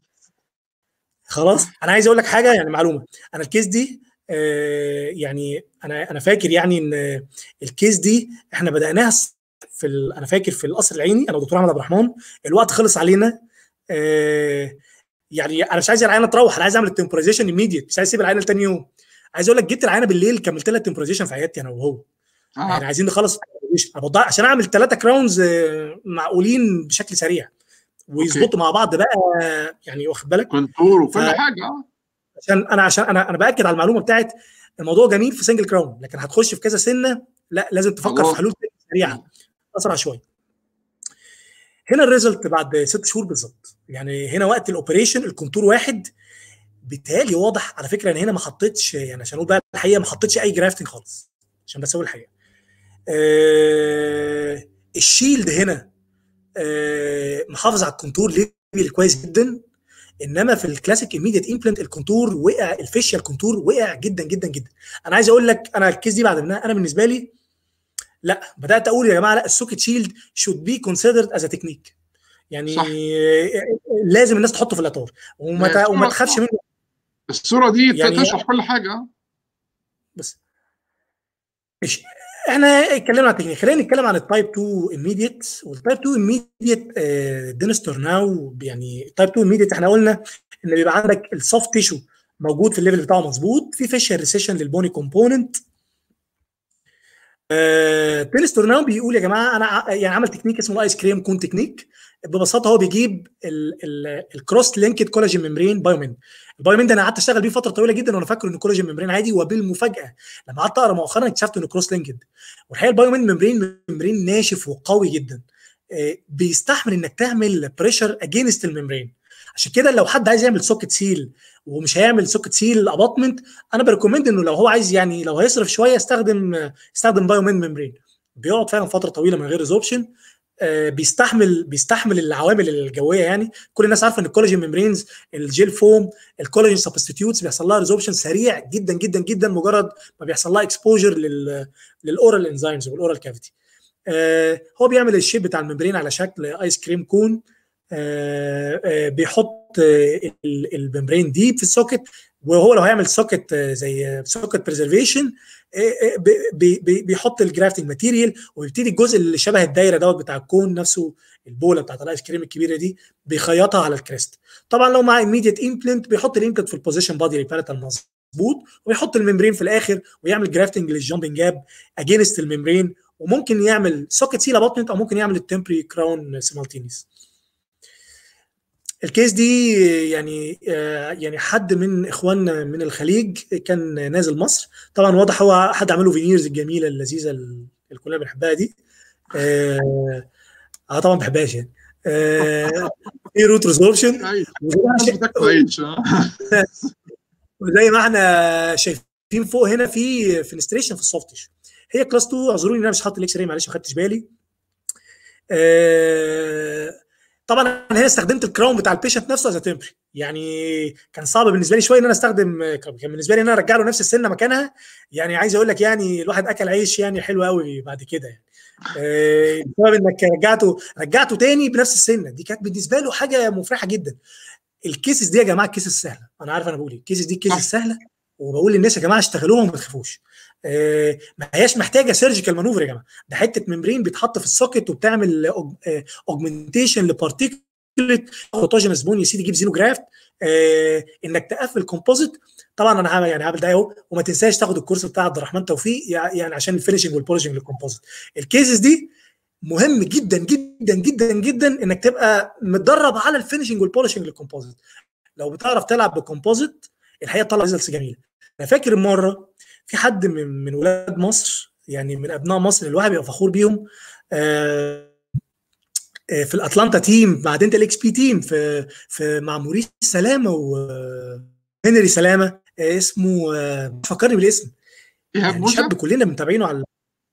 خلاص انا عايز اقول لك حاجه يعني معلومه انا الكيس دي آه، يعني انا انا فاكر يعني ان الكيس دي احنا بداناها في ال... انا فاكر في القصر العيني انا ودكتور احمد عبد الرحمن الوقت خلص علينا آه، يعني انا مش عايز العينه تروح انا عايز اعمل التمبرايزيشن ايميديت مش عايز اسيب العينه لتاني يوم عايز اقول لك جبت العينه بالليل كملت لها التمبرايزيشن في عيادتي انا وهو يعني اه عايزين نخلص التمبرايزيشن. أنا بضيع- عشان اعمل ثلاثه كراونز معقولين بشكل سريع ويظبطوا مع بعض بقى يعني واخد بالك كونتور وكل ف- حاجه اه عشان انا عشان انا انا باكد على المعلومه بتاعت الموضوع جميل في سنجل كراون لكن هتخش في كذا سنه لا لازم تفكر الله. في حلول سريعه اسرع شويه هنا الريزلت بعد ست شهور بالظبط يعني هنا وقت الاوبريشن الكونتور واحد بالتالي واضح على فكره انا هنا ما حطيتش يعني عشان اقول بقى الحقيقه ما حطيتش اي جرافتنج خالص عشان بس اقول الحقيقه آه الشيلد هنا آه محافظ على الكونتور ليفل كويس جدا انما في الكلاسيك ايميديت امبلانت الكونتور وقع الفيشيال كونتور وقع جدا جدا جدا انا عايز اقول لك انا الكيس دي بعد منها انا بالنسبه لي لا بدات اقول يا جماعه لا السوكيت شيلد شود بي كونسيدرد از تكنيك يعني صح. لازم الناس تحطه في الاطار وما وما تخافش منه الصوره دي يعني تشرح كل حاجه بس ماشي احنا اتكلمنا عن التكنيك خلينا نتكلم عن التايب 2 immediate والتايب 2 immediate دينستر ناو يعني التايب 2 immediate احنا قلنا ان بيبقى عندك السوفت تيشو موجود في الليفل بتاعه مظبوط في فيشال ريسيشن للبوني كومبوننت دينستر ناو بيقول يا جماعه انا يعني عمل تكنيك اسمه الايس كريم كون تكنيك ببساطه هو بيجيب الكروس لينكد كولاجين ممبرين بايومين البايومين ده انا قعدت اشتغل بيه فتره طويله جدا وانا فاكر انه كولاجين ممبرين عادي وبالمفاجاه لما قعدت اقرا مؤخرا اكتشفت انه كروس لينكد والحقيقه البايومين ممبرين ممبرين ناشف وقوي جدا بيستحمل انك تعمل بريشر اجينست الممبرين عشان كده لو حد عايز يعمل سوكت سيل ومش هيعمل سوكت سيل اباطمنت انا بريكومند انه لو هو عايز يعني لو هيصرف شويه يستخدم يستخدم بايومين ممبرين بيقعد فعلا فتره طويله من غير ريزوبشن بيستحمل بيستحمل العوامل الجويه يعني كل الناس عارفه ان الكولاجين ميمبرينز الجيل فوم الكولاجين سبستيتيوتس بيحصل لها ريزوبشن سريع جدا جدا جدا مجرد ما بيحصل لها اكسبوجر لل للاورال انزيمز والاورال كافيتي آه هو بيعمل الشيب بتاع الممبرين على شكل ايس كريم كون آه آه بيحط الممبرين دي في السوكت وهو لو هيعمل سوكت زي سوكت بريزرفيشن بيحط الجرافتنج ماتيريال ويبتدي الجزء اللي شبه الدايره دوت بتاع الكون نفسه البوله بتاعت الايس كريم الكبيره دي بيخيطها على الكريست طبعا لو مع immediate امبلنت بيحط الامبلنت في البوزيشن بادي ريباريتال مظبوط ويحط الممبرين في الاخر ويعمل جرافتنج للجامبنج جاب اجينست الممبرين وممكن يعمل سوكت سيل اباطمنت او ممكن يعمل التمبري كراون سيمالتينيس الكيس دي يعني يعني حد من اخواننا من الخليج كان نازل مصر طبعا واضح هو حد عمله فينيرز الجميله اللذيذه اللي كلنا بنحبها دي اه, آه طبعا ما بحبهاش يعني آه في روت ريزولوشن وزي ما احنا شايفين فوق هنا في فينستريشن في السوفت هي كلاس 2 اعذروني ان انا مش حاطط الاكس راي معلش ما خدتش بالي آه طبعا انا هنا استخدمت الكراون بتاع البيشنت نفسه از تمبري يعني كان صعب بالنسبه لي شويه ان انا استخدم كان بالنسبه لي ان انا ارجع له نفس السنه مكانها يعني عايز اقول لك يعني الواحد اكل عيش يعني حلو قوي بعد كده يعني بسبب انك رجعته رجعته تاني بنفس السنه دي كانت بالنسبه له حاجه مفرحه جدا الكيسز دي يا جماعه الكيسز سهله انا عارف انا بقول ايه الكيسز دي كيسز سهله وبقول للناس يا جماعه اشتغلوها وما تخافوش آه ما هياش محتاجه سيرجيكال مانوفر يا جماعه ده حته ممبرين بيتحط في السوكت وبتعمل اوجمنتيشن لبارتيكلت اوتوجينس بون يا سيدي جيب زيرو جرافت آه انك تقفل كومبوزيت طبعا انا هعمل يعني هعمل ده اهو وما تنساش تاخد الكورس بتاع عبد الرحمن توفيق يعني عشان الفينشنج والبولشنج للكومبوزيت الكيسز دي مهم جدا جدا جدا جدا انك تبقى متدرب على الفينشنج والبولشنج للكومبوزيت لو بتعرف تلعب بكومبوزيت الحقيقه تطلع ريزلتس جميله انا فاكر مره في حد من من ولاد مصر يعني من ابناء مصر الواحد بيبقى فخور بيهم آه في الاتلانتا تيم مع دنتال اكس بي تيم في في مع موريس سلامه وهنري سلامه اسمه فكرني بالاسم ايهاب يعني موسى شاب كلنا متابعينه على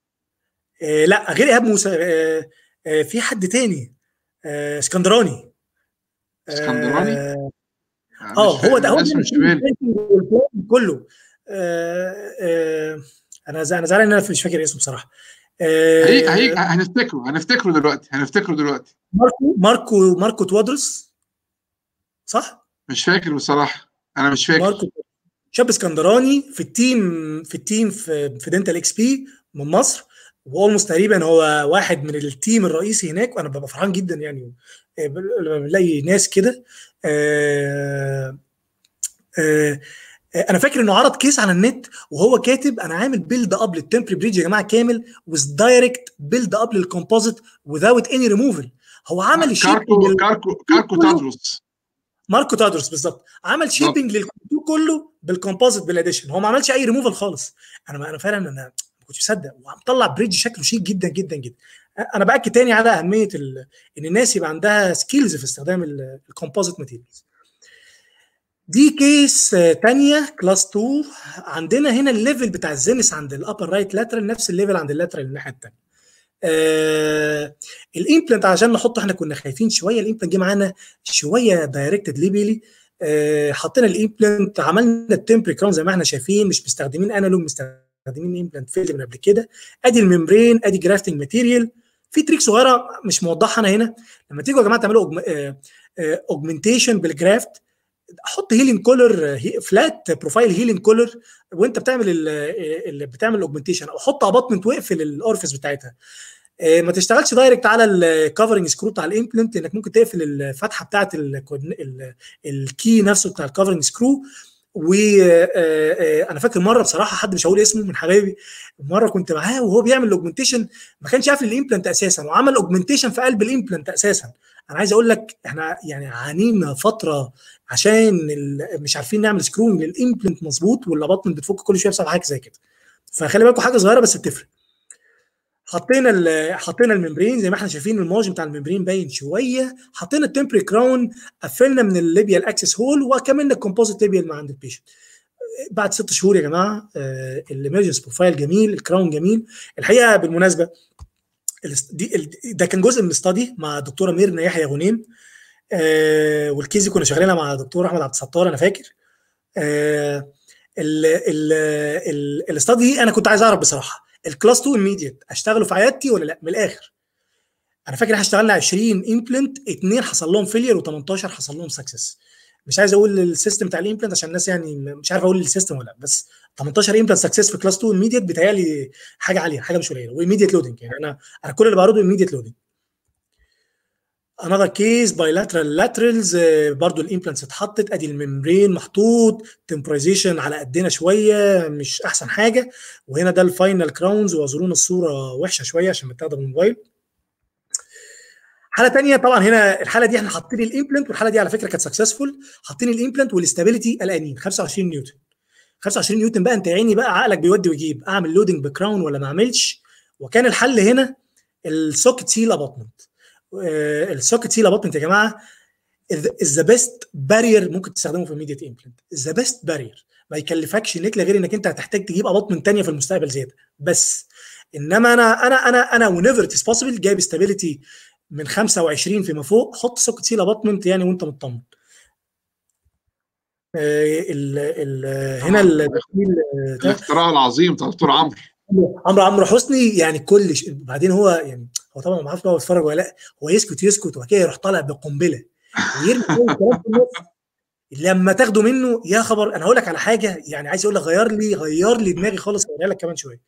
آه لا غير ايهاب موسى آه آه في حد تاني آه اسكندراني اسكندراني اه آه، هو ده هو اسم ده مش بالي كله آه آه انا زع- انا زعلان ان انا مش فاكر اسمه بصراحه آه هيجي هيجي هنفتكره هنفتكره دلوقتي هنفتكره دلوقتي ماركو ماركو ماركو توادرس صح؟ مش فاكر بصراحه انا مش فاكر ماركو شاب اسكندراني في التيم في التيم في في دنتال اكس بي من مصر واولموست تقريبا هو واحد من التيم الرئيسي هناك وانا ببقى فرحان جدا يعني آه، لما بنلاقي ناس كده آه، آه، آه، انا فاكر انه عرض كيس على النت وهو كاتب انا عامل بيلد اب للتمبري بريدج يا جماعه كامل with دايركت بيلد اب للكومبوزيت without any removal هو عمل الشيبنج كاركو كاركو كاركو تادروس ماركو تادروس بالظبط عمل بالظبط. شيبنج للكونتور كله بالكومبوزيت بالاديشن هو ما عملش اي ريموفال خالص انا انا فعلا انا ما كنتش مصدق ومطلع بريدج شكله شيك جدا جدا جدا انا باكد تاني على اهميه ال... ان الناس يبقى عندها سكيلز في استخدام الكومبوزيت ماتيريالز دي كيس آه، تانية كلاس 2 عندنا هنا الليفل بتاع الزينس عند الابر رايت لاترال نفس الليفل عند اللاترال الناحيه الثانيه آه الامبلانت عشان نحطه احنا كنا خايفين شويه الامبلانت جه معانا شويه دايركتد ليبيلي آه حطينا الامبلانت عملنا التمبري كراون زي ما احنا شايفين مش مستخدمين انالوج مستخدمين امبلانت فيلد من قبل كده ادي الممبرين ادي جرافتنج ماتيريال في تريك صغيره مش موضحها انا هنا لما تيجوا يا جماعه تعملوا اوجمنتيشن بالجرافت حط هيلينج كولر فلات بروفايل هيلينج كولر وانت بتعمل اللي بتعمل الاوجمنتيشن او حط اباطمنت واقفل الاورفيس بتاعتها آه، ما تشتغلش دايركت على الكفرنج سكرو بتاع الامبلنت انك ممكن تقفل الفتحه بتاعه الكي نفسه بتاع الكفرنج سكرو وانا فاكر مره بصراحه حد مش هقول اسمه من حبايبي مره كنت معاه وهو بيعمل الاوجمنتيشن ما كانش قافل الامبلنت اساسا وعمل اوجمنتيشن في قلب الامبلنت اساسا انا عايز اقول لك احنا يعني عانينا فتره عشان مش عارفين نعمل سكرون للامبلنت مظبوط والاباطمنت بتفك كل شويه بسبب حاجه زي كده فخلي بالكم حاجه صغيره بس بتفرق حطينا حطينا الممبرين زي ما احنا شايفين المارجن بتاع الممبرين باين شويه حطينا التمبري كراون قفلنا من الليبيال اكسس هول وكملنا الكومبوزيت ليبيال مع عند البيشنت بعد ست شهور يا جماعه الامرجنس بروفايل جميل الكراون جميل الحقيقه بالمناسبه دي ده كان جزء من الاستادي مع الدكتوره ميرنا يحيى غنيم آه والكيس دي كنا شغالينها مع الدكتور احمد عبد الستار انا فاكر آه الاستادي دي انا كنت عايز اعرف بصراحه الكلاس 2 ايميديت اشتغلوا في عيادتي ولا لا من الاخر انا فاكر احنا اشتغلنا 20 امبلنت اثنين حصل لهم فيلير و18 حصل لهم سكسس مش عايز اقول السيستم بتاع الامبلنت عشان الناس يعني مش عارف اقول السيستم ولا لا بس 18 امبلنت سكسس في كلاس 2 ايميديت بيتهيألي حاجه عاليه حاجه مش قليله وايميديت لودنج يعني انا انا كل اللي بعرضه ايميديت لودنج انذر كيس بايلاترال لاترالز برضو الامبلانتس اتحطت ادي الممبرين محطوط تمبرايزيشن على قدنا شويه مش احسن حاجه وهنا ده الفاينل كراونز واظن الصوره وحشه شويه عشان متاخده بالموبايل حاله ثانيه طبعا هنا الحاله دي احنا حاطين الامبلانت والحاله دي على فكره كانت سكسسفول حاطين الامبلانت والاستابيليتي قلقانين 25 نيوتن 25 نيوتن بقى انت يا عيني بقى عقلك بيودي ويجيب اعمل لودنج بكراون ولا ما اعملش وكان الحل هنا السوكت سيل اباطمنت السوكت سيل اباطمنت يا جماعه ذا بيست بارير ممكن تستخدمه في الميديت امبلنت ذا بيست بارير ما يكلفكش نكله غير انك انت هتحتاج تجيب اباطمنت ثانيه في المستقبل زياده بس انما انا انا انا انا ونيفر ات بوسيبل جايب استابيليتي من 25 فيما فوق حط سوكت سيل اباطمنت يعني وانت مطمن ال ال هنا الاختراع العظيم بتاع دكتور عمرو عمرو عمرو حسني يعني كل ش... بعدين هو يعني هو طبعا ما اعرفش هو بيتفرج ولا لا هو يسكت يسكت وبعد كده يروح طالع بقنبله ويرمي الكلام في النص لما تاخده منه يا خبر انا هقول لك على حاجه يعني عايز اقول لك غير لي غير لي دماغي خالص هقولها لك كمان شويه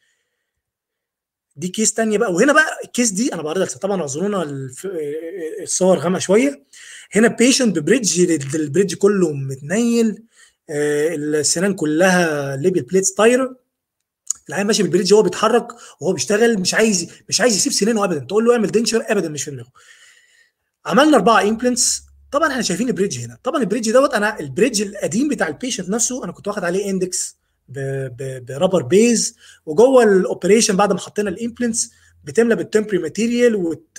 دي كيس تانية بقى وهنا بقى الكيس دي انا بعرضها طبعا اعذرونا الصور غامقه شويه هنا بيشنت ببريدج البريدج كله متنيل السنان كلها ليبيال بليتس طايره العيان ماشي بالبريدج هو بيتحرك وهو بيشتغل مش عايز مش عايز يسيب سنانه ابدا تقول له اعمل دنشر ابدا مش في دماغه عملنا اربعه امبلنتس طبعا احنا شايفين البريدج هنا طبعا البريدج دوت انا البريدج القديم بتاع البيشنت نفسه انا كنت واخد عليه اندكس برابر بيز وجوه الاوبريشن بعد ما حطينا الامبلنتس بتملى بالتمبري ماتيريال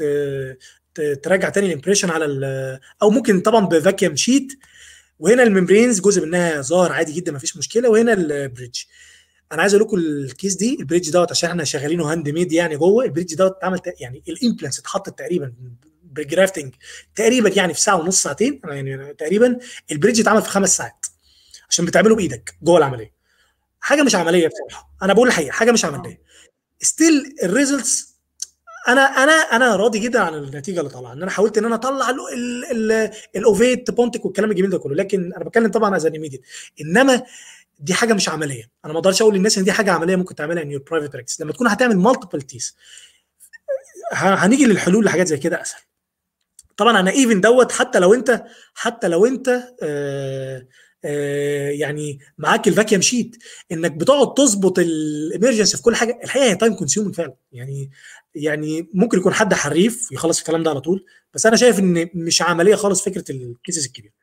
وتراجع تاني الامبريشن على او ممكن طبعا بفاكيوم شيت وهنا الممبرينز جزء منها ظاهر عادي جدا ما فيش مشكله وهنا البريدج انا عايز اقول لكم الكيس دي البريدج دوت عشان احنا شغالينه هاند ميد يعني جوه البريدج دوت اتعمل يعني الامبلانس اتحطت تقريبا بالجرافتنج تقريبا يعني في ساعه ونص ساعتين يعني تقريبا البريدج اتعمل في خمس ساعات عشان بتعمله بايدك جوه العمليه حاجه مش عمليه بصراحه انا بقول الحقيقه حاجه مش عمليه ستيل الريزلتس انا انا انا راضي جدا عن النتيجه اللي طالعه ان انا حاولت ان انا اطلع الاوفيت بونتك والكلام الجميل ده كله لكن انا بتكلم طبعا از ايميديت انما دي حاجه مش عمليه انا ما اقدرش اقول للناس ان دي حاجه عمليه ممكن تعملها ان يور برايفت براكتس لما تكون هتعمل مالتيبل تيس هنيجي للحلول لحاجات زي كده اسهل طبعا انا ايفن دوت حتى لو انت حتى لو انت آه آه يعني معاك الفاكيوم شيت انك بتقعد تظبط الامرجنسي في كل حاجه الحقيقه هي تايم كونسيومنج فعلا يعني يعني ممكن يكون حد حريف يخلص الكلام ده على طول بس انا شايف ان مش عمليه خالص فكره الكيسز الكبيره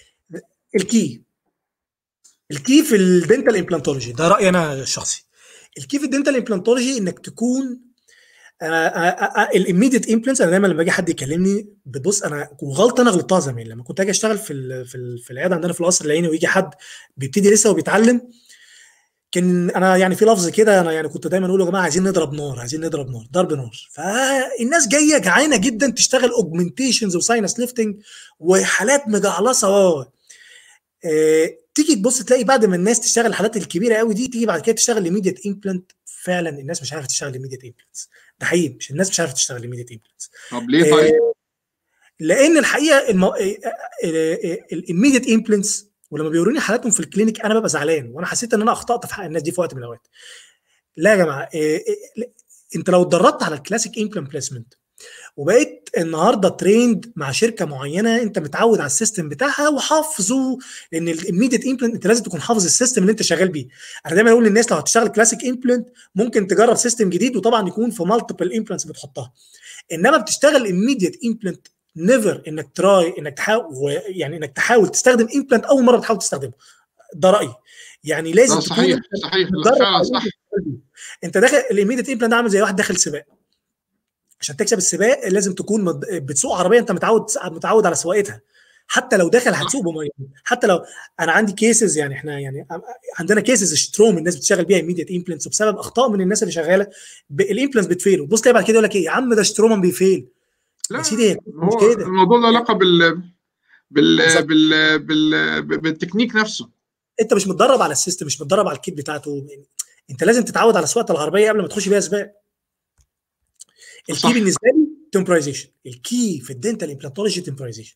الكي الكي في الدنتال امبلانتولوجي ده رايي انا الشخصي الكي في الدنتال امبلانتولوجي انك تكون انا الاميديت امبلانس انا دايما لما باجي حد يكلمني بتبص انا وغلطه انا غلطتها زمان لما كنت اجي اشتغل في ال في ال في العياده عندنا في القصر العيني ويجي حد بيبتدي لسه وبيتعلم كان انا يعني في لفظ كده انا يعني كنت دايما اقول يا جماعه عايزين نضرب نار عايزين نضرب نار ضرب نار فالناس جايه جعانه جدا تشتغل اوجمنتيشنز وساينس ليفتنج وحالات مجعلصه اه تيجي تبص تلاقي بعد ما الناس تشتغل الحالات الكبيره قوي دي تيجي بعد كده تشتغل ايميديت امبلانت فعلا الناس مش عارفه تشتغل ايميديت امبلانتس ده حقيقي مش الناس مش عارفه تشتغل ايميديت امبلانتس طب ليه طيب؟ لان الحقيقه المو... الايميديت امبلانتس ولما بيوروني حالاتهم في الكلينيك انا ببقى زعلان وانا حسيت ان انا اخطات في حق الناس دي في وقت من الاوقات لا يا جماعه إيه إيه انت لو اتدربت على الكلاسيك امبلانت بليسمنت وبقيت النهارده تريند مع شركه معينه انت متعود على السيستم بتاعها وحافظه لان الاميديت امبلانت انت لازم تكون حافظ السيستم اللي انت شغال بيه انا دايما اقول للناس لو هتشتغل كلاسيك امبلانت ممكن تجرب سيستم جديد وطبعا يكون في مالتيبل امبلانتس بتحطها انما بتشتغل اميديت امبلانت نيفر انك تراي انك تحاول يعني انك تحاول تستخدم امبلانت اول مره بتحاول تستخدمه ده رايي يعني لازم صحيح صحيح فعلا صح انت داخل الايميديت امبلانت عامل زي واحد داخل سباق عشان تكسب السباق لازم تكون بتسوق عربيه انت متعود متعود على سواقتها حتى لو داخل هتسوق بميه حتى لو انا عندي كيسز يعني احنا يعني عندنا كيسز ستروم الناس بتشتغل بيها ايميديت امبلانتس وبسبب اخطاء من الناس اللي شغاله الامبلانتس بتفيل وتبص تلاقي بعد كده يقول لك ايه يا عم ده سترومان بيفيل لا سيدي مش كده الموضوع له علاقه بال بال بال بال بالتكنيك نفسه انت مش متدرب على السيستم مش متدرب على الكيت بتاعته انت لازم تتعود على سواقه العربيه قبل ما تخش بيها سباق الكي بالنسبه لي تمبرايزيشن الكي في الدنتال امبلانتولوجي تمبرايزيشن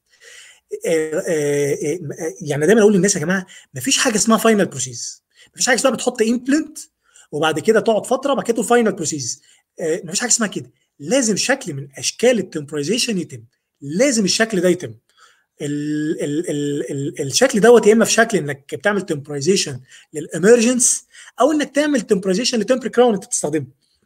يعني دايما اقول للناس يا جماعه ما فيش حاجه اسمها فاينل بروسيس ما فيش حاجه اسمها بتحط امبلانت وبعد كده تقعد فتره بعد كده فاينل بروسيس ما فيش حاجه اسمها كده لازم شكل من اشكال التمبرايزيشن يتم لازم الشكل ده يتم ال ال ال ال الشكل دوت يا اما في شكل انك بتعمل تمبرايزيشن للامرجنس او انك تعمل تمبرايزيشن لتمبري كراون انت بتستخدمه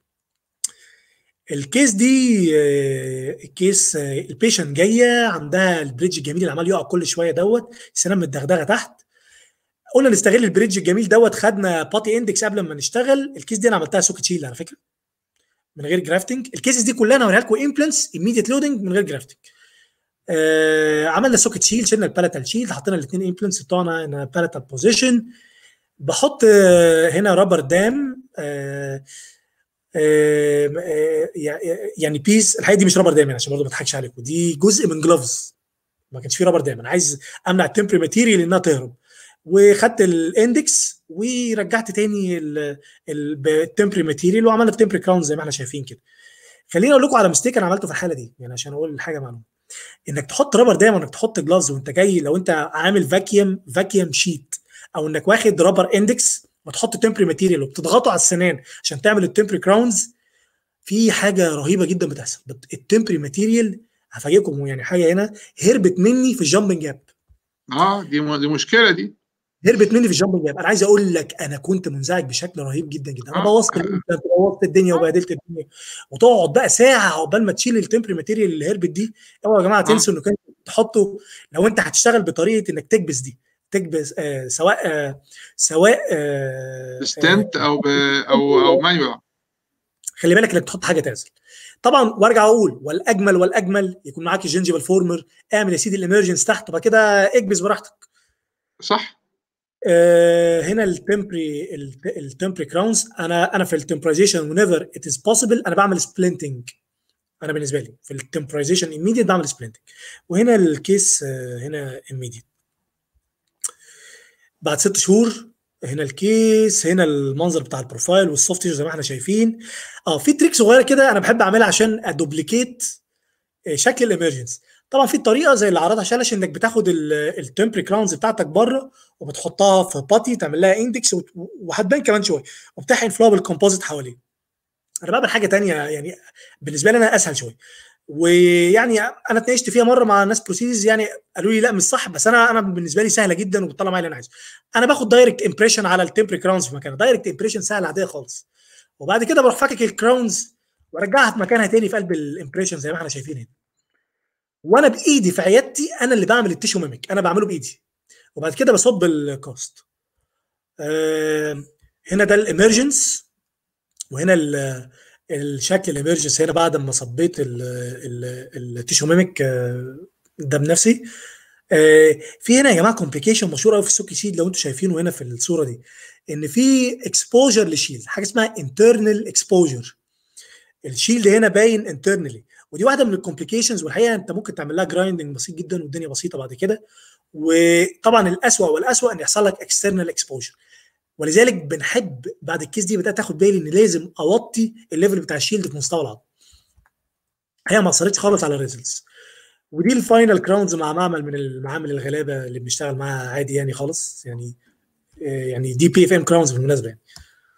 الكيس دي كيس البيشنت جايه عندها البريدج الجميل اللي عمال يقع كل شويه دوت السنان متدغدغه تحت قلنا نستغل البريدج الجميل دوت خدنا باتي اندكس قبل ما نشتغل الكيس دي انا عملتها سوكت شيل على فكره من غير جرافتنج الكيسز دي كلها انا هوريها لكم امبلانس ايميديت لودنج من غير جرافتنج آه عملنا سوكت شيل شلنا البالاتال شيل حطينا الاثنين امبلانس بتوعنا ان بالاتال بوزيشن بحط آه هنا رابر دام آه يعني بيس الحقيقه دي مش رابر دايما عشان برضه ما اضحكش عليكم دي جزء من جلوفز ما كانش في رابر دايما عايز امنع التمبري ماتيريال انها تهرب وخدت الاندكس ورجعت تاني التمبري ماتيريال وعملنا في تمبري كراون زي ما احنا شايفين كده خليني اقول لكم على مستيك انا عملته في الحاله دي يعني عشان اقول حاجه معلومه انك تحط رابر دايما انك تحط جلافز وانت جاي لو انت عامل فاكيوم فاكيوم شيت او انك واخد رابر اندكس وتحط تمبري ماتيريال وبتضغطه على السنان عشان تعمل التمبري كراونز في حاجه رهيبه جدا بتحصل التمبري ماتيريال هفاجئكم يعني حاجه هنا هربت مني في الجامبنج جاب اه دي دي مشكله دي هربت مني في الجامبنج جاب انا عايز اقول لك انا كنت منزعج بشكل رهيب جدا جدا انا بوظت بوظت الدنيا وبهدلت الدنيا وتقعد بقى ساعه عقبال ما تشيل التمبري ماتيريال اللي هربت دي اوعوا يا جماعه تنسوا انه كان تحطه لو انت هتشتغل بطريقه انك تكبس دي تكبس آه سواء آه سواء آه ستنت او ب او او مانيوال خلي بالك انك تحط حاجه تعزل طبعا وارجع اقول والاجمل والاجمل يكون معاك الجنجيفال فورمر اعمل يا سيدي الامرجنس تحت وبعد كده اكبس براحتك صح آه هنا التمبري التمبري كراونز انا انا في التمبرايزيشن ونيفر ات از بوسيبل انا بعمل سبلنتنج انا بالنسبه لي في التمبرايزيشن immediate بعمل سبلنتنج وهنا الكيس آه هنا immediate بعد ست شهور هنا الكيس هنا المنظر بتاع البروفايل والسوفت زي ما احنا شايفين اه في تريك صغيره كده انا بحب اعملها عشان ادوبليكيت شكل الامرجنس طبعا في طريقه زي اللي عرضها شالش انك بتاخد التمبري كراونز بتاعتك بره وبتحطها في باتي تعمل لها اندكس وهتبان كمان شويه وبتحقن فلو بالكومبوزيت حواليه انا بعمل حاجه تانية يعني بالنسبه لي انا اسهل شويه ويعني انا اتناقشت فيها مره مع ناس بروسيس يعني قالوا لي لا مش صح بس انا انا بالنسبه لي سهله جدا وبتطلع معايا اللي انا عايزه انا باخد دايركت امبريشن على التمبري كراونز في مكانها دايركت امبريشن سهله عاديه خالص وبعد كده بروح فاكك الكراونز وارجعها في مكانها تاني في قلب الامبريشن زي ما احنا شايفين هنا وانا بايدي في عيادتي انا اللي بعمل التيشو ميميك انا بعمله بايدي وبعد كده بصب الكاست آه هنا ده الامرجنس وهنا الشكل الاميرجنس هنا بعد ما صبيت التيشوميميك ده بنفسي آه، في هنا يا جماعه كومبليكيشن مشهور قوي في السوكي شيد لو انتم شايفينه هنا في الصوره دي ان في اكسبوجر للشيلد حاجه اسمها انترنال اكسبوجر الشيلد هنا باين انترنالي ودي واحده من الكومبليكيشنز والحقيقه انت ممكن تعمل لها جرايندنج بسيط جدا والدنيا بسيطه بعد كده وطبعا الاسوأ والاسوأ ان يحصل لك اكسترنال اكسبوجر ولذلك بنحب بعد الكيس دي بدات اخد بالي ان لازم اوطي الليفل بتاع الشيلد في مستوى العظم هي ما اثرتش خالص على الريزلتس ودي الفاينل كراونز مع معمل من المعامل الغلابه اللي بنشتغل معاها عادي يعني خالص يعني يعني دي بي اف ام كراونز بالمناسبه يعني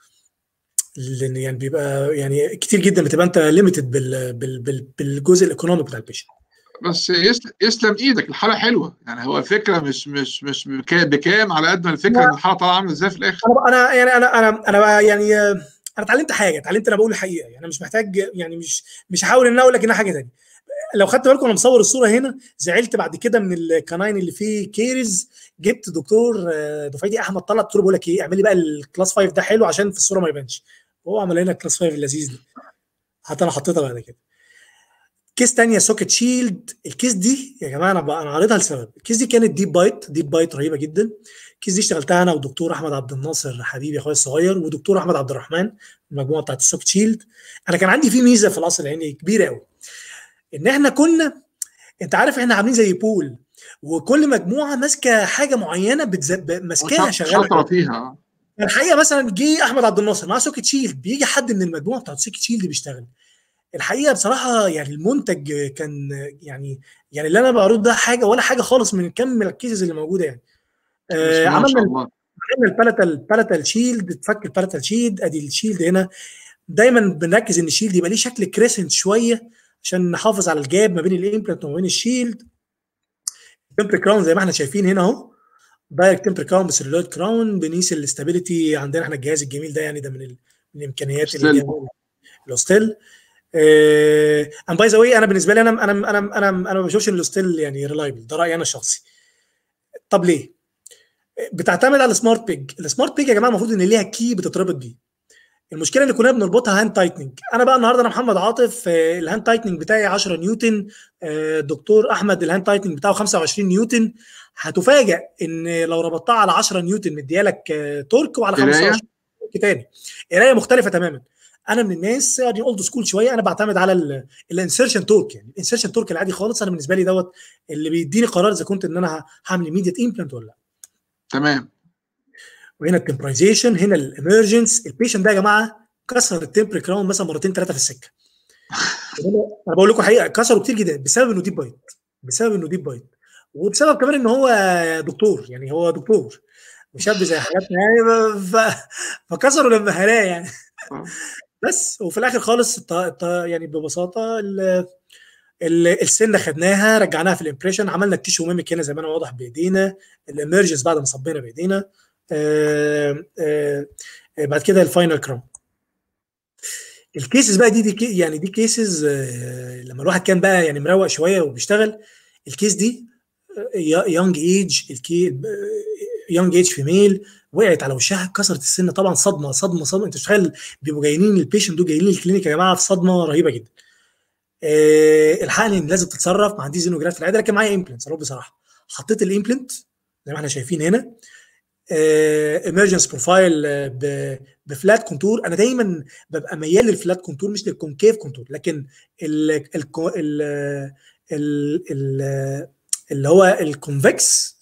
لان يعني بيبقى يعني كتير جدا بتبقى انت ليميتد بال بال بال بالجزء الايكونوميك بتاع البيشنت بس يسلم, يسلم ايدك الحاله حلوه يعني هو الفكره مش مش مش بكام على قد ما الفكره ان الحاله طالعه عامله ازاي في الاخر انا يعني انا انا انا يعني انا اتعلمت حاجه اتعلمت انا بقول الحقيقه يعني انا مش محتاج يعني مش مش هحاول ان انا اقول لك انها حاجه ثانيه لو خدت بالكم انا مصور الصوره هنا زعلت بعد كده من الكناين اللي فيه كيرز جبت دكتور دفعتي احمد طلع قلت له بقول لك ايه اعمل لي بقى الكلاس 5 ده حلو عشان في الصوره ما يبانش وهو عمل لنا الكلاس 5 اللذيذ ده حتى انا حطيتها بعد كده كيس تانية سوكت شيلد الكيس دي يا جماعه انا انا عارضها لسبب الكيس دي كانت ديب بايت ديب بايت رهيبه جدا الكيس دي اشتغلتها انا ودكتور احمد عبد الناصر حبيبي اخويا الصغير ودكتور احمد عبد الرحمن المجموعه بتاعت السوكت شيلد انا كان عندي فيه ميزه في القصر العيني كبيره قوي ان احنا كنا انت عارف احنا عاملين زي بول وكل مجموعه ماسكه حاجه معينه بتزب... ماسكاها شغاله فيها الحقيقه مثلا جه احمد عبد الناصر معاه سوكت شيلد بيجي حد من المجموعه بتاعت سوكت شيلد بيشتغل الحقيقه بصراحه يعني المنتج كان يعني يعني اللي انا بعرضه ده حاجه ولا حاجه خالص من كم الكيسز اللي موجوده يعني آه عملنا عملنا البالاتال البالاتال شيلد اتفك البالاتال شيلد ادي الشيلد هنا دايما بنركز ان الشيلد يبقى ليه شكل كريسنت شويه عشان نحافظ على الجاب ما بين الامبلانت وما بين الشيلد تمبر كراون زي ما احنا شايفين هنا اهو دايركت تمبر كراون بسيلولويد كراون بنقيس الاستابيليتي عندنا احنا الجهاز الجميل ده يعني ده من, من الامكانيات اللي الاوستيل ام باي ذا واي انا بالنسبه لي انا انا انا انا انا ما بشوفش ان الاوستيل يعني ريلايبل ده رايي انا الشخصي طب ليه؟ بتعتمد على السمارت بيج السمارت بيج يا جماعه المفروض ان ليها كي بتتربط بيه المشكله اللي كنا بنربطها هاند تايتنج انا بقى النهارده انا محمد عاطف الهاند تايتنج بتاعي 10 نيوتن الدكتور احمد الهاند تايتنج بتاعه 25 نيوتن هتفاجئ ان لو ربطتها على 10 نيوتن مديالك تورك وعلى 15 تورك تاني قرايه مختلفه تماما انا من الناس يعني اولد سكول شويه انا بعتمد على الانسرشن تورك يعني الانسرشن تورك العادي خالص انا بالنسبه لي دوت اللي بيديني قرار اذا كنت ان انا هعمل ايميديت امبلانت ولا لا تمام وهنا التمبرايزيشن هنا الامرجنس البيشنت ده يا جماعه كسر التمبر كراون مثلا مرتين ثلاثه في السكه انا بقول لكم حقيقه كسروا كتير جدا بسبب انه ديب بايت بسبب انه ديب بايت وبسبب كمان ان هو دكتور يعني هو دكتور وشاب زي حالاتنا يعني ف... فكسروا لما هلاه يعني بس وفي الاخر خالص الط... الط... يعني ببساطه ال... السنه خدناها رجعناها في الامبريشن عملنا التيشو ميميك هنا زي ما انا واضح بايدينا الامرجنس بعد ما صبينا بايدينا آآ آآ بعد كده الفاينل كراون الكيسز بقى دي دي يعني دي كيسز لما الواحد كان بقى يعني مروق شويه وبيشتغل الكيس دي يونج ايج الكي يونج ايج فيميل وقعت على وشها كسرت السن طبعا صدمه صدمه صدمه انت تتخيل بيبقوا جايين البيشنت دول جايين الكلينيك يا جماعه في صدمه رهيبه جدا أه الحقني لازم تتصرف ما عنديش زينوجراف في العياده لكن معايا امبلنت اروح بصراحه حطيت الامبلنت زي ما احنا شايفين هنا ايمرجنس بروفايل بفلات كونتور انا دايما ببقى ميال للفلات كونتور مش للكونكيف كونتور لكن ال ال ال ال اللي هو الكونفكس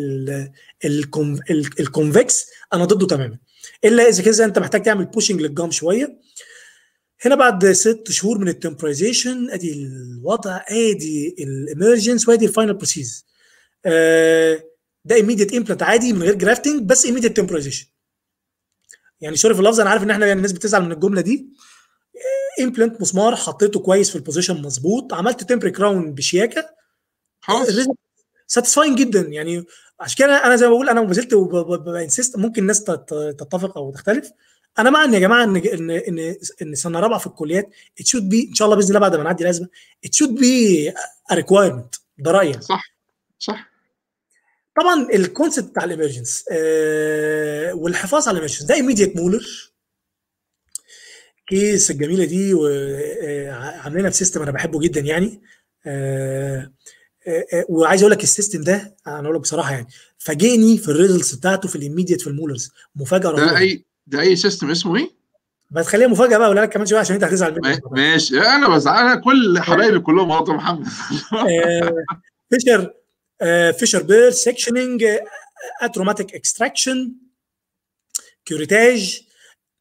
الكونفكس انا ضده تماما الا اذا كده انت محتاج تعمل بوشنج للجام شويه هنا بعد ست شهور من التمبرايزيشن ادي الوضع ادي الامرجنس وادي الفاينل بروسيز آه ده ايميديت امبلانت عادي من غير جرافتنج بس ايميديت تمبرايزيشن يعني سوري في اللفظ انا عارف ان احنا يعني الناس بتزعل من الجمله دي امبلانت مسمار حطيته كويس في البوزيشن مظبوط عملت تمبر كراون بشياكه خلاص ساتيسفاين جدا يعني عشان كده انا زي ما بقول انا ما زلت بانسيست ممكن الناس تتفق او تختلف انا مع ان يا جماعه ان ان ان ان سنه رابعه في الكليات ات شود بي ان شاء الله باذن الله بعد ما نعدي الازمه ات شود بي ريكوايرمنت ده رايي صح صح طبعا الكونسيبت بتاع الامرجنس آه والحفاظ على الامرجنس ده ايميديت مولر الكيس الجميله دي وعاملينها في سيستم انا بحبه جدا يعني آه، آه، آه، وعايز اقول لك السيستم ده انا اقول لك بصراحه يعني فاجئني في الريزلتس بتاعته في الاميديت في المولرز مفاجاه ده رهيبه اي ده اي سيستم اسمه ايه؟ بس خليها مفاجاه بقى ولا لك كمان شويه عشان انت هتزعل مني ما- ماشي انا بزعل انا كل حبايبي كلهم غلط محمد آه، فيشر آه، فيشر بير سكشننج اتروماتيك اكستراكشن كيوريتاج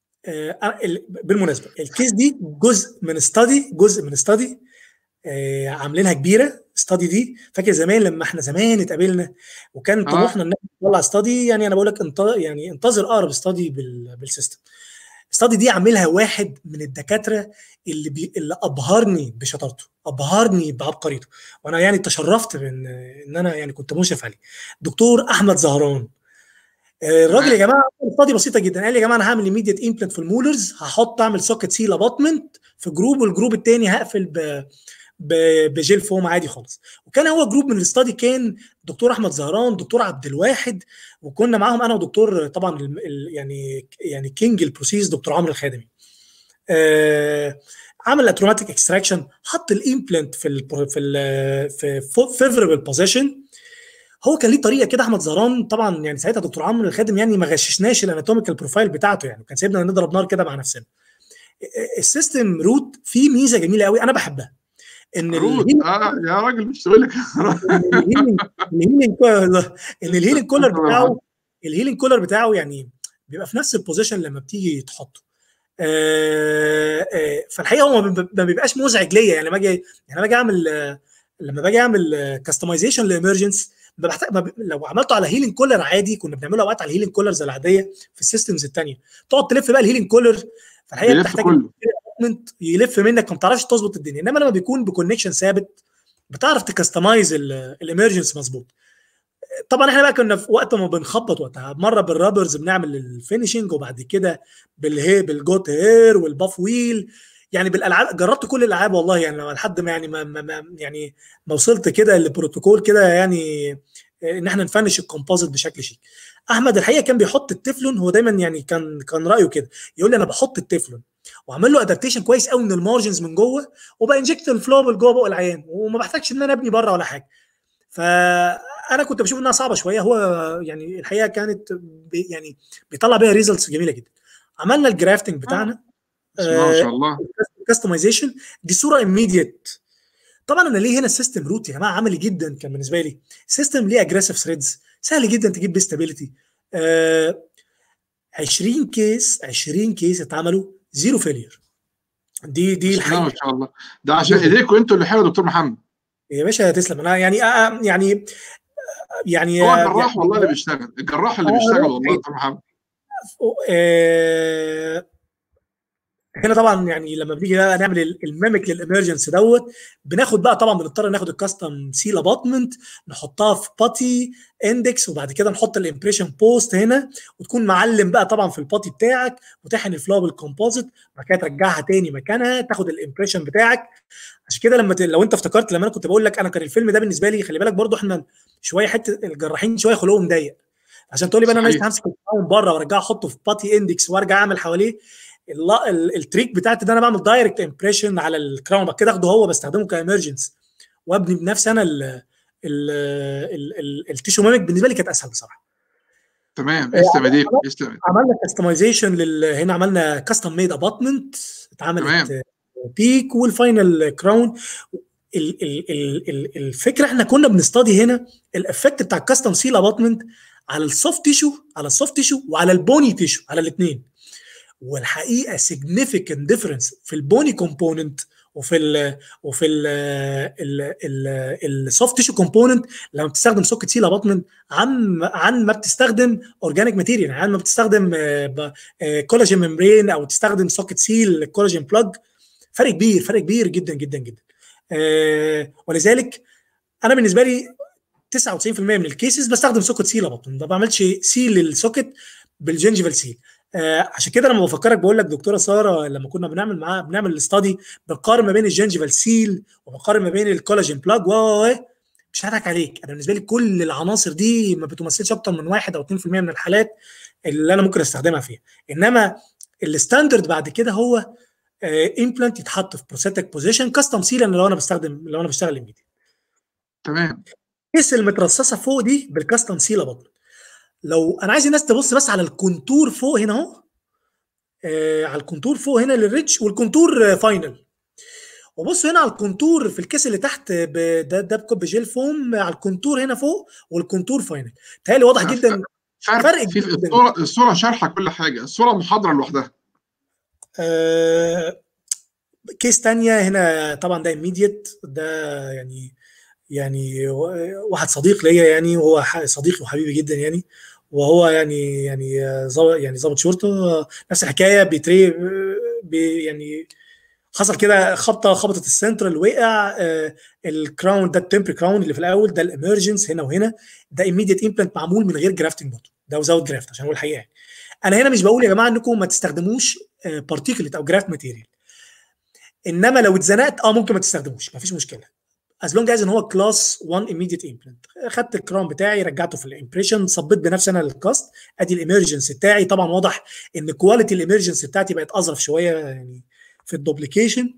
بالمناسبه الكيس دي جزء من استادي جزء من استادي عاملينها كبيره استادي دي فاكر زمان لما احنا زمان اتقابلنا وكان آه. طموحنا ان احنا نطلع استادي يعني انا بقول لك انت يعني انتظر اقرب استادي بالسيستم الاستادي دي عاملها واحد من الدكاتره اللي بي اللي ابهرني بشطارته ابهرني بعبقريته وانا يعني تشرفت بان ان انا يعني كنت مشرف عليه دكتور احمد زهران آه، الراجل يا جماعه استادي بسيطه جدا قال لي يا جماعه انا هعمل ايميديت امبلانت في المولرز هحط اعمل سوكت سيل اباطمنت في جروب والجروب الثاني هقفل ب ب- بجيل فوم عادي خالص وكان هو جروب من الاستادي كان دكتور احمد زهران دكتور عبد الواحد وكنا معاهم انا ودكتور طبعا ال- ال- يعني يعني كينج البروسيس دكتور عمرو الخادمي آه عمل اتروماتيك اكستراكشن حط الامبلانت في ال في ال في فيفربل بوزيشن هو كان ليه طريقه كده احمد زهران طبعا يعني ساعتها دكتور عمرو الخادم يعني ما غششناش الاناتوميكال بروفايل بتاعته يعني كان سايبنا نضرب نار كده مع نفسنا السيستم روت فيه ميزه جميله قوي انا بحبها ان روت الهيلينج اه يا راجل مش تقول لك الهيلينج الهيلينج كولر- ان الهيلينج كولر بتاعه الهيلينج كولر بتاعه يعني بيبقى في نفس البوزيشن لما بتيجي تحطه آه، آه، فالحقيقه هو ما بيب- ما بيبقاش مزعج ليا يعني لما باجي يعني لما باجي اعمل آه، لما باجي اعمل كاستمايزيشن لامرجنس بحتاج ما ب- لو عملته على هيلينج كولر عادي كنا بنعمله اوقات على الهيلينج كولرز العاديه في السيستمز الثانيه تقعد تلف بقى الهيلينج كولر فالحقيقه بيلف بتحتاج كله development يلف منك ما بتعرفش تظبط الدنيا انما لما بيكون بكونكشن ثابت بتعرف تكستمايز الامرجنس مظبوط طبعا احنا بقى كنا في وقت ما بنخبط وقتها مره بالرابرز بنعمل الفينشنج وبعد كده بالهي بالجوت هير والباف ويل يعني بالالعاب جربت كل الالعاب والله يعني لحد ما يعني ما, ما ما- يعني ما وصلت كده لبروتوكول كده يعني ان احنا نفنش الكومبوزيت بشكل شيك احمد الحقيقه كان بيحط التeflon هو دايما يعني كان كان رايه كده يقول لي انا بحط التeflon واعمل له ادابتيشن كويس قوي من المارجنز من جوه وبانجكت الفلوبل جوه بق العيان وما بحتاجش ان انا ابني بره ولا حاجه فانا كنت بشوف انها صعبه شويه هو يعني الحقيقه كانت بي يعني بيطلع بيها ريزلتس جميله جدا عملنا الجرافتنج بتاعنا بسم الله ما شاء الله كاستمايزيشن دي صوره immediate طبعا انا ليه هنا السيستم روت يا جماعه عملي جدا كان بالنسبه لي سيستم ليه اجريسيف ثريدز سهل جدا تجيب بيه ستابيليتي آه 20 كيس 20 كيس اتعملوا زيرو فيلير دي دي بسم الله ما الحقيقه شاء الله ده عشان ايديكم انتوا اللي حلو يا دكتور محمد يا باشا تسلم انا يعني آه يعني يعني هو آه، الجراح والله اللي بيشتغل الجراح اللي آه، بيشتغل هو والله يا دكتور محمد آه، هنا طبعا يعني لما بنيجي بقى نعمل ال- الميميك للامرجنس دوت بناخد بقى طبعا بنضطر ناخد الكاستم سيل اباتمنت نحطها في باتي اندكس وبعد كده نحط الامبريشن بوست هنا وتكون معلم بقى طبعا في الباتي بتاعك وتحن الفلو بالكومبوزيت وبعد كده ترجعها تاني مكانها تاخد الامبريشن بتاعك عشان كده لما ت... لو انت افتكرت لما انا كنت بقول لك انا كان الفيلم ده بالنسبه لي خلي بالك برضو احنا شويه حته الجراحين شويه خلقهم ضيق عشان تقول لي بقى انا صحيح. لسه همسك الكراون بره وارجعه احطه في باتي اندكس وارجع اعمل حواليه الل- ال- التريك بتاعتي ده انا بعمل دايركت امبريشن على الكراون بعد كده اخده هو بستخدمه كامرجنس وابني بنفسي انا ال ال ال ال التيشو ميمك بالنسبه لي كانت اسهل بصراحه تمام يسلم ايديك يسلم عملنا كاستمايزيشن لل... هنا عملنا كاستم ميد اباتمنت اتعملت تمام. بيك والفاينل كراون ال ال ال ال الفكره احنا كنا بنستدي هنا الافكت بتاع الكاستم سيل اباتمنت على السوفت تيشو على السوفت تيشو وعلى البوني تيشو على الاثنين والحقيقه significant difference في البوني كومبوننت وفي ال وفي السوفت تيشو كومبوننت لما بتستخدم سوكت سيل اباتمنت عن عن ما بتستخدم اورجانيك ماتيريال عن ما بتستخدم كولاجين ممبرين او تستخدم سوكت سيل كولاجين بلاج فرق كبير فرق كبير جدا جدا جدا آه، ولذلك انا بالنسبه لي 99% من الكيسز بستخدم سوكت سيل اباتمنت ما بعملش سيل للسوكت بالجنجفال سيل آه عشان كده لما بفكرك بقول لك دكتوره ساره لما كنا بنعمل معاها بنعمل الاستادي بنقارن ما بين الجنجفال سيل وبقارن ما بين الكولاجين بلاج و و- و. مش هضحك عليك انا بالنسبه لي كل العناصر دي ما بتمثلش اكتر من 1 او 2% من الحالات اللي انا ممكن استخدمها فيها انما الستاندرد بعد كده هو امبلانت يتحط في بروستاتيك بوزيشن كاستم سيل لو انا بستخدم لو انا بشتغل الميديا تمام الكيس المترصصه فوق دي بالكاستم سيل برضه لو انا عايز الناس تبص بس على الكونتور فوق هنا اهو آه على الكونتور فوق هنا للريدج والكونتور آه فاينل وبصوا هنا على الكونتور في الكيس اللي تحت ب- ده ده بكوب جيل فوم على الكونتور هنا فوق والكونتور فاينل تهيألي واضح لا، جدا فرق, فرق في جدا. الصوره الصوره شارحه كل حاجه الصوره محاضره لوحدها آه، كيس تانية هنا طبعا ده immediate ده يعني يعني واحد صديق ليا يعني وهو ح- صديقي وحبيبي جدا يعني وهو يعني يعني ظابط يعني ضابط شرطه نفس الحكايه بيتري بي يعني حصل كده خبطه خبطت السنترال وقع آه، الكراون ده التمبري كراون اللي في الاول ده الامرجنس هنا وهنا ده immediate امبلانت معمول من غير جرافتنج برضه ده وزاوت جرافت عشان اقول الحقيقه يعني. انا هنا مش بقول يا جماعه انكم ما تستخدموش بارتيكلت او جرافت ماتيريال انما لو اتزنقت اه ممكن ما تستخدموش مفيش مشكله از لونج از ان هو كلاس 1 immediate امبلانت خدت الكرام بتاعي رجعته في الامبريشن صبيت بنفسي انا الكاست ادي الامرجنس بتاعي طبعا واضح ان كواليتي الامرجنس بتاعتي بقت اظرف شويه يعني في الدوبليكيشن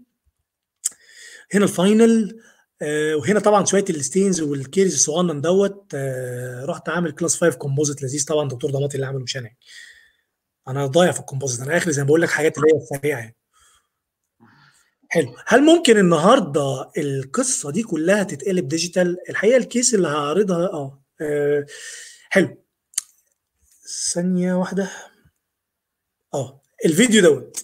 هنا الفاينل آه وهنا طبعا شويه الستينز والكيرز الصغنن دوت آه رحت عامل كلاس 5 كومبوزيت لذيذ طبعا دكتور ضماطي اللي عمله مش انا يعني. انا ضايع في الكومبوزيت انا اخر زي ما بقول لك حاجات اللي هي سريعه يعني حلو هل ممكن النهارده القصه دي كلها تتقلب ديجيتال الحقيقه الكيس اللي هعرضها اه آه، حلو ثانيه واحده اه الفيديو دوت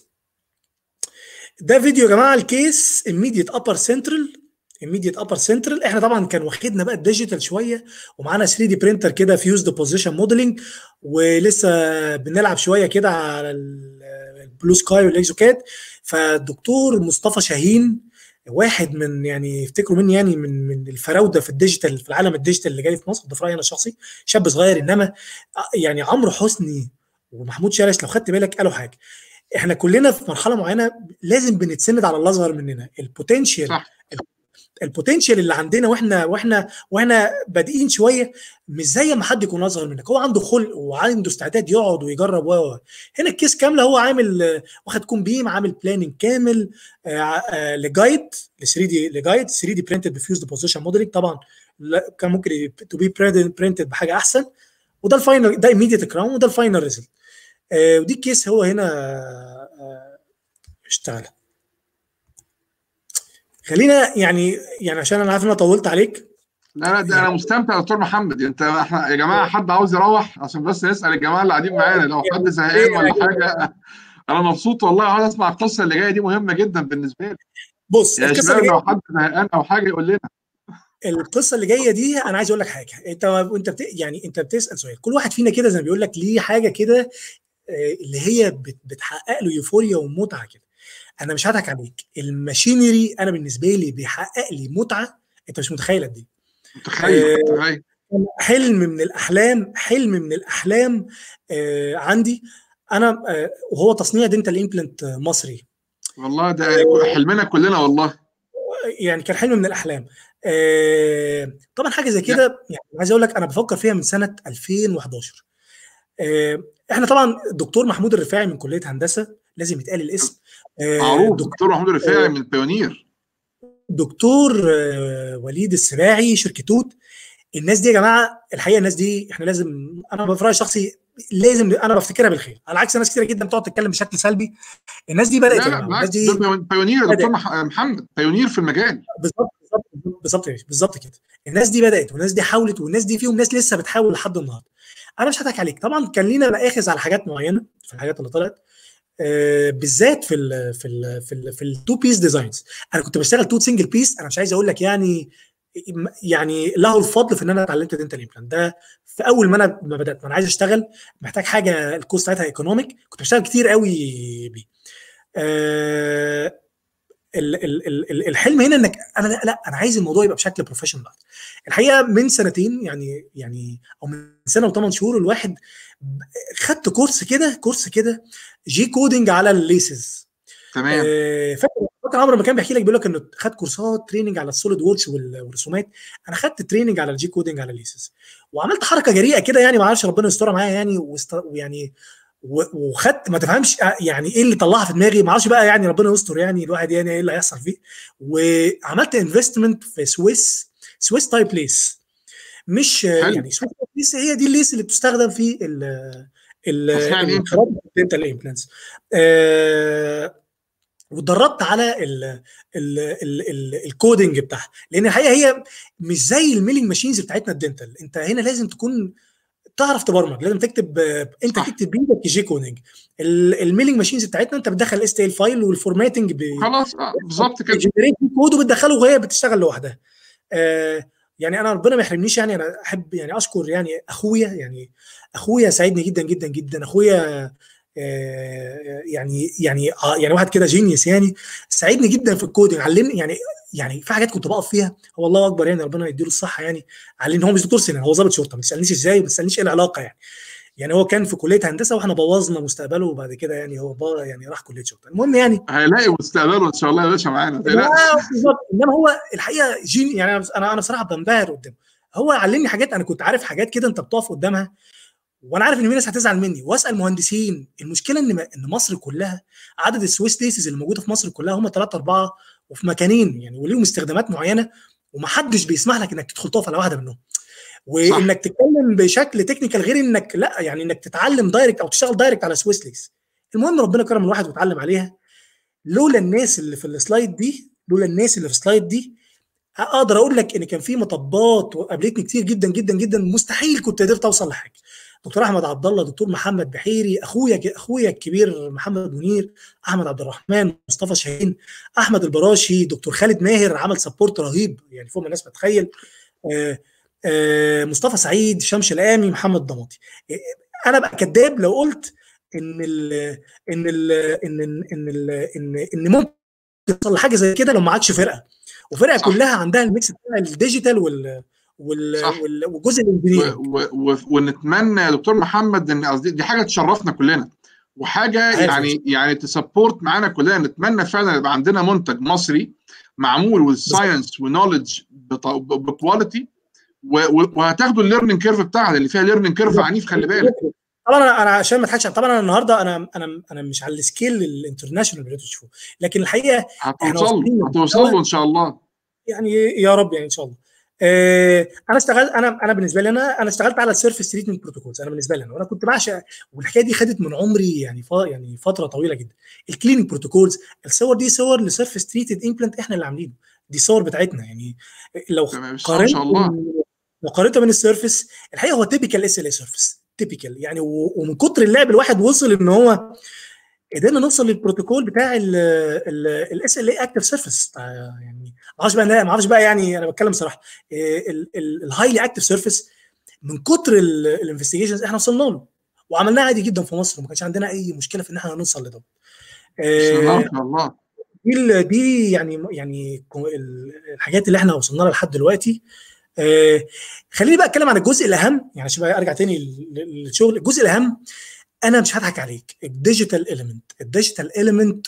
ده فيديو يا جماعه الكيس immediate upper central immediate upper central احنا طبعا كان واخدنا بقى الديجيتال شويه ومعانا 3 دي برينتر كده فيوزد بوزيشن موديلنج ولسه بنلعب شويه كده على ال- البلو سكاي والاكزوكات فالدكتور مصطفى شاهين واحد من يعني افتكروا مني يعني من من الفراوده في الديجيتال في العالم الديجيتال اللي جاي في مصر ده في رايي انا الشخصي شاب صغير انما يعني عمرو حسني ومحمود شرش لو خدت بالك قالوا حاجه احنا كلنا في مرحله معينه لازم بنتسند على اللي اصغر مننا البوتنشال صح. البوتنشال اللي عندنا واحنا واحنا واحنا بادئين شويه مش زي ما حد يكون اصغر منك هو عنده خلق وعنده استعداد يقعد ويجرب و و. هنا الكيس كامله هو عامل آه، واخد كوم بيم عامل بلاننج كامل آه، آه، لجايد ل 3 دي لجايد 3 دي برنتد بفيوزد بوزيشن موديلنج طبعا لا كان ممكن تو بي برنتد بحاجه احسن وده الفاينل ده immediate كراون وده الفاينل ريزلت ودي الكيس هو هنا آه، اشتغل خلينا يعني يعني عشان انا عارف ان انا طولت عليك لا لا ده انا مستمتع يا دكتور محمد انت احنا يا جماعه حد عاوز يروح عشان بس نسال الجماعه اللي قاعدين معانا لو حد زهقان ولا حاجه انا مبسوط والله عاوز اسمع القصه اللي جايه دي مهمه جدا بالنسبه لي بص يا القصه شباب اللي لو جايه حد زهقان او حاجه يقول لنا القصه اللي جايه دي انا عايز اقول لك حاجه انت وانت بت... يعني انت بتسال سؤال كل واحد فينا كده زي ما بيقول لك ليه حاجه كده آه، اللي هي بت... بتحقق له يوفوريا ومتعه كده انا مش هضحك عليك الماشينري انا بالنسبه لي بيحقق لي متعه انت مش متخيل قد ايه متخيل آه، متخيل حلم من الاحلام حلم من الاحلام آه عندي انا آه وهو تصنيع دينتال امبلانت مصري والله ده حلمنا كلنا والله يعني كان حلم من الاحلام آه طبعا حاجه زي كده يعني عايز اقول لك انا بفكر فيها من سنه 2011 آه احنا طبعا الدكتور محمود الرفاعي من كليه هندسه لازم يتقال الاسم آه معروف دك- دكتور محمود الرفاعي من البيونير دكتور آه وليد السباعي شركه توت الناس دي يا جماعه الحقيقه الناس دي احنا لازم انا في رايي الشخصي لازم انا بفتكرها بالخير على عكس ناس كتير جدا بتقعد تتكلم بشكل سلبي الناس دي بدات لا يا لا جماعه الناس بالعكس دي دول بيونير يا بدأ. دكتور مح- محمد بيونير في المجال بالظبط بالظبط بالظبط يا باشا، بالظبط كده الناس دي بدات والناس دي حاولت والناس دي فيهم ناس لسه بتحاول لحد النهارده انا مش هضحك عليك طبعا كان لينا مآخذ على حاجات معينه في الحاجات اللي طلعت آه، بالذات في ال في ال في ال في التو بيس ديزاينز انا كنت بشتغل تو سنجل بيس انا مش عايز اقول لك يعني يعني له الفضل في ان انا اتعلمت دينتال امبلانت ده في اول ما انا ما بدات ما انا عايز اشتغل محتاج حاجه الكوست بتاعتها ايكونوميك كنت بشتغل كتير قوي بيه آه، ال- ال- ال- ال- الحلم هنا انك انا لا, لا انا عايز الموضوع يبقى بشكل بروفيشنال الحقيقه من سنتين يعني يعني او من سنه وثمان شهور الواحد ب- خدت كورس كده كورس كده جي كودنج على الليسز تمام آه، فاكر فاكر عمرو ما كان بيحكي لك بيقول لك انه خد كورسات تريننج على السوليد ووركس وال- والرسومات انا خدت تريننج على الجي كودنج على الليسز وعملت حركه جريئه كده يعني ما اعرفش ربنا يسترها معايا يعني وست... يعني وخدت ما تفهمش يعني ايه اللي طلعها في دماغي ما اعرفش بقى يعني ربنا يستر يعني الواحد يعني ايه اللي هيحصل فيه وعملت انفستمنت في سويس سويس تايب ليس مش حلو. يعني سويس تايب ليس هي دي الليس اللي بتستخدم في ال ال الدنتال امبلانتس واتدربت على ال ال ال ال الكودنج بتاعها لان الحقيقه هي مش زي الميلينج ماشينز بتاعتنا الدنتال انت هنا لازم تكون تعرف تبرمج لازم تكتب انت صح. تكتب بايدك جي كودنج الميلينج ماشينز بتاعتنا انت بتدخل اس تي ال فايل والفورماتنج ب... خلاص اه بالظبط كده كود وبتدخله وهي بتشتغل لوحدها آه يعني انا ربنا ما يحرمنيش يعني انا احب يعني اشكر يعني اخويا يعني اخويا ساعدني جدا جدا جدا اخويا يعني يعني يعني واحد كده جينيوس يعني ساعدني جدا في الكودنج علمني يعني يعني في حاجات كنت بقف فيها هو الله اكبر يعني ربنا يديله الصحه يعني علمني هو مش دكتور سنان هو ضابط شرطه ما تسالنيش ازاي وما تسالنيش ايه العلاقه يعني يعني هو كان في كليه هندسه واحنا بوظنا مستقبله وبعد كده يعني هو بقى يعني راح كليه شرطه المهم يعني هيلاقي مستقبله ان شاء الله يا باشا معانا بالظبط انما هو الحقيقه جين يعني انا انا بصراحه بنبهر قدامه هو علمني حاجات انا كنت عارف حاجات كده انت بتقف قدامها وانا عارف ان في ناس هتزعل مني واسال مهندسين المشكله ان ان مصر كلها عدد السويس ليسز اللي موجوده في مصر كلها هم ثلاثه اربعه وفي مكانين يعني وليهم استخدامات معينه ومحدش بيسمح لك انك تدخل تقف على واحده منهم وانك تتكلم بشكل تكنيكال غير انك لا يعني انك تتعلم دايركت او تشتغل دايركت على سويس ليس المهم ربنا كرم الواحد واتعلم عليها لولا الناس اللي في السلايد دي لولا الناس اللي في السلايد دي اقدر اقول لك ان كان في مطبات وقابلتني كتير جدا جدا جدا مستحيل كنت قدرت اوصل لحاجه دكتور احمد عبد الله دكتور محمد بحيري اخويا اخويا الكبير محمد منير احمد عبد الرحمن مصطفى شاهين احمد البراشي دكتور خالد ماهر عمل سبورت رهيب يعني فوق ما الناس بتتخيل آآ آآ مصطفى سعيد شمس الامي محمد ضماطي انا بقى كذاب لو قلت ان ال ان ال ان ان ال ان ان ممكن يوصل لحاجه زي كده لو ما عادش فرقه وفرقه صح. كلها عندها الميكس بتاع الديجيتال وال والجزء الانجليزي ونتمنى يا دكتور محمد ان قصدي دي حاجه تشرفنا كلنا وحاجه يعني يعني تسبورت معانا كلنا نتمنى فعلا يبقى عندنا منتج مصري معمول والساينس ونولج بكواليتي وهتاخدوا الليرنينج كيرف بتاعها اللي فيها ليرنينج كيرف عنيف خلي بالك طبعا انا عشان ما اضحكش طبعا انا النهارده انا انا انا مش على السكيل الانترناشونال اللي تشوفوه لكن الحقيقه هتوصل هتوصل له ان شاء الله يعني يا رب يعني ان شاء الله آه انا اشتغلت انا انا بالنسبه لي انا انا اشتغلت على السيرفيس تريتمنت بروتوكولز انا بالنسبه لي انا وانا كنت بعشق والحكايه دي خدت من عمري يعني ف... يعني فتره طويله جدا الكليننج بروتوكولز الصور دي صور لسيرفيس تريتد امبلانت احنا اللي عاملينه دي صور بتاعتنا يعني لو قارنت لو قارنت بين السيرفيس الحقيقه هو تيبيكال اس ال اي سيرفيس تيبيكال يعني ومن كتر اللعب الواحد وصل ان هو قدرنا نوصل للبروتوكول بتاع الاس ال اي اكتف سيرفيس يعني ما اعرفش بقى ما اعرفش بقى يعني انا بتكلم صراحه الهايلي اكتف سيرفيس من كتر الانفستيجيشنز احنا وصلنا له وعملناها عادي جدا في مصر وما كانش عندنا اي مشكله في ان احنا نوصل لده الله دي دي يعني يعني الحاجات اللي احنا وصلنا لها لحد دلوقتي آه خليني بقى اتكلم عن الجزء الاهم يعني عشان ارجع تاني للشغل الجزء الاهم انا مش هضحك عليك الديجيتال اليمنت الديجيتال اليمنت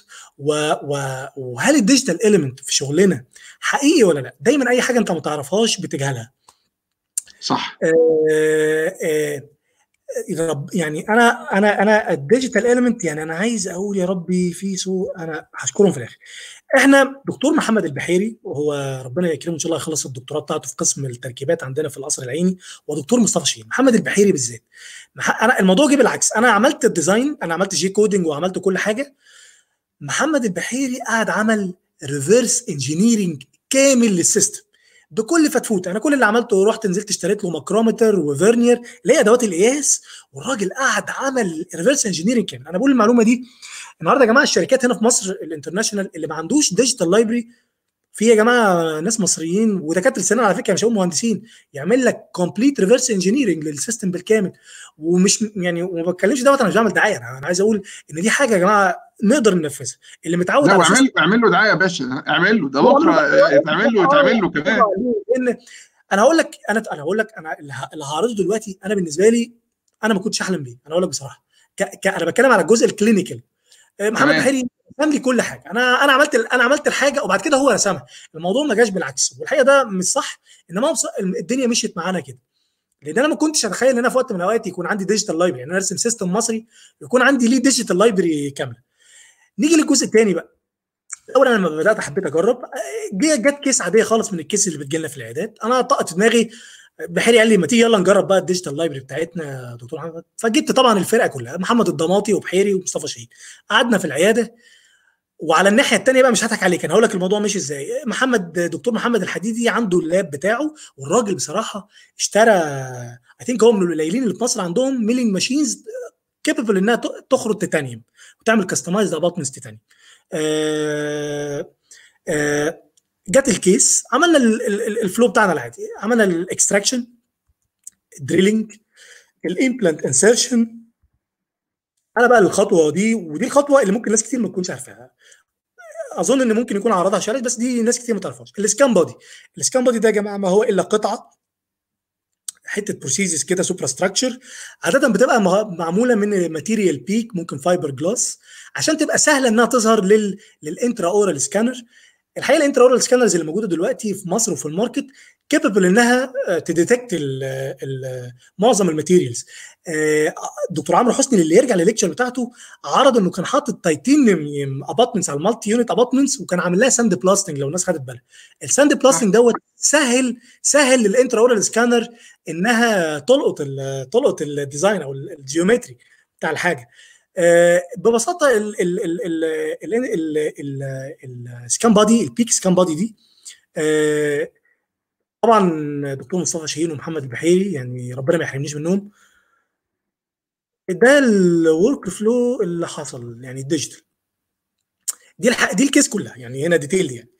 وهل الديجيتال اليمنت في شغلنا حقيقي ولا لا دايما اي حاجه انت ما تعرفهاش بتجهلها صح آه آه رب يعني انا انا انا الديجيتال اليمنت يعني انا عايز اقول يا ربي في سوء انا هشكرهم في الاخر احنا دكتور محمد البحيري وهو ربنا يكرمه ان شاء الله يخلص الدكتوراه بتاعته في قسم التركيبات عندنا في القصر العيني ودكتور مصطفى شاهين محمد البحيري بالذات انا الموضوع جه بالعكس انا عملت الديزاين انا عملت جي كودنج وعملت كل حاجه محمد البحيري قعد عمل ريفرس انجينيرنج كامل للسيستم بكل فتفوت انا كل اللي عملته رحت نزلت اشتريت له ماكرومتر وفيرنير اللي هي ادوات القياس والراجل قعد عمل ريفرس انجينيرنج كامل انا بقول المعلومه دي النهارده يا جماعه الشركات هنا في مصر الانترناشونال اللي ما عندوش ديجيتال لايبرري في يا جماعه ناس مصريين ودكاتره سنان على فكره مش هم مهندسين يعمل لك كومبليت ريفرس انجينيرنج للسيستم بالكامل ومش يعني وما بتكلمش دوت انا مش بعمل دعايه انا عايز اقول ان دي حاجه يا جماعه نقدر ننفذها اللي متعود على اعمل اعمل له دعايه يا باشا اعمل له ده بكره يتعمل له يتعمل له كمان لان انا هقول لك انا انا هقول لك انا اللي هعرضه دلوقتي انا بالنسبه لي انا ما كنتش احلم بيه انا اقول لك بصراحه ك... ك... انا بتكلم على الجزء الكلينيكال محمد بحيري رسم لي كل حاجه انا انا عملت انا عملت الحاجه وبعد كده هو رسمها الموضوع ما جاش بالعكس والحقيقه ده مش صح انما الدنيا مشيت معانا كده لان انا ما كنتش اتخيل ان انا في وقت من الاوقات يكون عندي ديجيتال لايبرري يعني انا ارسم سيستم مصري يكون عندي ليه ديجيتال لايبرري كامله نيجي للجزء الثاني بقى اول انا لما بدات حبيت اجرب جت كيس عاديه خالص من الكيس اللي بتجي لنا في العيادات انا طقت دماغي بحيري قال لي ما تيجي يلا نجرب بقى الديجيتال لايبرري بتاعتنا يا دكتور محمد فجبت طبعا الفرقه كلها محمد الضماطي وبحيري ومصطفى شاهين قعدنا في العياده وعلى الناحيه الثانيه بقى مش هضحك عليك انا هقول لك الموضوع ماشي ازاي محمد دكتور محمد الحديدي عنده اللاب بتاعه والراجل بصراحه اشترى اي ثينك هو من القليلين اللي في مصر عندهم ميلينج ماشينز كاببل انها تخرج تيتانيوم وتعمل كاستمايزد اباتمنتس تيتانيوم آه آه جت الكيس عملنا الفلو بتاعنا العادي عملنا الاكستراكشن دريلينج الامبلانت انسرشن انا بقى الخطوه دي ودي الخطوه اللي ممكن ناس كتير ما تكونش عارفاها اظن ان ممكن يكون عرضها شرط بس دي ناس كتير ما تعرفهاش السكان بودي السكان بودي ده يا جماعه ما هو الا قطعه حته بروسيزز كده سوبرا ستراكشر عاده بتبقى معموله من ماتيريال بيك ممكن فايبر جلاس عشان تبقى سهله انها تظهر لل للانترا اورال سكانر الحقيقه الانترا اورال سكانرز اللي موجوده دلوقتي في مصر وفي الماركت كاببل انها تديتكت معظم الماتيريالز دكتور عمرو حسني اللي يرجع للليكشر بتاعته عرض انه كان حاطط تايتانيوم اباتمنتس على المالتي يونت اباتمنتس وكان عامل لها ساند بلاستنج لو الناس خدت بالها الساند بلاستنج دوت سهل سهل للانترا اورال سكانر انها تلقط تلقط الديزاين او الجيومتري بتاع الحاجه ببساطه السكان بادي البيك سكان بادي دي طبعا دكتور مصطفى شاهين ومحمد البحيري يعني ربنا ما يحرمنيش منهم ده الورك فلو اللي حصل يعني الديجيتال دي الح... دي الكيس كلها يعني هنا ديتيل يعني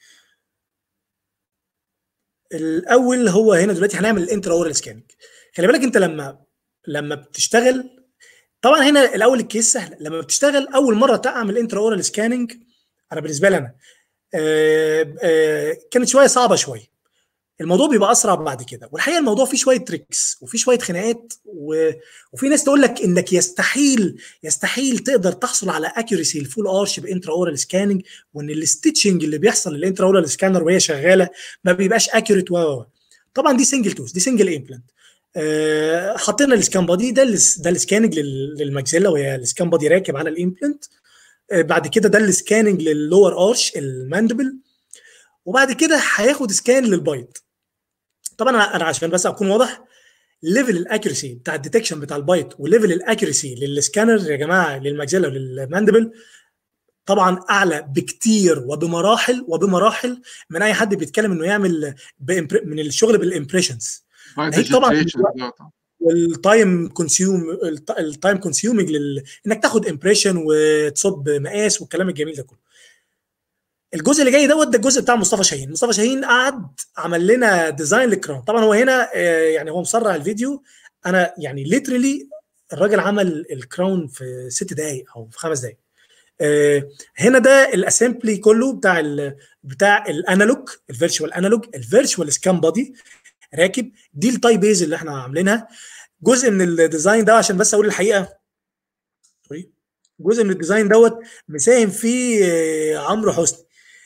الاول هو هنا دلوقتي هنعمل الانترا اورال سكاننج خلي بالك انت لما لما بتشتغل طبعا هنا الاول الكيس سهله لما بتشتغل اول مره تعمل انترا اورال سكاننج انا بالنسبه لي انا آآ آآ كانت شويه صعبه شويه الموضوع بيبقى اسرع بعد كده والحقيقه الموضوع فيه شويه تريكس وفيه شويه خناقات و... وفي ناس تقول لك انك يستحيل يستحيل تقدر تحصل على اكيوريسي الفول ارش بانترا اورال سكاننج وان الستitchنج اللي بيحصل للانترا اورال سكانر وهي شغاله ما بيبقاش اكيوريت و طبعا دي سنجل توز دي سنجل امبلانت أه حطينا السكان بادي ده ده السكاننج للماكسيلا وهي السكان بادي راكب على الامبلانت أه بعد كده ده السكاننج لللور ارش الماندبل وبعد كده هياخد سكان للبايت طبعا انا عشان بس اكون واضح ليفل الاكيرسي بتاع الديتكشن بتاع البايت وليفل الاكيرسي للسكانر يا جماعه للماكسيلا وللماندبل طبعا اعلى بكتير وبمراحل وبمراحل من اي حد بيتكلم انه يعمل من الشغل بالامبريشنز طبعا والتايم كونسيوم التايم كونسيومنج لل... انك تاخد امبريشن وتصب مقاس والكلام الجميل ده كله الجزء اللي جاي دوت ده الجزء بتاع مصطفى شاهين مصطفى شاهين قعد عمل لنا ديزاين للكراون طبعا هو هنا يعني هو مسرع الفيديو انا يعني ليترلي الراجل عمل الكراون في ست دقائق او في خمس دقائق هنا ده الاسمبلي كله بتاع ال بتاع الانالوج الفيرتشوال انالوج الفيرتشوال سكان بادي راكب دي التاي بيز اللي احنا عاملينها جزء من الديزاين ده عشان بس اقول الحقيقه سوري جزء من الديزاين دوت مساهم فيه عمرو حسني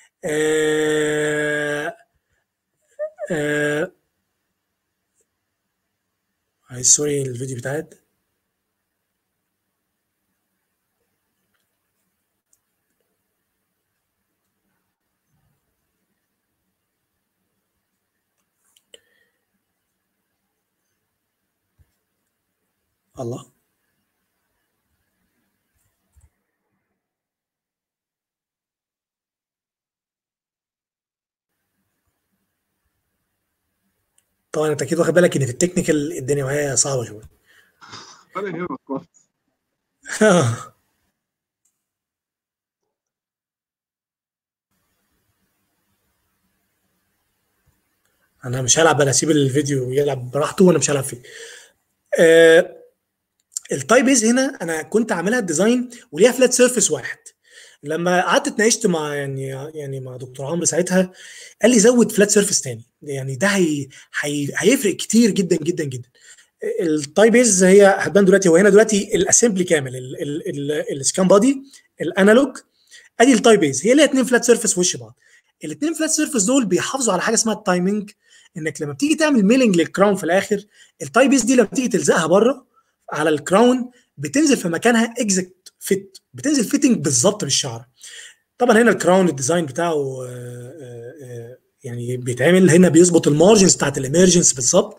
آه آه عايز سوري الفيديو بتاعت الله طبعا انت اكيد واخد بالك ان في التكنيكال الدنيا معايا صعبه شويه ولا يهمك خالص انا مش هلعب انا اسيب الفيديو يلعب براحته وانا مش هلعب فيه آه التايبيز هنا انا كنت عاملها ديزاين وليها فلات سيرفيس واحد لما قعدت اتناقشت مع يعني يعني مع دكتور عمرو ساعتها قال لي زود فلات سيرفيس تاني يعني ده هي هي هيفرق كتير جدا جدا جدا التايبيز هي هتبان دلوقتي هو هنا دلوقتي الاسمبلي كامل السكان بادي الانالوج ادي التايبيز هي ليها اتنين فلات سيرفيس في وش بعض الاثنين فلات سيرفيس دول بيحافظوا على حاجه اسمها التايمنج انك لما بتيجي تعمل ميلنج للكراون في الاخر التاي بيس دي لما بتيجي تلزقها بره على الكراون بتنزل في مكانها اكزاكت فيت بتنزل فيتنج بالظبط بالشعر طبعا هنا الكراون الديزاين بتاعه يعني بيتعمل هنا بيظبط المارجنز بتاعت الاميرجنس بالظبط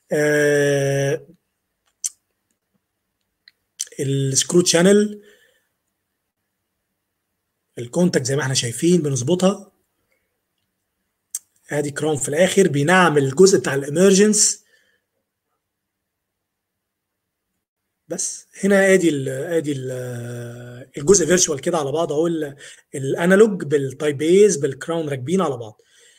السكرو تشانل الكونتاكت زي ما احنا شايفين بنظبطها ادي كراون في الاخر بينعم الجزء بتاع الاميرجنس بس هنا ادي ال ادي ال الجزء فيرتشوال كده على بعض اهو الانالوج بالتايب بيز بالكراون راكبين على بعض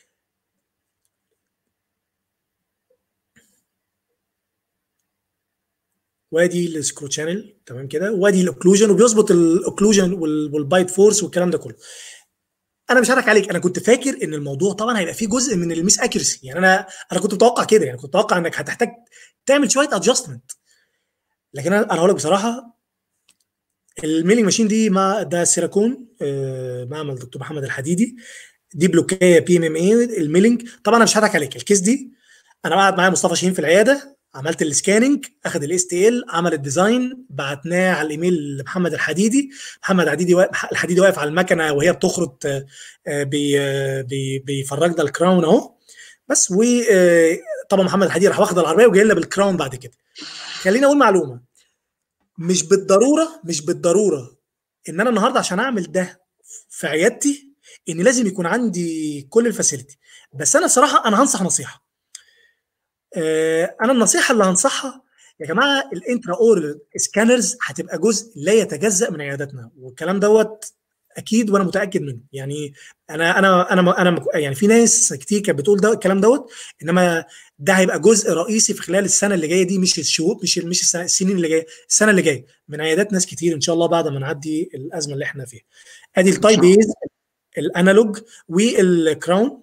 وادي السكرو شانل تمام كده وادي الاوكلوجن وبيظبط الاوكلوجن والبايت فورس والكلام ده كله انا مش هضحك عليك انا كنت فاكر ان الموضوع طبعا هيبقى فيه جزء من الميس اكيرسي يعني انا انا كنت متوقع كده يعني كنت متوقع انك هتحتاج تعمل شويه ادجستمنت لكن انا انا هقول لك بصراحه الميلينج ماشين دي مع ده سيراكون آه معمل دكتور محمد الحديدي دي بلوكيه بي ام ام اي الميلينج طبعا انا مش هضحك عليك الكيس دي انا قاعد معايا مصطفى شاهين في العياده عملت السكاننج اخذ الاس تي ال عمل الديزاين بعتناه على الايميل لمحمد الحديدي محمد الحديدي واقف الحديدي واقف على المكنه وهي بتخرط بي بي بيفرجنا الكراون اهو بس وطبعا محمد الحديدي راح واخد العربيه وجاي لنا بالكراون بعد كده خليني اقول معلومه مش بالضروره مش بالضروره ان انا النهارده عشان اعمل ده في عيادتي ان لازم يكون عندي كل الفاسيلتي بس انا صراحه انا هنصح نصيحه انا النصيحه اللي هنصحها يا جماعه الانترا اورال سكانرز هتبقى جزء لا يتجزا من عياداتنا والكلام دوت اكيد وانا متاكد منه يعني انا انا انا انا يعني في ناس كتير كانت بتقول ده الكلام دوت انما ده هيبقى جزء رئيسي في خلال السنه اللي جايه دي مش الشهور مش مش السنة السنين اللي جايه السنه اللي جايه من عيادات ناس كتير ان شاء الله بعد ما نعدي الازمه اللي احنا فيها ادي التايب بيز الانالوج والكراون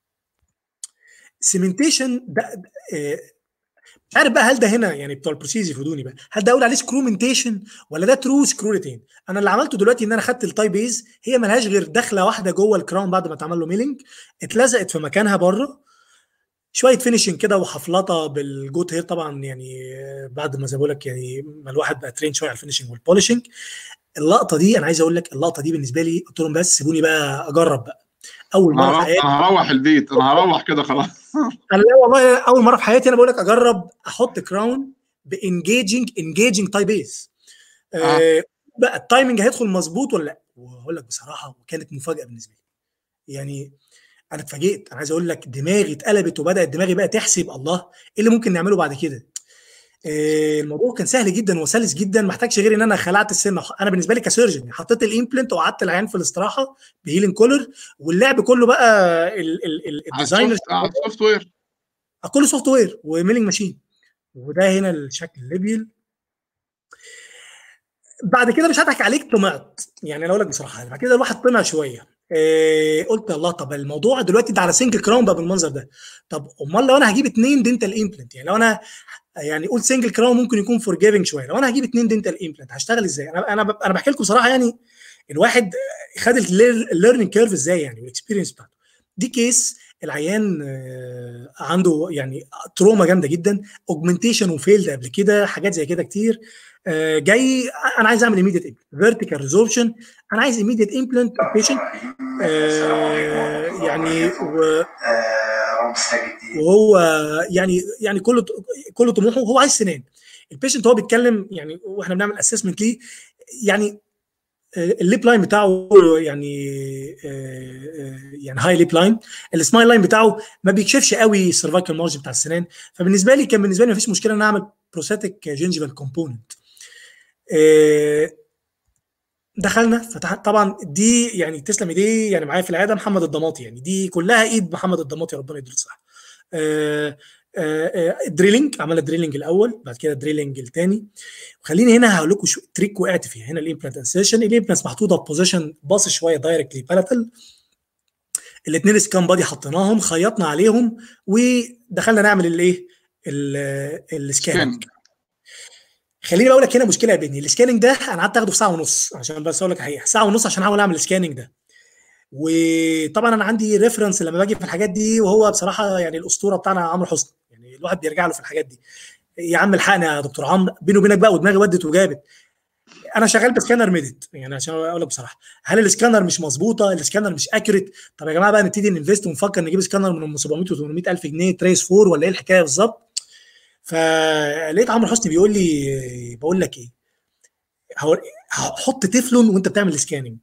سيمنتيشن ده مش عارف بقى هل ده هنا يعني بتوع البروسيس يفيدوني بقى هل ده اقول عليه سكرومنتيشن ولا ده ترو سكرولتين انا اللي عملته دلوقتي ان انا خدت التايب بيز هي ملهاش غير دخله واحده جوه الكراون بعد ما اتعمل له ميلينج اتلزقت في مكانها بره شويه فينيشنج كده وحفلطه بالجوت هير طبعا يعني بعد ما زي بقول لك يعني ما الواحد بقى ترين شويه على الفينيشنج والبولشنج اللقطه دي انا عايز اقول لك اللقطه دي بالنسبه لي قلت لهم بس سيبوني بقى اجرب بقى اول مره في حياتي انا هروح البيت انا هروح كده خلاص انا لا والله اول مره في حياتي انا بقول لك اجرب احط كراون بانجيجنج انجيجنج تايب بيز آه. بقى التايمنج هيدخل مظبوط ولا لا وهقول لك بصراحه وكانت مفاجاه بالنسبه لي يعني انا اتفاجئت انا عايز اقول لك دماغي اتقلبت وبدات دماغي بقى تحسب الله ايه اللي ممكن نعمله بعد كده الموضوع كان سهل جدا وسلس جدا ما محتاجش غير ان انا خلعت السن انا بالنسبه لي كسيرجن حطيت الامبلنت وقعدت العيان في الاستراحه بهيلين كولر واللعب كله بقى الديزاينر على السوفت وير كله سوفت وير وميلينج ماشين وده هنا الشكل الليبيال بعد كده مش هضحك عليك طمعت يعني انا اقول لك بصراحه بعد كده الواحد طمع شويه إيه قلت الله طب الموضوع دلوقتي ده على سنجل كراون بقى بالمنظر ده طب امال لو انا هجيب اثنين دنتال امبلنت يعني لو انا يعني قول سنجل كراون ممكن يكون فورجيفنج شويه لو انا هجيب اثنين دنتال امبلنت هشتغل ازاي انا انا انا بحكي لكم صراحه يعني الواحد خد الليرنينج كيرف ازاي يعني والاكسبيرينس بتاعته دي كيس العيان عنده يعني تروما جامده جدا اوجمنتيشن وفيلد قبل كده حاجات زي كده كتير جاي انا عايز اعمل ايميديت فيرتيكال ريزوربشن انا عايز ايميديت امبلانت بيشنت يعني و وهو يعني يعني كل كل طموحه هو عايز سنان البيشنت هو بيتكلم يعني واحنا بنعمل اسسمنت ليه يعني الليب لاين بتاعه يعني يعني هاي ليب لاين السمايل لاين بتاعه ما بيكشفش قوي السيرفايكال مارجن بتاع السنان فبالنسبه لي كان بالنسبه لي ما فيش مشكله ان انا اعمل بروستاتيك جينجيفال كومبوننت دخلنا فتحت طبعا دي يعني تسلم ايديه يعني معايا في العياده محمد الضماطي يعني دي كلها ايد محمد الضماطي ربنا يديله الصحه دريلينج عمل دريلينج الاول بعد كده دريلينج الثاني وخليني هنا هقول لكم تريك وقعت فيها هنا الامبلانت انسيشن الامبلانت محطوطه بوزيشن باص شويه دايركتلي بالاتال الاثنين سكان بادي حطيناهم خيطنا عليهم ودخلنا نعمل الايه السكاننج خليني بقول لك هنا مشكله يا بني السكاننج ده انا قعدت اخده في ساعه ونص عشان بس اقول لك الحقيقه ساعه ونص عشان احاول اعمل السكاننج ده وطبعا انا عندي ريفرنس لما باجي في الحاجات دي وهو بصراحه يعني الاسطوره بتاعنا عمرو حسني يعني الواحد بيرجع له في الحاجات دي يا عم الحقني يا دكتور عمرو بيني وبينك بقى ودماغي ودت وجابت انا شغال بسكانر ميديت يعني عشان اقول لك بصراحه هل السكانر مش مظبوطه السكانر مش اكيوريت طب يا جماعه بقى نبتدي ننفست ونفكر نجيب سكانر من 700 و 800 الف جنيه تريس 4 ولا ايه الحكايه بالظبط فلقيت عمرو حسني بيقول لي بقول لك ايه حط تeflon وانت بتعمل سكاننج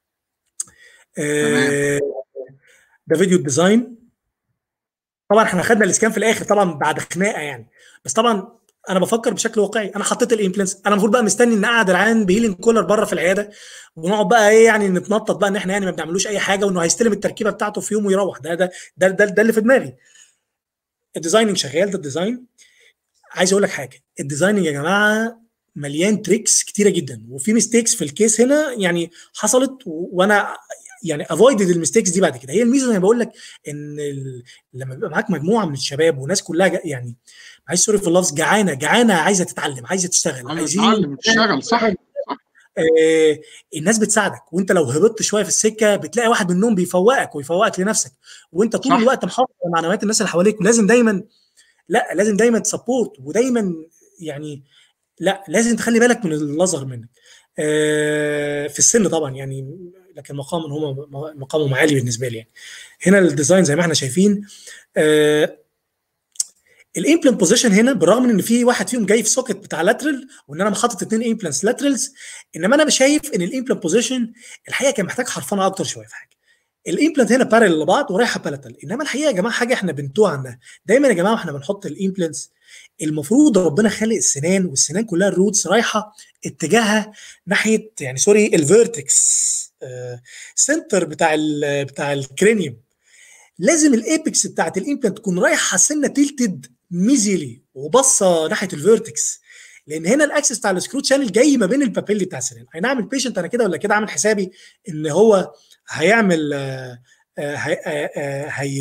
آه ده فيديو الديزاين طبعا احنا خدنا الاسكان في الاخر طبعا بعد خناقه يعني بس طبعا انا بفكر بشكل واقعي انا حطيت الامبلانس انا المفروض بقى مستني ان اقعد العيان بهيلين كولر بره في العياده ونقعد بقى ايه يعني نتنطط بقى ان احنا يعني ما بنعملوش اي حاجه وانه هيستلم التركيبه بتاعته في يوم ويروح ده ده ده ده, ده اللي في دماغي الديزايننج شغال ده الديزاين عايز اقول لك حاجه الديزايننج يا جماعه مليان تريكس كتيره جدا وفي ميستيكس في الكيس هنا يعني حصلت وانا يعني افويدد الميستيكس دي بعد كده هي الميزه انا بقول لك ان لما بيبقى معاك مجموعه من الشباب وناس كلها يعني معلش سوري في اللفظ جعانه جعانه عايزه تتعلم عايزه تشتغل عايزين تتعلم تشتغل صح آه الناس بتساعدك وانت لو هبطت شويه في السكه بتلاقي واحد منهم بيفوقك ويفوقك لنفسك وانت طول صح. الوقت محافظ على معنويات الناس اللي حواليك ولازم دايما لا لازم دايما تسبورت ودايما يعني لا لازم تخلي بالك من اللي اصغر منك آه في السن طبعا يعني لكن مقام هم مقامهم عالي بالنسبه لي يعني هنا الديزاين زي ما احنا شايفين آه الامبلانت بوزيشن هنا بالرغم من ان في واحد فيهم جاي في سوكت بتاع لاترال وان انا حاطط اثنين امبلانتس لاترالز انما انا شايف ان الامبلانت بوزيشن الحقيقه كان محتاج حرفنه اكتر شويه في حاجه الامبلانت هنا بارل لبعض ورايحه بالاتال انما الحقيقه يا جماعه حاجه احنا بنتوه عنها دايما يا جماعه واحنا بنحط الامبلانتس المفروض ربنا خالق السنان والسنان كلها الروتس رايحه اتجاهها ناحيه يعني سوري الفيرتكس آه سنتر بتاع ال بتاع الكرينيوم لازم الايبكس بتاعت الامبلانت تكون رايحه سنه تلتد ميزيلي وبصه ناحيه الفيرتكس لان هنا الاكسس بتاع السكرو شانل جاي ما بين البابيلي بتاع السنان اي نعم البيشنت انا كده ولا كده عامل حسابي ان هو هيعمل آه هي هي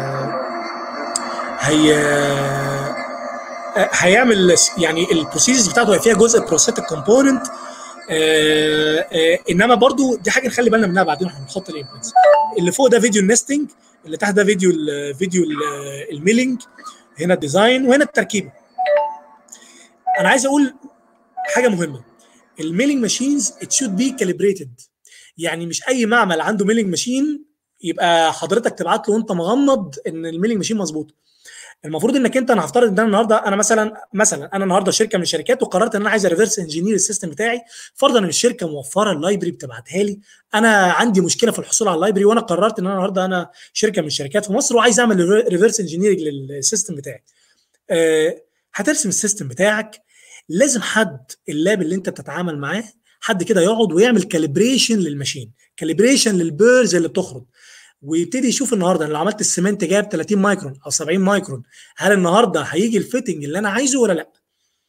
هي هيعمل يعني البروسيجرز بتاعته فيها جزء بروستاتيك كومبوننت انما برضو دي حاجه نخلي بالنا منها بعدين واحنا بنحط الامبلانتس اللي فوق ده فيديو النستنج اللي تحت ده فيديو ال فيديو الميلينج هنا الديزاين وهنا التركيبه انا عايز اقول حاجه مهمه الميلينج ماشينز ات شود بي كاليبريتد يعني مش اي معمل عنده ميلينج ماشين يبقى حضرتك تبعت له وانت مغمض ان الميلينج ماشين مظبوط المفروض انك انت انا هفترض ان انا النهارده انا مثلا مثلا انا النهارده شركه من الشركات وقررت ان انا عايز ريفرس انجينير السيستم بتاعي فرضا ان الشركه موفره اللايبرري بتبعتها لي انا عندي مشكله في الحصول على اللايبرري وانا قررت ان انا النهارده انا شركه من الشركات في مصر وعايز اعمل ريفرس انجينيرنج للسيستم بتاعي أه هترسم السيستم بتاعك لازم حد اللاب اللي انت بتتعامل معاه حد كده يقعد ويعمل كاليبريشن للماشين كاليبريشن للبيرز اللي بتخرج ويبتدي يشوف النهارده لو عملت السمنت جاب 30 مايكرون او 70 مايكرون هل النهارده هيجي الفيتنج اللي انا عايزه ولا لا؟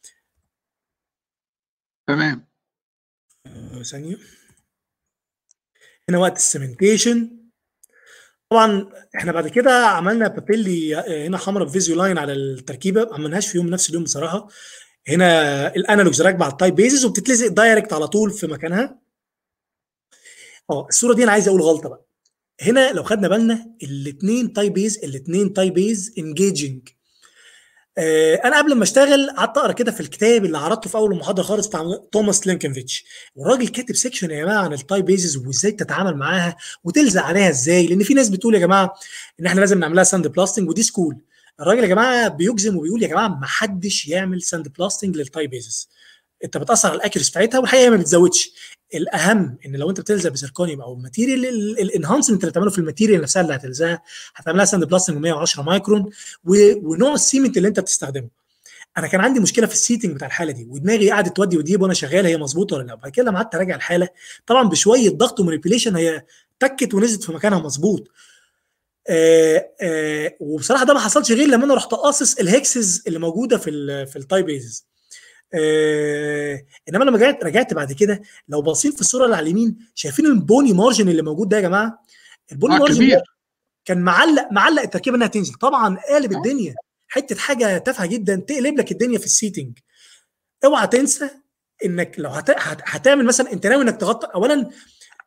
تمام ثانيه هنا وقت السمنتيشن طبعا احنا بعد كده عملنا بابيلي هنا حمراء بفيزيو لاين على التركيبه ما عملناهاش في يوم نفس اليوم بصراحه هنا الانالوجز راكبه على التايب بيزز وبتتلزق دايركت على طول في مكانها اه الصوره دي انا عايز اقول غلطه بقى هنا لو خدنا بالنا الاثنين تايب بيز الاثنين تايب بيز انجيجنج آه انا قبل ما اشتغل قعدت اقرا كده في الكتاب اللي عرضته في اول المحاضره خالص بتاع توماس لينكنفيتش والراجل كاتب سيكشن يا جماعه عن التايب بيزز وازاي تتعامل معاها وتلزق عليها ازاي لان في ناس بتقول يا جماعه ان احنا لازم نعملها ساند بلاستنج ودي سكول الراجل يا جماعه بيجزم وبيقول يا جماعه ما حدش يعمل ساند بلاستنج للتايب بيزز انت بتاثر على الاكيرس بتاعتها والحقيقه ما بتزودش الاهم ان لو انت بتلزق بزركونيوم او الماتيريال الانهانسمنت اللي بتعمله في الماتيريال نفسها اللي هتلزقها هتعملها ساند بلاستنج 110 مايكرون ونوع السيمنت اللي انت بتستخدمه انا كان عندي مشكله في السيتنج بتاع الحاله دي ودماغي قعدت تودي وتجيب وانا شغال هي مظبوطه ولا لا بعد كده لما قعدت اراجع الحاله طبعا بشويه ضغط ومانيبيوليشن هي تكت ونزلت في مكانها مظبوط آه آه وبصراحه ده ما حصلش غير لما انا رحت قاصص الهكسز اللي موجوده في ال في التايب بيزز آه انما لما رجعت رجعت بعد كده لو باصين في الصوره اللي على اليمين شايفين البوني مارجن اللي موجود ده يا جماعه البوني آه مارجن كبير. ده كان معلق معلق التركيبه انها تنزل طبعا قالب الدنيا حته حاجه تافهه جدا تقلب لك الدنيا في السيتنج اوعى تنسى انك لو هت... هت... هتعمل مثلا انت ناوي انك تغطي اولا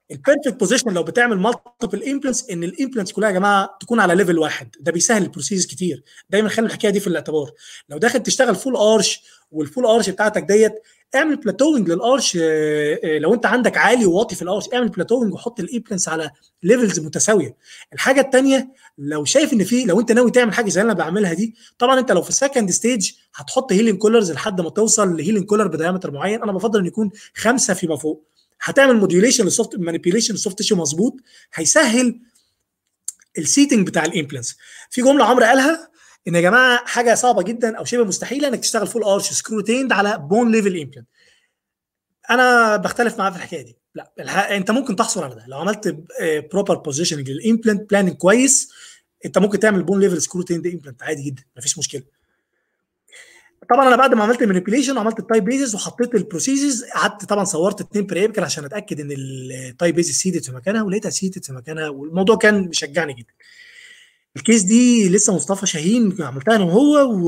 البيرفكت بوزيشن لو بتعمل مالتيبل امبلانتس ان الامبلانتس كلها يا جماعه تكون على ليفل واحد ده بيسهل البروسيس كتير دايما خلي الحكايه دي في الاعتبار لو داخل تشتغل فول ارش والفول ارش بتاعتك ديت اعمل بلاتوينج للارش لو انت عندك عالي وواطي في الارش اعمل بلاتوينج وحط الامبلانتس على ليفلز متساويه الحاجه الثانيه لو شايف ان في لو انت ناوي تعمل حاجه زي اللي انا بعملها دي طبعا انت لو في السكند ستيج هتحط هيلينج كولرز لحد ما توصل لهيلينج كولر بدايمتر معين انا بفضل ان يكون خمسه فيما فوق هتعمل موديوليشن للسوفت مانيبيوليشن للسوفت تيشو مظبوط هيسهل السيتنج بتاع الامبلانس في جمله عمرو قالها ان يا جماعه حاجه صعبه جدا او شبه مستحيله انك تشتغل فول ارش سكرو تيند على بون ليفل امبلانت انا بختلف معاه في الحكايه دي لا الح... انت ممكن تحصل على ده لو عملت بروبر بوزيشننج للامبلانت بلاننج كويس انت ممكن تعمل بون ليفل سكرو تيند امبلانت عادي جدا مفيش مشكله طبعا انا بعد ما عملت المانيبيوليشن وعملت التايب بيزز وحطيت البروسيسز قعدت طبعا صورت اثنين بريبكر عشان اتاكد ان التايب بيزز سيدت في مكانها ولقيتها سيدت في مكانها والموضوع كان مشجعني جدا الكيس دي لسه مصطفى شاهين عملتها انا وهو و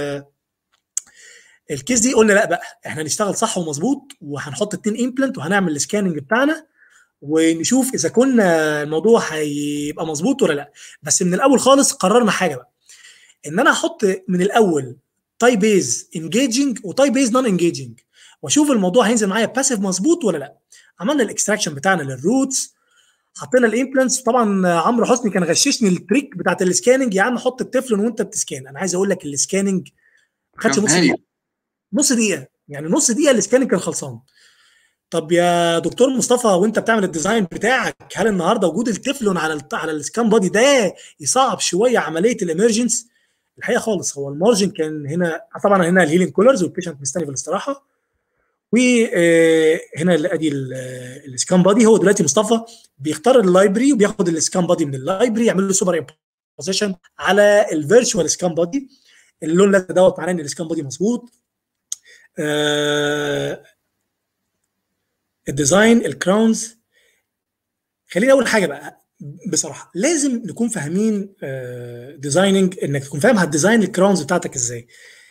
الكيس دي قلنا لا بقى احنا نشتغل صح ومظبوط وهنحط اتنين امبلانت وهنعمل السكاننج بتاعنا ونشوف اذا كنا الموضوع هيبقى مظبوط ولا لا بس من الاول خالص قررنا حاجه بقى ان انا احط من الاول تاي بيز انجيجنج وتاي بيز نون انجيجنج واشوف الموضوع هينزل معايا باسيف مظبوط ولا لا عملنا الاكستراكشن بتاعنا للروتس حطينا الامبلانتس طبعا عمرو حسني كان غششني التريك بتاعت السكاننج يا عم حط التفلون وانت بتسكان انا عايز اقول لك السكاننج ما خدش نص دقيقه نص دقيقه يعني نص دقيقه السكاننج كان خلصان طب يا دكتور مصطفى وانت بتعمل الديزاين بتاعك هل النهارده وجود التفلون على على السكان بادي ده يصعب شويه عمليه الامرجنس الحقيقه خالص هو المارجن كان هنا طبعا هنا الهيلينج كولرز والبيشنت مستني في الاستراحه وهنا ادي السكان بادي هو دلوقتي مصطفى بيختار اللايبرري وبياخد السكان بادي من اللايبرري يعمل له سوبر بوزيشن على الفيرتشوال سكان بادي اللون ده دوت معناه ان السكان بادي مظبوط آه الديزاين الكراونز خليني اول حاجه بقى بصراحه لازم نكون فاهمين آه ديزايننج انك تكون فاهم هتديزاين الكراونز بتاعتك ازاي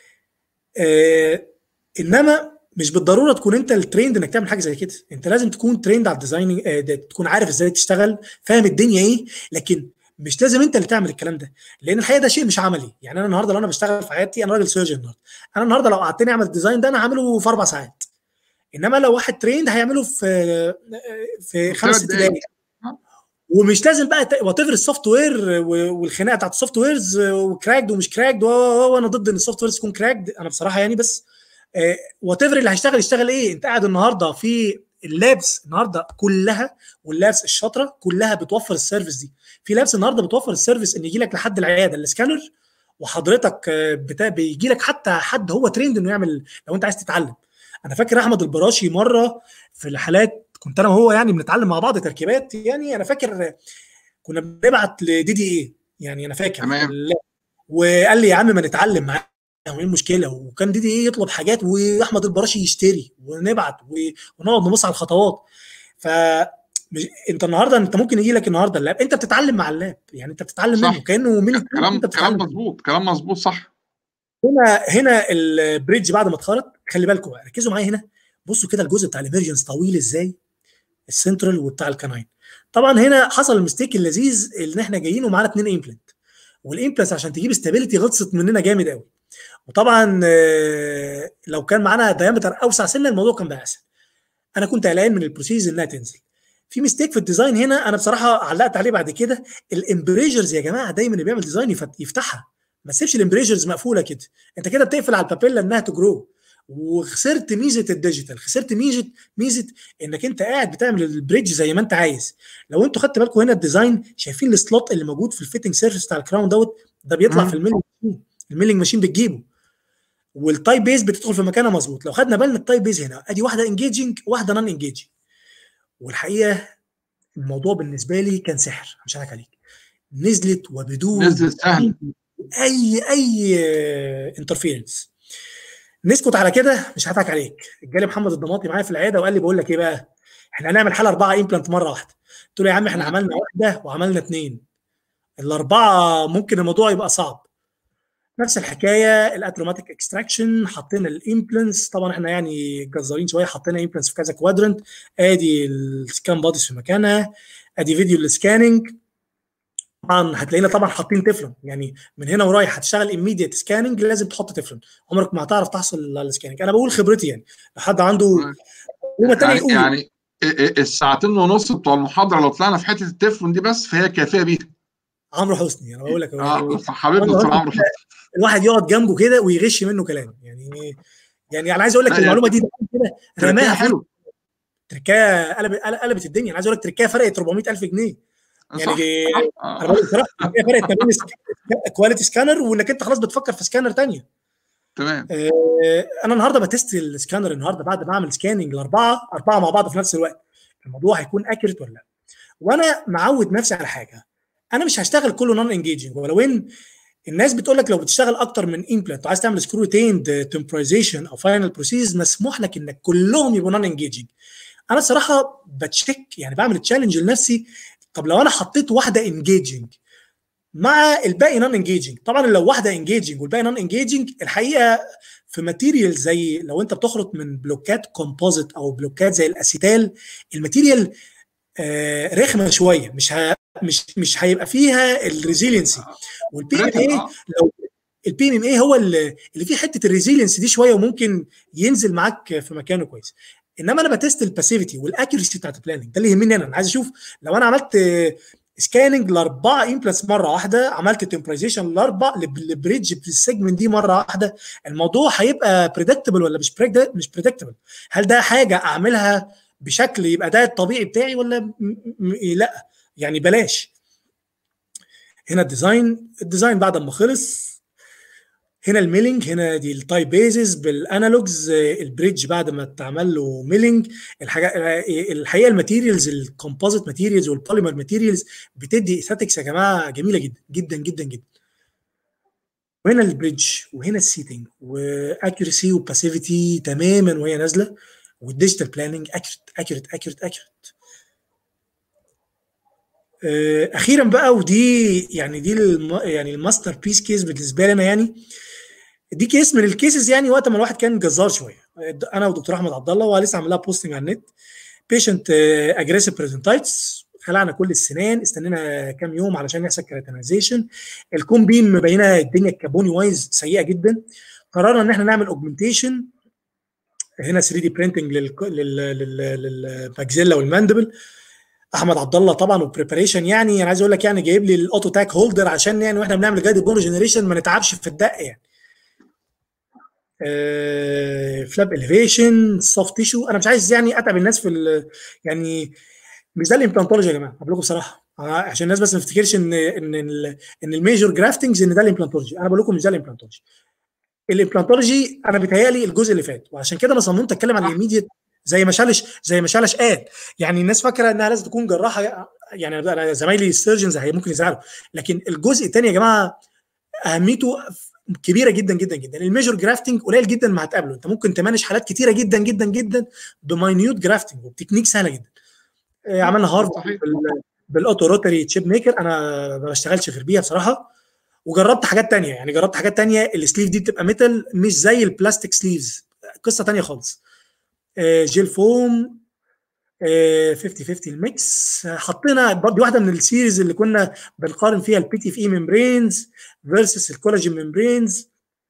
آه انما مش بالضروره تكون انت التريند انك تعمل حاجه زي كده انت لازم تكون تريند على الديزايننج آه تكون عارف ازاي تشتغل فاهم الدنيا ايه لكن مش لازم انت اللي تعمل الكلام ده لان الحقيقه ده شيء مش عملي يعني انا النهارده لو انا بشتغل في حياتي انا راجل سيرجن النهارده انا النهارده لو قعدتني اعمل الديزاين ده انا هعمله في اربع ساعات انما لو واحد تريند هيعمله في في خمس ست دقائق ومش لازم بقى وات ايفر السوفت وير والخناقه بتاعت السوفت ويرز وكراكد ومش كراكد وانا ضد ان السوفت ويرز تكون كراكد انا بصراحه يعني بس وات ايفر اللي هيشتغل يشتغل ايه انت قاعد النهارده في اللابس النهارده كلها واللابس الشاطره كلها بتوفر السيرفيس دي في لابس النهارده بتوفر السيرفيس ان يجي لك لحد العياده السكانر وحضرتك بتا... بيجي لك حتى حد هو تريند انه يعمل لو انت عايز تتعلم انا فاكر احمد البراشي مره في الحالات كنت انا وهو يعني بنتعلم مع بعض تركيبات يعني انا فاكر كنا بنبعت لدي دي ايه يعني انا فاكر تمام وقال لي يا عم ما نتعلم معاه ايه المشكله وكان دي دي ايه يطلب حاجات واحمد البراشي يشتري ونبعت ونقعد نبص على الخطوات ف انت النهارده انت ممكن يجي لك النهارده اللاب انت بتتعلم مع اللاب يعني انت بتتعلم صح. منه كانه من كلام كلام مظبوط كلام مظبوط صح هنا هنا البريدج بعد ما اتخرط خلي بالكم بقى ركزوا معايا هنا بصوا كده الجزء بتاع الامرجنس طويل ازاي السنترال وبتاع الكناين طبعا هنا حصل المستيك اللذيذ ان احنا جايين ومعانا اثنين امبلنت والامبلنت عشان تجيب استابيليتي غلصت مننا جامد قوي وطبعا لو كان معانا دايمتر اوسع سنه الموضوع كان بقى اسهل انا كنت قلقان من البروسيس انها تنزل في ميستيك في الديزاين هنا انا بصراحه علقت عليه بعد كده الامبريجرز يا جماعه دايما اللي بيعمل ديزاين يفتحها ما تسيبش الامبريجرز مقفوله كده انت كده بتقفل على البابيلا انها تجرو وخسرت ميزه الديجيتال خسرت ميزه ميزه انك انت قاعد بتعمل البريدج زي ما انت عايز لو انتوا خدت بالكم هنا الديزاين شايفين السلوت اللي موجود في الفيتنج سيرفيس بتاع الكراون دوت ده بيطلع مم. في الميلنج ماشين الميلنج ماشين بتجيبه والتايب بيز بتدخل في مكانها مظبوط لو خدنا بالنا التايب بيز هنا ادي واحده انجيجنج واحده نون انجيجنج والحقيقه الموضوع بالنسبه لي كان سحر مش هضحك عليك نزلت وبدون نزلت سهل اي اي انترفيرنس نسكت على كده مش هضحك عليك جالي محمد الضماطي معايا في العياده وقال لي بقول لك ايه بقى احنا هنعمل حاله اربعه امبلانت مره واحده قلت له يا عم احنا عملنا واحده وعملنا اثنين الاربعه ممكن الموضوع يبقى صعب نفس الحكايه الاتروماتيك اكستراكشن حطينا الامبلانس طبعا احنا يعني جزارين شويه حطينا امبلانس في كذا كوادرنت ادي السكان بوديز في مكانها ادي فيديو السكاننج طبعا هتلاقينا طبعا حاطين تفلون يعني من هنا ورايح هتشتغل immediate سكاننج لازم تحط تفلون عمرك ما هتعرف تحصل على السكاننج انا بقول خبرتي يعني لو حد عنده معلومه ثانيه يعني, يعني الساعتين ونص بتوع المحاضره لو طلعنا في حته التفلون دي بس فهي كافيه بيها عمرو حسني انا بقول لك اه حبيبنا دكتور عمرو حسني الواحد يقعد جنبه كده ويغش منه كلام يعني يعني انا عايز اقول لك المعلومه دي كده رماها حلو تركايه قلبت قلبت الدنيا انا عايز اقول لك تركايه فرقت 400000 جنيه يعني دي انا بقول بصراحه فرقت ما بين كواليتي سكانر وانك انت خلاص بتفكر في سكانر ثانيه تمام آه انا النهارده بتست السكانر النهارده بعد ما اعمل سكاننج لاربعه اربعه مع بعض في نفس الوقت الموضوع هيكون اكيوريت ولا لا وانا معود نفسي على حاجه انا مش هشتغل كله نون انجيجنج ولو ان الناس بتقول لك لو بتشتغل اكتر من امبلانت وعايز تعمل سكرو تيند تمبرايزيشن او فاينل بروسيس مسموح لك انك كلهم يبقوا نون انجيجنج انا صراحه بتشيك يعني بعمل تشالنج لنفسي طب لو انا حطيت واحده انجيجنج مع الباقي نون انجيجنج طبعا لو واحده انجيجنج والباقي نون انجيجنج الحقيقه في ماتيريال زي لو انت بتخرط من بلوكات كومبوزيت او بلوكات زي الاسيتال الماتيريال آه رخمه شويه مش ه... مش مش هيبقى فيها الريزيلينسي والبي ام اي لو البي ام اي هو اللي, اللي فيه حته الريزيلينس دي شويه وممكن ينزل معاك في مكانه كويس انما انا بتست الباسيفيتي والاكيورسي بتاعت البلاننج ده اللي يهمني انا انا عايز اشوف لو انا عملت سكاننج لاربعه امبلانس مره واحده عملت تمبرايزيشن لاربع لبريدج في السيجمنت دي مره واحده الموضوع هيبقى بريدكتبل ولا مش مش بريدكتبل هل ده حاجه اعملها بشكل يبقى ده الطبيعي بتاعي ولا م- م- لا يعني بلاش هنا الديزاين الديزاين بعد ما خلص هنا الميلينج هنا دي التايب بيزز بالانالوجز البريدج بعد ما اتعمل له ميلينج الحاجه الحقيقه الماتيريالز الكومبوزيت ماتيريالز والبوليمر ماتيريالز بتدي ايثاتكس يا جماعه جميله جدا جدا جدا جدا وهنا البريدج وهنا السيتنج واكيورسي وباسيفيتي تماما وهي نازله والديجيتال بلاننج اكيوريت اكيوريت اكيوريت اكيوريت اخيرا بقى ودي يعني دي الم... يعني الماستر بيس كيس بالنسبه لي انا يعني دي كيس من الكيسز يعني وقت ما الواحد كان جزار شويه انا ودكتور احمد عبد الله ولسه عامل لها بوستنج على النت بيشنت اجريسيف بريزنتايتس خلعنا كل السنان استنينا كام يوم علشان يحصل كريتينايزيشن الكوم بيم مبينه الدنيا الكابوني وايز سيئه جدا قررنا ان احنا نعمل اوجمنتيشن هنا 3 دي برينتنج للماكزيلا والماندبل احمد عبد الله طبعا وبريباريشن يعني انا عايز اقول لك يعني جايب لي الاوتو تاك هولدر عشان يعني واحنا بنعمل جايد بون جنريشن ما نتعبش في الدق يعني آه فلاب اليفيشن سوفت تيشو انا مش عايز يعني اتعب الناس في يعني مش ده الامبلانتولوجي يا جماعه بقول لكم بصراحه عشان الناس بس ما تفتكرش ان ان ان الميجور جرافتنجز ان ده الامبلانتولوجي انا بقول لكم مش ده الامبلانتولوجي الامبلانتولوجي انا بيتهيألي الجزء اللي فات وعشان كده انا صممت اتكلم عن الايميديت زي ما شالش زي ما شالش قال يعني الناس فاكره انها لازم تكون جراحه يعني انا زمايلي السيرجنز هي ممكن يزعلوا لكن الجزء الثاني يا جماعه اهميته كبيره جدا جدا جدا الميجور جرافتنج قليل جدا ما هتقابله انت ممكن تمانج حالات كتيره جدا جدا جدا بماينيوت جرافتنج وبتكنيك سهله جدا عملنا هارفارد بالاوتو روتري تشيب ميكر انا ما بشتغلش غير بيها بصراحه وجربت حاجات تانية يعني جربت حاجات تانية السليف دي بتبقى ميتال مش زي البلاستيك سليفز قصه تانية خالص جيل فوم 50 50 الميكس حطينا برضه واحده من السيريز اللي كنا بنقارن فيها البي تي في اي ممبرينز فيرسس الكولاجين ممبرينز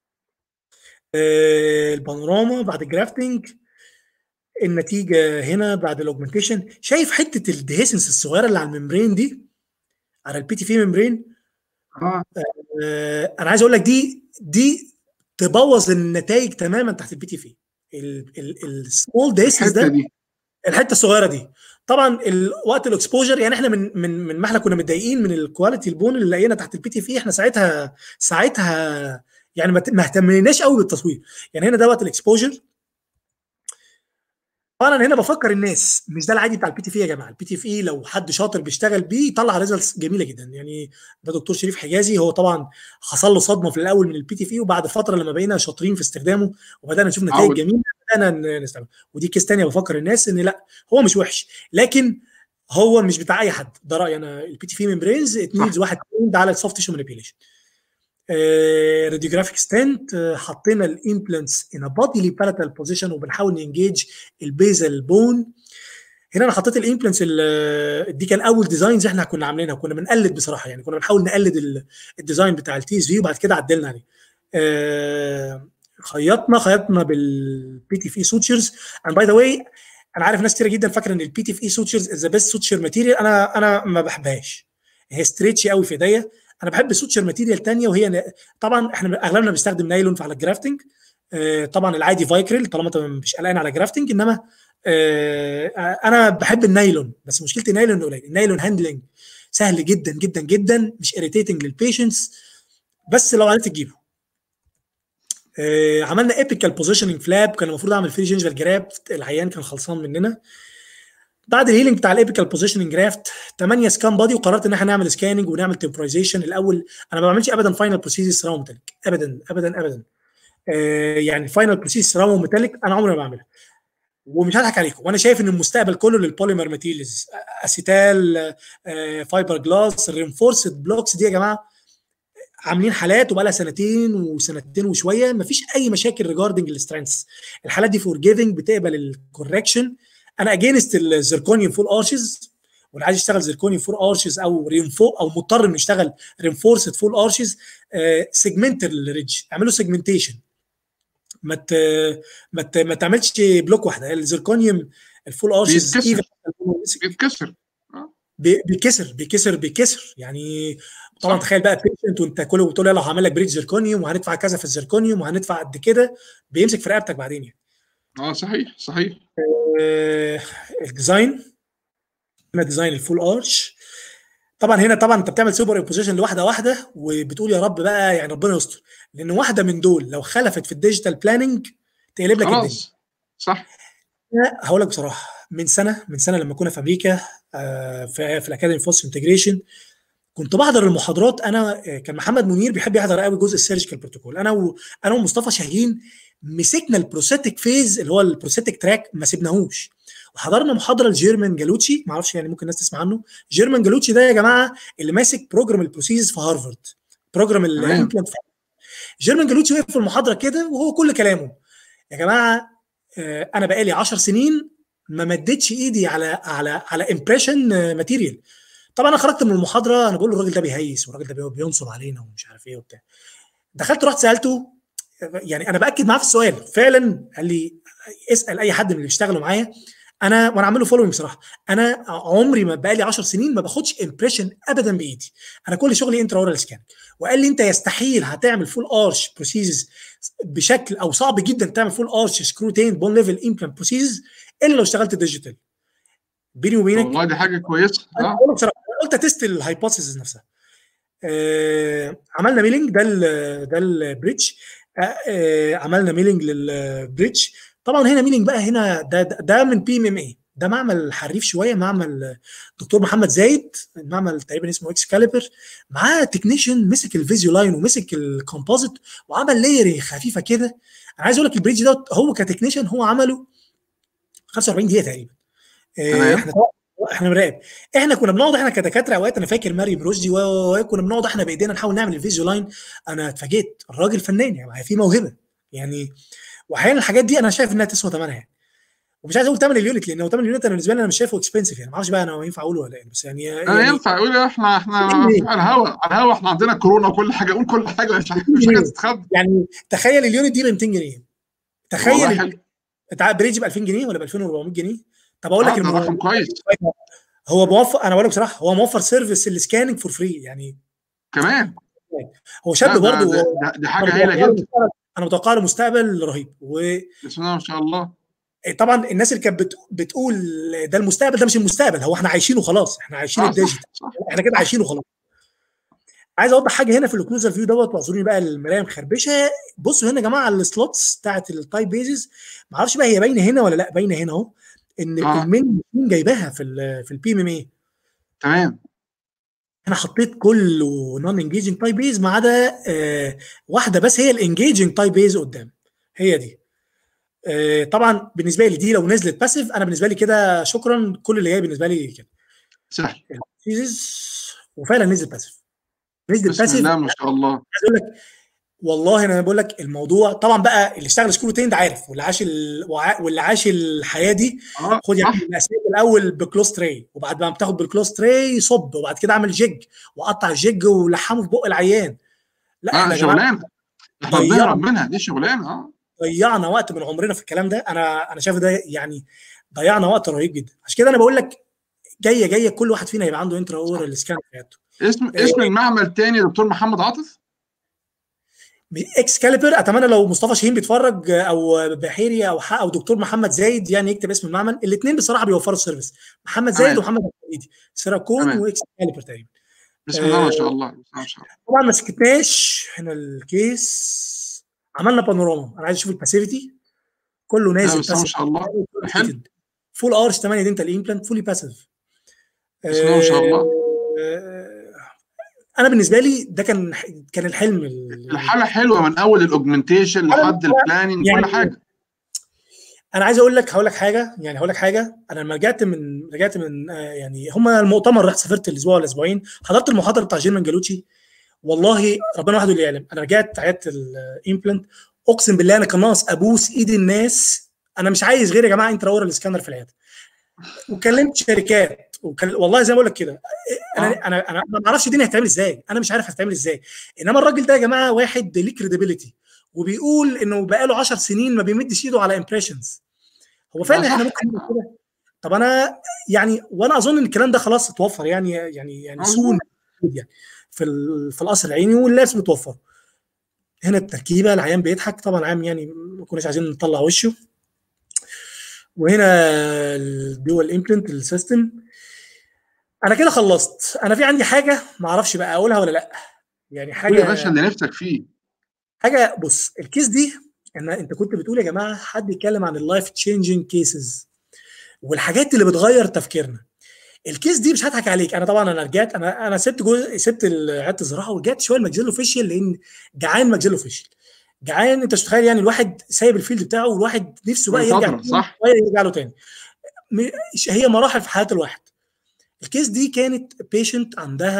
البانوراما بعد الجرافتنج النتيجه هنا بعد الاوجمنتيشن شايف حته الديهيسنس الصغيره اللي على الممبرين دي على البي تي في ممبرين اه انا عايز اقول لك دي دي تبوظ النتائج تماما تحت البي تي في السمول ديسنس ده دي. الحته الصغيره دي طبعا وقت الاكسبوجر يعني احنا من من من ما احنا كنا متضايقين من الكواليتي البون اللي لقينا تحت البي تي في احنا ساعتها ساعتها يعني ما اهتمناش قوي بالتصوير يعني هنا ده وقت الاكسبوجر طبعا هنا بفكر الناس مش ده العادي بتاع البي تي في يا جماعه البي تي في لو حد شاطر بيشتغل بيه يطلع ريزلتس جميله جدا يعني ده دكتور شريف حجازي هو طبعا حصل له صدمه في الاول من البي تي في وبعد فتره لما بقينا شاطرين في استخدامه وبدانا نشوف نتائج جميله بدانا نستخدمه ودي كيس ثانيه بفكر الناس ان لا هو مش وحش لكن هو مش بتاع اي حد ده رايي انا البي تي في ممبرينز ات نيدز واحد ده على السوفت تيشو مانيبيوليشن راديوجرافيك ستنت حطينا الامبلانتس ان بوديلي بالاتال بوزيشن وبنحاول ننجيج البيزل بون هنا انا حطيت الامبلانتس دي كان اول ديزاينز احنا كنا عاملينها كنا بنقلد بصراحه يعني كنا بنحاول نقلد الديزاين بتاع التي اس في وبعد كده عدلنا عليه آه خيطنا خيطنا بالبي تي في اي سوتشرز اند باي ذا واي انا عارف ناس كتير جدا فاكره ان البي تي في اي سوتشرز از ذا بيست سوتشر ماتيريال انا انا ما بحبهاش هي ستريتشي قوي في ايديا انا بحب سوتشر ماتيريال ثانيه وهي طبعا احنا اغلبنا بنستخدم نايلون على الجرافتنج آه طبعا العادي فايكريل طالما انت مش قلقان على جرافتنج انما آه انا بحب النايلون بس مشكلتي النايلون قليل النايلون هاندلنج سهل جدا جدا جدا مش اريتيتنج للبيشنتس بس لو عرفت تجيبه آه عملنا ايبيكال بوزيشننج فلاب كان المفروض اعمل فري جينجر جرافت العيان كان خلصان مننا بعد الهيلينج بتاع الايبيكال بوزيشننج جرافت 8 سكان بادي وقررت ان احنا نعمل سكاننج ونعمل تمبرايزيشن الاول انا ما بعملش ابدا فاينل بروسيس سراوند ميتاليك ابدا ابدا ابدا آه يعني فاينل بروسيس سراوند ميتاليك انا عمري ما بعملها ومش هضحك عليكم وانا شايف ان المستقبل كله للبوليمر ماتيريالز اسيتال آه فايبر جلاس الرينفورسد بلوكس دي يا جماعه عاملين حالات وبقى لها سنتين وسنتين وشويه مفيش اي مشاكل ريجاردنج السترينث الحالات دي فور جيفنج بتقبل الكوركشن انا اجينست الزركونيوم فول ارشز واللي عايز يشتغل زركونيوم فول ارشز او رينفو او مضطر انه يشتغل رينفورسد فول ارشز سيجمنت الريدج اعملوا سيجمنتيشن ما ت... ما ت... ما تعملش بلوك واحده الزركونيوم الفول ارشز بيتكسر بيكسر بيكسر بيكسر يعني طبعا تخيل بقى بيشنت وانت كله بتقول يلا هعمل لك بريد زركونيوم وهندفع كذا في الزركونيوم وهندفع قد كده بيمسك في رقبتك بعدين يعني اه صحيح صحيح آه الديزاين هنا ديزاين الفول ارش طبعا هنا طبعا انت بتعمل سوبر امبوزيشن لواحده واحده وبتقول يا رب بقى يعني ربنا يستر لان واحده من دول لو خلفت في الديجيتال بلاننج تقلب لك الدنيا صح هقول لك بصراحه من سنه من سنه لما كنا في امريكا آه في, في الاكاديمي فوس انتجريشن كنت بحضر المحاضرات انا كان محمد منير بيحب يحضر قوي جزء السيرجيكال بروتوكول انا و... انا ومصطفى شاهين مسكنا البروسيتك فيز اللي هو البروسيتك تراك ما سيبناهوش وحضرنا محاضره لجيرمان جالوتشي ما اعرفش يعني ممكن الناس تسمع عنه جيرمان جالوتشي ده يا جماعه اللي ماسك بروجرام البروسيس في هارفارد بروجرام الامبلانت جيرمان جالوتشي وقف في المحاضره كده وهو كل كلامه يا جماعه آه انا بقالي 10 سنين ما مدتش ايدي على على على امبريشن ماتيريال طبعا انا خرجت من المحاضره انا بقول له الراجل ده بيهيس والراجل ده بينصب علينا ومش عارف ايه وبتاع دخلت رحت سالته يعني انا باكد معاه في السؤال فعلا قال لي اسال اي حد من اللي بيشتغلوا معايا انا وانا عامل له فولوينج بصراحه انا عمري ما بقالي 10 سنين ما باخدش امبريشن ابدا بايدي انا كل شغلي انترا اورال سكان وقال لي انت يستحيل هتعمل فول ارش بروسيز بشكل او صعب جدا تعمل فول ارش سكروتين بون ليفل امبلانت بروسيز الا لو اشتغلت ديجيتال بيني وبينك والله دي حاجه كويسه اه بصراحه قلت اتست الهايبوثيسز نفسها آه عملنا ميلينج ده ال ده البريدج آه آه عملنا ميلينج للبريدج طبعا هنا ميلينج بقى هنا ده ده, ده من بي ام ام اي ده معمل حريف شويه معمل دكتور محمد زايد معمل تقريبا اسمه اكس كاليبر معاه تكنيشن مسك الفيزيو لاين ومسك الكومبوزيت وعمل لاير خفيفه كده انا عايز اقول لك البريدج ده هو كتكنيشن هو عمله 45 دقيقه تقريبا آه احنا احنا مراقب احنا كنا بنقعد احنا كدكاتره اوقات انا فاكر مريم رشدي وكنا بنقعد احنا بايدينا نحاول نعمل الفيزيو لاين انا اتفاجئت الراجل فنان يعني في موهبه يعني واحيانا الحاجات دي انا شايف انها تسوى ثمنها يعني ومش عايز اقول ثمن اليونت لان هو ثمن اليونت انا بالنسبه لي انا مش شايفه اكسبنسيف يعني ما اعرفش بقى انا ينفع اقوله ولا ايه بس يعني, يعني انا ينفع اقول احنا احنا على الهوا على الهوا احنا عندنا كورونا وكل حاجه قول كل حاجه مش حاجه تتخبى يعني تخيل اليونت دي ب 200 جنيه تخيل انت عارف بريدج ب 2000 جنيه ولا ب 2400 جنيه طب اقول لك ده رقم كويس هو موفر انا بقول لك بصراحه هو موفر سيرفيس السكاننج فور فري يعني كمان هو شاب برضه دي حاجه هايله جدا انا متوقع له مستقبل رهيب و بسم الله ما شاء الله طبعا الناس اللي كانت بتقول ده المستقبل ده مش المستقبل هو احنا عايشينه خلاص احنا عايشين الديجيتال احنا كده عايشينه خلاص عايز اوضح حاجه هنا في الاوكلوزال فيو دوت واعذروني بقى المرايه مخربشه بصوا هنا يا جماعه السلوتس بتاعت التايب بيزز ما اعرفش بقى هي باينه هنا ولا لا باينه هنا اهو ان آه. المين جايباها في ال في البي ام ام اي تمام انا حطيت كله نون انجيجنج تايب بيز ما عدا آه واحده بس هي الانجيجنج تايب بيز قدام هي دي آه طبعا بالنسبه لي دي لو نزلت باسيف انا بالنسبه لي كده شكرا كل اللي جاي بالنسبه لي كده سهل وفعلا نزل باسيف ريزد بسم الباسيف الله ما شاء الله عايز اقول لك والله انا بقول لك الموضوع طبعا بقى اللي اشتغل سكرو تريند عارف واللي عاش ال... وع- واللي عاش الحياه دي اه خد صح يعني الاسئله الاول بكلوز تري وبعد ما بتاخد بالكلوز تري صب وبعد كده اعمل جيج وقطع الجيج ولحمه في بق العيان لا اه احنا يا جماعه شغلانه احنا ضيعنا بنهرب منها دي شغلانه اه ضيعنا وقت من عمرنا في الكلام ده انا انا شايف ده يعني ضيعنا وقت رهيب جدا عشان كده انا بقول لك جايه جايه كل واحد فينا هيبقى عنده انترا اورال سكان في حياته اسم آه، اسم المعمل تاني يا دكتور محمد عاطف اكس كاليبر اتمنى لو مصطفى شاهين بيتفرج او بحيري او ح- او دكتور محمد زايد يعني يكتب اسم المعمل الاثنين بصراحه بيوفروا السيرفيس محمد زايد تمام ومحمد ايدي سيراكون تمام واكس كاليبر تقريبا بسم الله ما آه، شاء الله بسم الله ما شاء الله طبعا ما سكتناش هنا الكيس عملنا بانوراما انا عايز اشوف الباسيفيتي كله لا نازل بسم الله ما باسيف شاء الله حلو فول ارش 8 دنتال امبلانت فولي باسيف بسم الله ما شاء الله انا بالنسبه لي ده كان كان الحلم ال- الحاله حلوه من اول الاوجمنتيشن لحد البلاننج كل يعني حاجه انا عايز اقول لك هقول لك حاجه يعني هقول لك حاجه انا لما رجعت من رجعت من آه، يعني هم المؤتمر رحت سافرت الاسبوع ولا اسبوعين حضرت المحاضره بتاع جيرمان جالوتشي والله ربنا وحده اللي يعلم انا رجعت عيادة الامبلانت اقسم بالله انا كان ناقص ابوس ايد الناس انا مش عايز غير يا جماعه انترا اورال سكانر في العياده وكلمت شركات وكل... والله زي ما بقول لك كده انا اه انا انا ما اعرفش الدنيا هتتعمل ازاي انا مش عارف هتتعمل ازاي انما الراجل ده يا جماعه واحد ليه كريديبيليتي وبيقول انه بقاله 10 سنين ما بيمدش ايده على امبريشنز هو لا فعلا احنا صح ممكن نعمل كده طب انا يعني وانا اظن ان الكلام ده خلاص اتوفر يعني يعني يعني سون مظبوط يعني في ال- في القصر العيني والناس بتوفر هنا التركيبه العيان بيضحك طبعا العيان يعني ما كناش عايزين نطلع وشه وهنا الدول امبلنت السيستم انا كده خلصت انا في عندي حاجه ما اعرفش بقى اقولها ولا لا يعني قول يا باشا حاجه اللي نفسك فيه حاجه بص الكيس دي ان انت كنت بتقول يا جماعه حد يتكلم عن اللايف تشينجينج كيسز والحاجات اللي بتغير تفكيرنا الكيس دي مش هضحك عليك انا طبعا انا رجعت انا انا سبت جزء سبت ال- عياده الزراعه ورجعت شويه الماجيلو فيشيال لان جعان ماجيلو فيشيال جعان انت مش متخيل يعني الواحد سايب الفيلد بتاعه والواحد نفسه بقى من يرجع فتره تاني صح شويه يرجع له تاني م- هي مراحل في حياه الواحد الكيس دي كانت بيشنت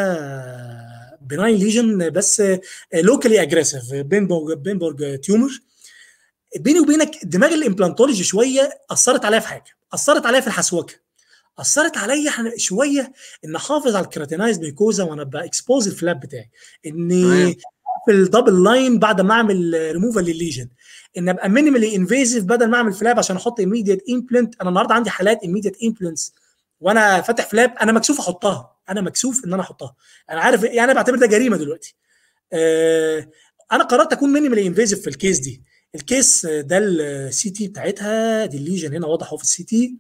عندها بناين ليجن بس لوكالي اجريسيف بينبورج بينبورج تيومر بيني وبينك دماغ الامبلانتولوجي شويه اثرت عليا في حاجه اثرت عليا في الحسوكه اثرت عليا إحنا شويه ان احافظ على الكراتينايز ميكوزا وانا باكسبوز الفلاب بتاعي اني تمام في الدبل لاين بعد ما اعمل ريموفال للليجن ان ابقى مينيمالي انفيزيف بدل ما اعمل فلاب عشان احط ايميديت امبلنت انا النهارده عندي حالات ايميديت امبلنتس وانا فاتح فلاب انا مكسوف احطها انا مكسوف ان انا احطها انا عارف يعني انا بعتبر ده جريمه دلوقتي آه انا قررت اكون مينيمالي انفيزيف في الكيس دي الكيس ده السي تي بتاعتها دي الليجن هنا واضح اهو في السي تي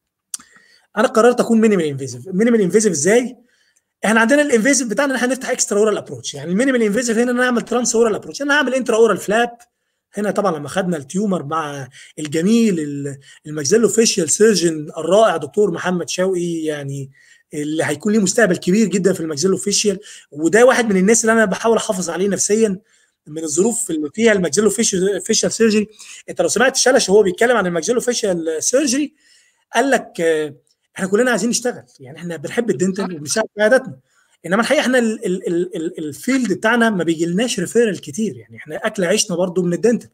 انا قررت اكون مينيمال انفيزيف مينيمال انفيزيف ازاي احنا عندنا الانفيزيف بتاعنا ان احنا نفتح اكسترا اورال ابروتش يعني المينيمال انفيزيف هنا ان انا اعمل ترانس اورال ابروتش انا هعمل انترا اورال فلاب هنا طبعا لما خدنا التيومر مع الجميل الماكسيلو فيشيال سيرجن الرائع دكتور محمد شوقي يعني اللي هيكون ليه مستقبل كبير جدا في الماكسيلو فيشيال وده واحد من الناس اللي انا بحاول احافظ عليه نفسيا من الظروف اللي فيها الماكسيلو فيشيال سيرجري انت لو سمعت شلش وهو بيتكلم عن الماكسيلو فيشيال سيرجري قال لك آه، احنا كلنا عايزين نشتغل يعني احنا بنحب الدنتال وبنساعد في عياداتنا انما الحقيقه احنا ال- ال- ال- ال- الفيلد بتاعنا ما بيجيلناش ريفيرال كتير يعني احنا اكل عيشنا برضو من الدنتال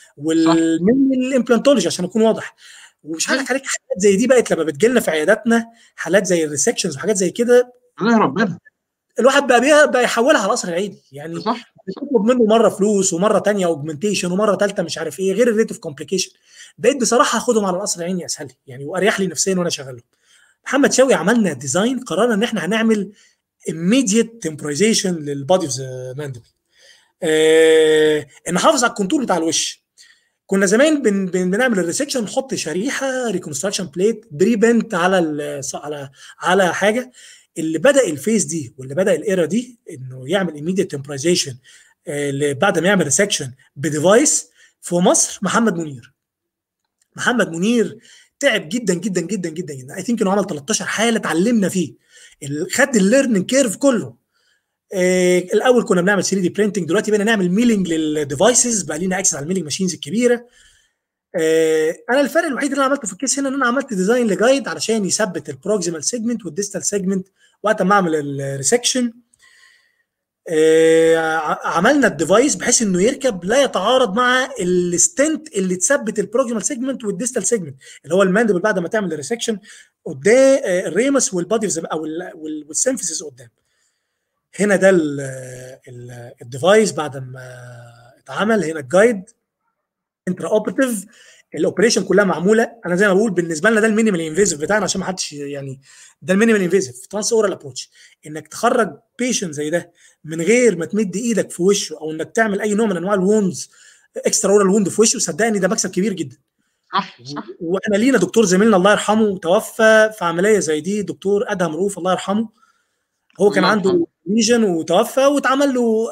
ومن الامبلانتولوجي عشان اكون واضح ومش هضحك عليك حالات زي دي بقت لما بتجيلنا في عياداتنا حالات زي الريسكشنز وحاجات زي كده نهرب منها الواحد بقى بيها بقى يحولها على القصر العيني يعني صح بتطلب منه مره فلوس ومره تانية اوجمنتيشن ومره ثالثه مش عارف ايه غير الريت اوف كومبليكيشن بقيت بصراحه ااخدهم على القصر العيني اسهل لي يعني واريح لي نفسيا وانا شغال محمد شوقي عملنا ديزاين قررنا ان احنا هنعمل immediate temporization للبادي اوف ذا ماندبل آه نحافظ على الكونتور بتاع الوش كنا زمان بن بن بنعمل الريسكشن نحط شريحه ريكونستراكشن بليت بري بنت على ال- على على حاجه اللي بدا الفيز دي واللي بدا الايرا دي انه يعمل immediate temporization آه بعد ما يعمل ريسكشن بديفايس في مصر محمد منير محمد منير تعب جدا جدا جدا جدا جدا اي ثينك انه عمل 13 حاله اتعلمنا فيه ال- خد الليرنينج كيرف كله آه الاول كنا بنعمل 3 دي برينتنج دلوقتي بقينا نعمل ميلينج للديفايسز بقى لينا اكسس على الميلينج ماشينز الكبيره آه انا الفرق الوحيد اللي انا عملته في الكيس هنا ان انا عملت ديزاين لجايد علشان يثبت البروكسيمال سيجمنت والديستال سيجمنت وقت ما اعمل الريسكشن آه، عملنا الديفايس بحيث انه يركب لا يتعارض مع الستنت اللي تثبت البروكسيمال سيجمنت والديستال سيجمنت اللي هو الماندبل بعد ما تعمل الريسكشن قدام آه، الريمس والبادي او والسيمفيسيس قدام هنا ده الديفايس بعد ما اتعمل هنا الجايد انترا اوبرتيف الاوبريشن كلها معموله انا زي ما بقول بالنسبه لنا ده المينيمال انفيزيف بتاعنا عشان ما حدش يعني ده المينيمال انفيزيف ترانس اورال ابروتش انك تخرج بيشنت زي ده من غير ما تمد ايدك في وشه او انك تعمل اي نوع من انواع الوندز اكسترا اورال ووند في وشه صدقني ده مكسب كبير جدا صح صح واحنا لينا دكتور زميلنا الله يرحمه توفى في عمليه زي دي دكتور ادهم روف الله يرحمه هو كان الله عنده يرحمه. ليجن وتوفى واتعمل له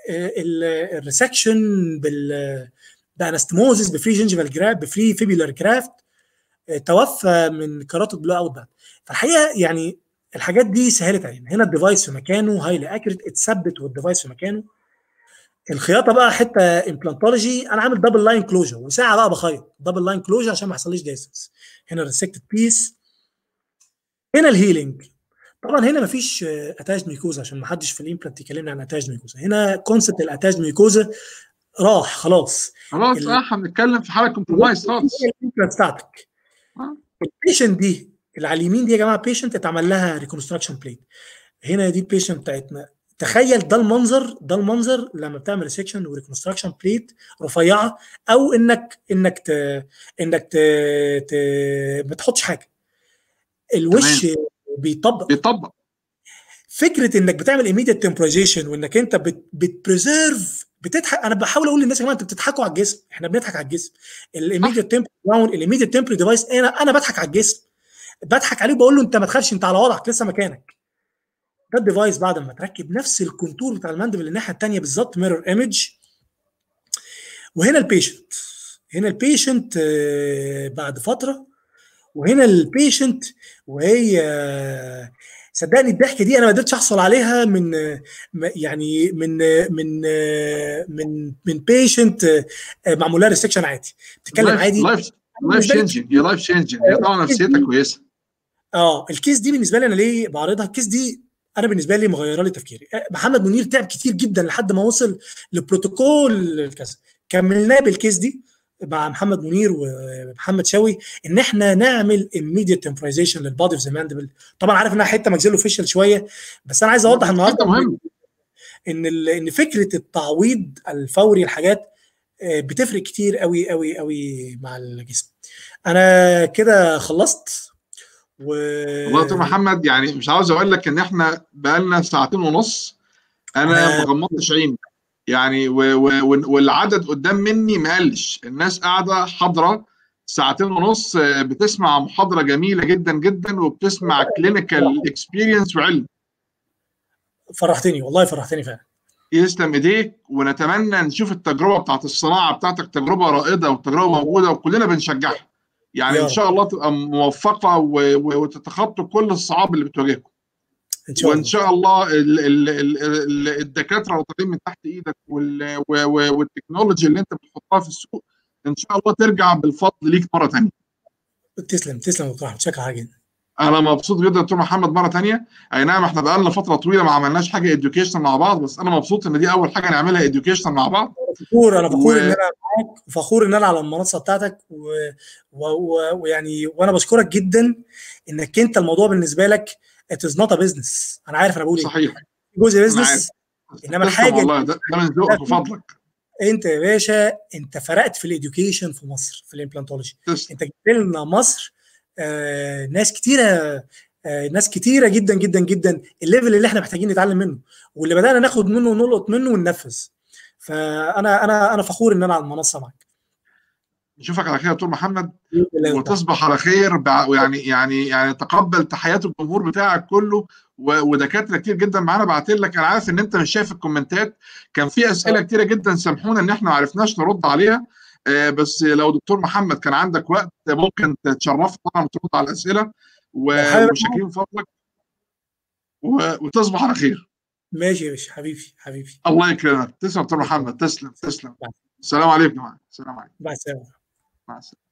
الريسكشن بال بانستموزس بفري جنجيفال جراب بفري فيبيولار كرافت توفى من كاراتيد بلو اوت بعد فالحقيقه يعني الحاجات دي سهلت علينا هنا الديفايس في مكانه هايلي اكيوريت اتثبت والديفايس في مكانه الخياطه بقى حته امبلانتولوجي انا عامل دبل لاين كلوجر وساعه بقى بخيط دبل لاين كلوجر عشان ما يحصليش ديسنس هنا الريسكتد بيس هنا الهيلينج طبعا هنا مفيش اتاج ميكوزا عشان ما حدش في الامبلانت يكلمنا عن اتاج ميكوزا هنا كونسبت الاتاج ميكوزا راح خلاص خلاص ال- اه احنا بنتكلم في حاله كومبرومايز خالص الامبلانت بتاعتك آه. البيشنت دي اللي على اليمين دي يا جماعه بيشنت اتعمل لها ريكونستراكشن بليت هنا دي البيشنت بتاعتنا تخيل ده المنظر ده المنظر لما بتعمل ريسكشن وريكونستراكشن بليت رفيعه او انك انك ت... انك ت... ت... ما تحطش حاجه الوش بيطبق بيطبق فكره انك بتعمل ايميديت تمبرايزيشن وانك انت بت بتبريزيرف بتضحك انا بحاول اقول للناس يا جماعه انتوا بتضحكوا على الجسم احنا بنضحك على الجسم الايميديت تمبر داون الايميديت تمبر ديفايس انا انا بضحك على الجسم بضحك عليه وبقول له انت ما تخافش انت على وضعك لسه مكانك ده الديفايس بعد ما تركب نفس الكونتور بتاع الماندبل الناحيه الثانيه بالظبط ميرور ايمج وهنا البيشنت هنا البيشنت بعد فتره وهنا البيشنت وهي آه، صدقني الضحكه دي انا ما قدرتش احصل عليها من آه، م- يعني من آه، من آه، من من بيشنت معمول لها ريسكشن عادي بتتكلم عادي لايف لايف شينجينج هي لايف شينجينج هي طبعا نفسيتها كويسه اه الكيس دي بالنسبه لي انا ليه بعرضها الكيس دي انا بالنسبه لي مغيره لي تفكيري آه، محمد منير تعب كتير جدا لحد ما وصل لبروتوكول كذا كملناه بالكيس دي مع محمد منير ومحمد شوقي ان احنا نعمل immediate temporization للبادي اوف ذا ماندبل طبعا عارف انها حته ماكسيلو فيشل شويه بس انا عايز اوضح النهارده حته مهم ان ال- ان فكره التعويض الفوري الحاجات آه، بتفرق كتير قوي قوي قوي مع الجسم انا كده خلصت و والله يا دكتور محمد يعني مش عاوز اقول لك ان احنا بقالنا ساعتين ونص انا آه. ما غمضتش عيني يعني و و والعدد قدام مني ما قلش الناس قاعده حاضره ساعتين ونص آه، بتسمع محاضره جميله جدا جدا وبتسمع كلينيكال اكسبيرينس وعلم فرحتني والله فرحتني فعلا يسلم ايديك ونتمنى نشوف التجربه بتاعت الصناعه بتاعتك تجربه رائده وتجربه موجوده وكلنا بنشجعها يعني يا ان رب. شاء الله تبقى موفقه و- و- وتتخطوا كل الصعاب اللي بتواجهكم ان شاء وان الله شاء الله ال ال ال ال الدكاتره اللي طالعين من تحت ايدك وال و- و- والتكنولوجي اللي انت بتحطها في السوق ان شاء الله ترجع بالفضل ليك مره ثانيه تسلم تسلم يا دكتور احمد شكرا حاجه جدا انا مبسوط جدا دكتور محمد مره ثانيه اي نعم احنا بقالنا فتره طويله ما عملناش حاجه اديوكيشن مع بعض بس انا مبسوط ان دي اول حاجه نعملها اديوكيشن مع بعض فخور انا فخور و- ان انا معاك وفخور ان انا على المنصه بتاعتك و- و- و- ويعني وانا بشكرك جدا انك انت الموضوع بالنسبه لك ات از نوت ا بزنس انا عارف انا بقول ايه صحيح جزء أنا بزنس انما تسلم الحاجه والله ده, ده من ذوقك وفضلك انت يا باشا انت فرقت في الاديوكيشن في مصر في الامبلانتولوجي تسلم انت جبت لنا مصر آه ناس كتيره آه ناس كتيره جدا جدا جدا الليفل اللي احنا محتاجين نتعلم منه واللي بدانا ناخد منه ونلقط منه وننفذ فانا انا انا فخور ان انا على المنصه معاك نشوفك على خير يا دكتور محمد بإذن الله. وتصبح على خير بع- ويعني يعني يعني تقبل تحيات الجمهور بتاعك كله و- ودكاتره كتير جدا معانا بعت لك انا عارف ان انت مش شايف الكومنتات كان في اسئله كتيره جدا سامحونا ان احنا ما عرفناش نرد عليها آه، بس لو دكتور محمد كان عندك وقت ممكن تتشرفنا طبعا وترد على الاسئله و- حابب- وشاكرين فضلك و- وتصبح على خير ماشي يا باشا حبيبي حبيبي الله يكرمك تسلم يا دكتور محمد تسلم تسلم السلام عليكم يا جماعه السلام عليكم مع السلامه مع السلامه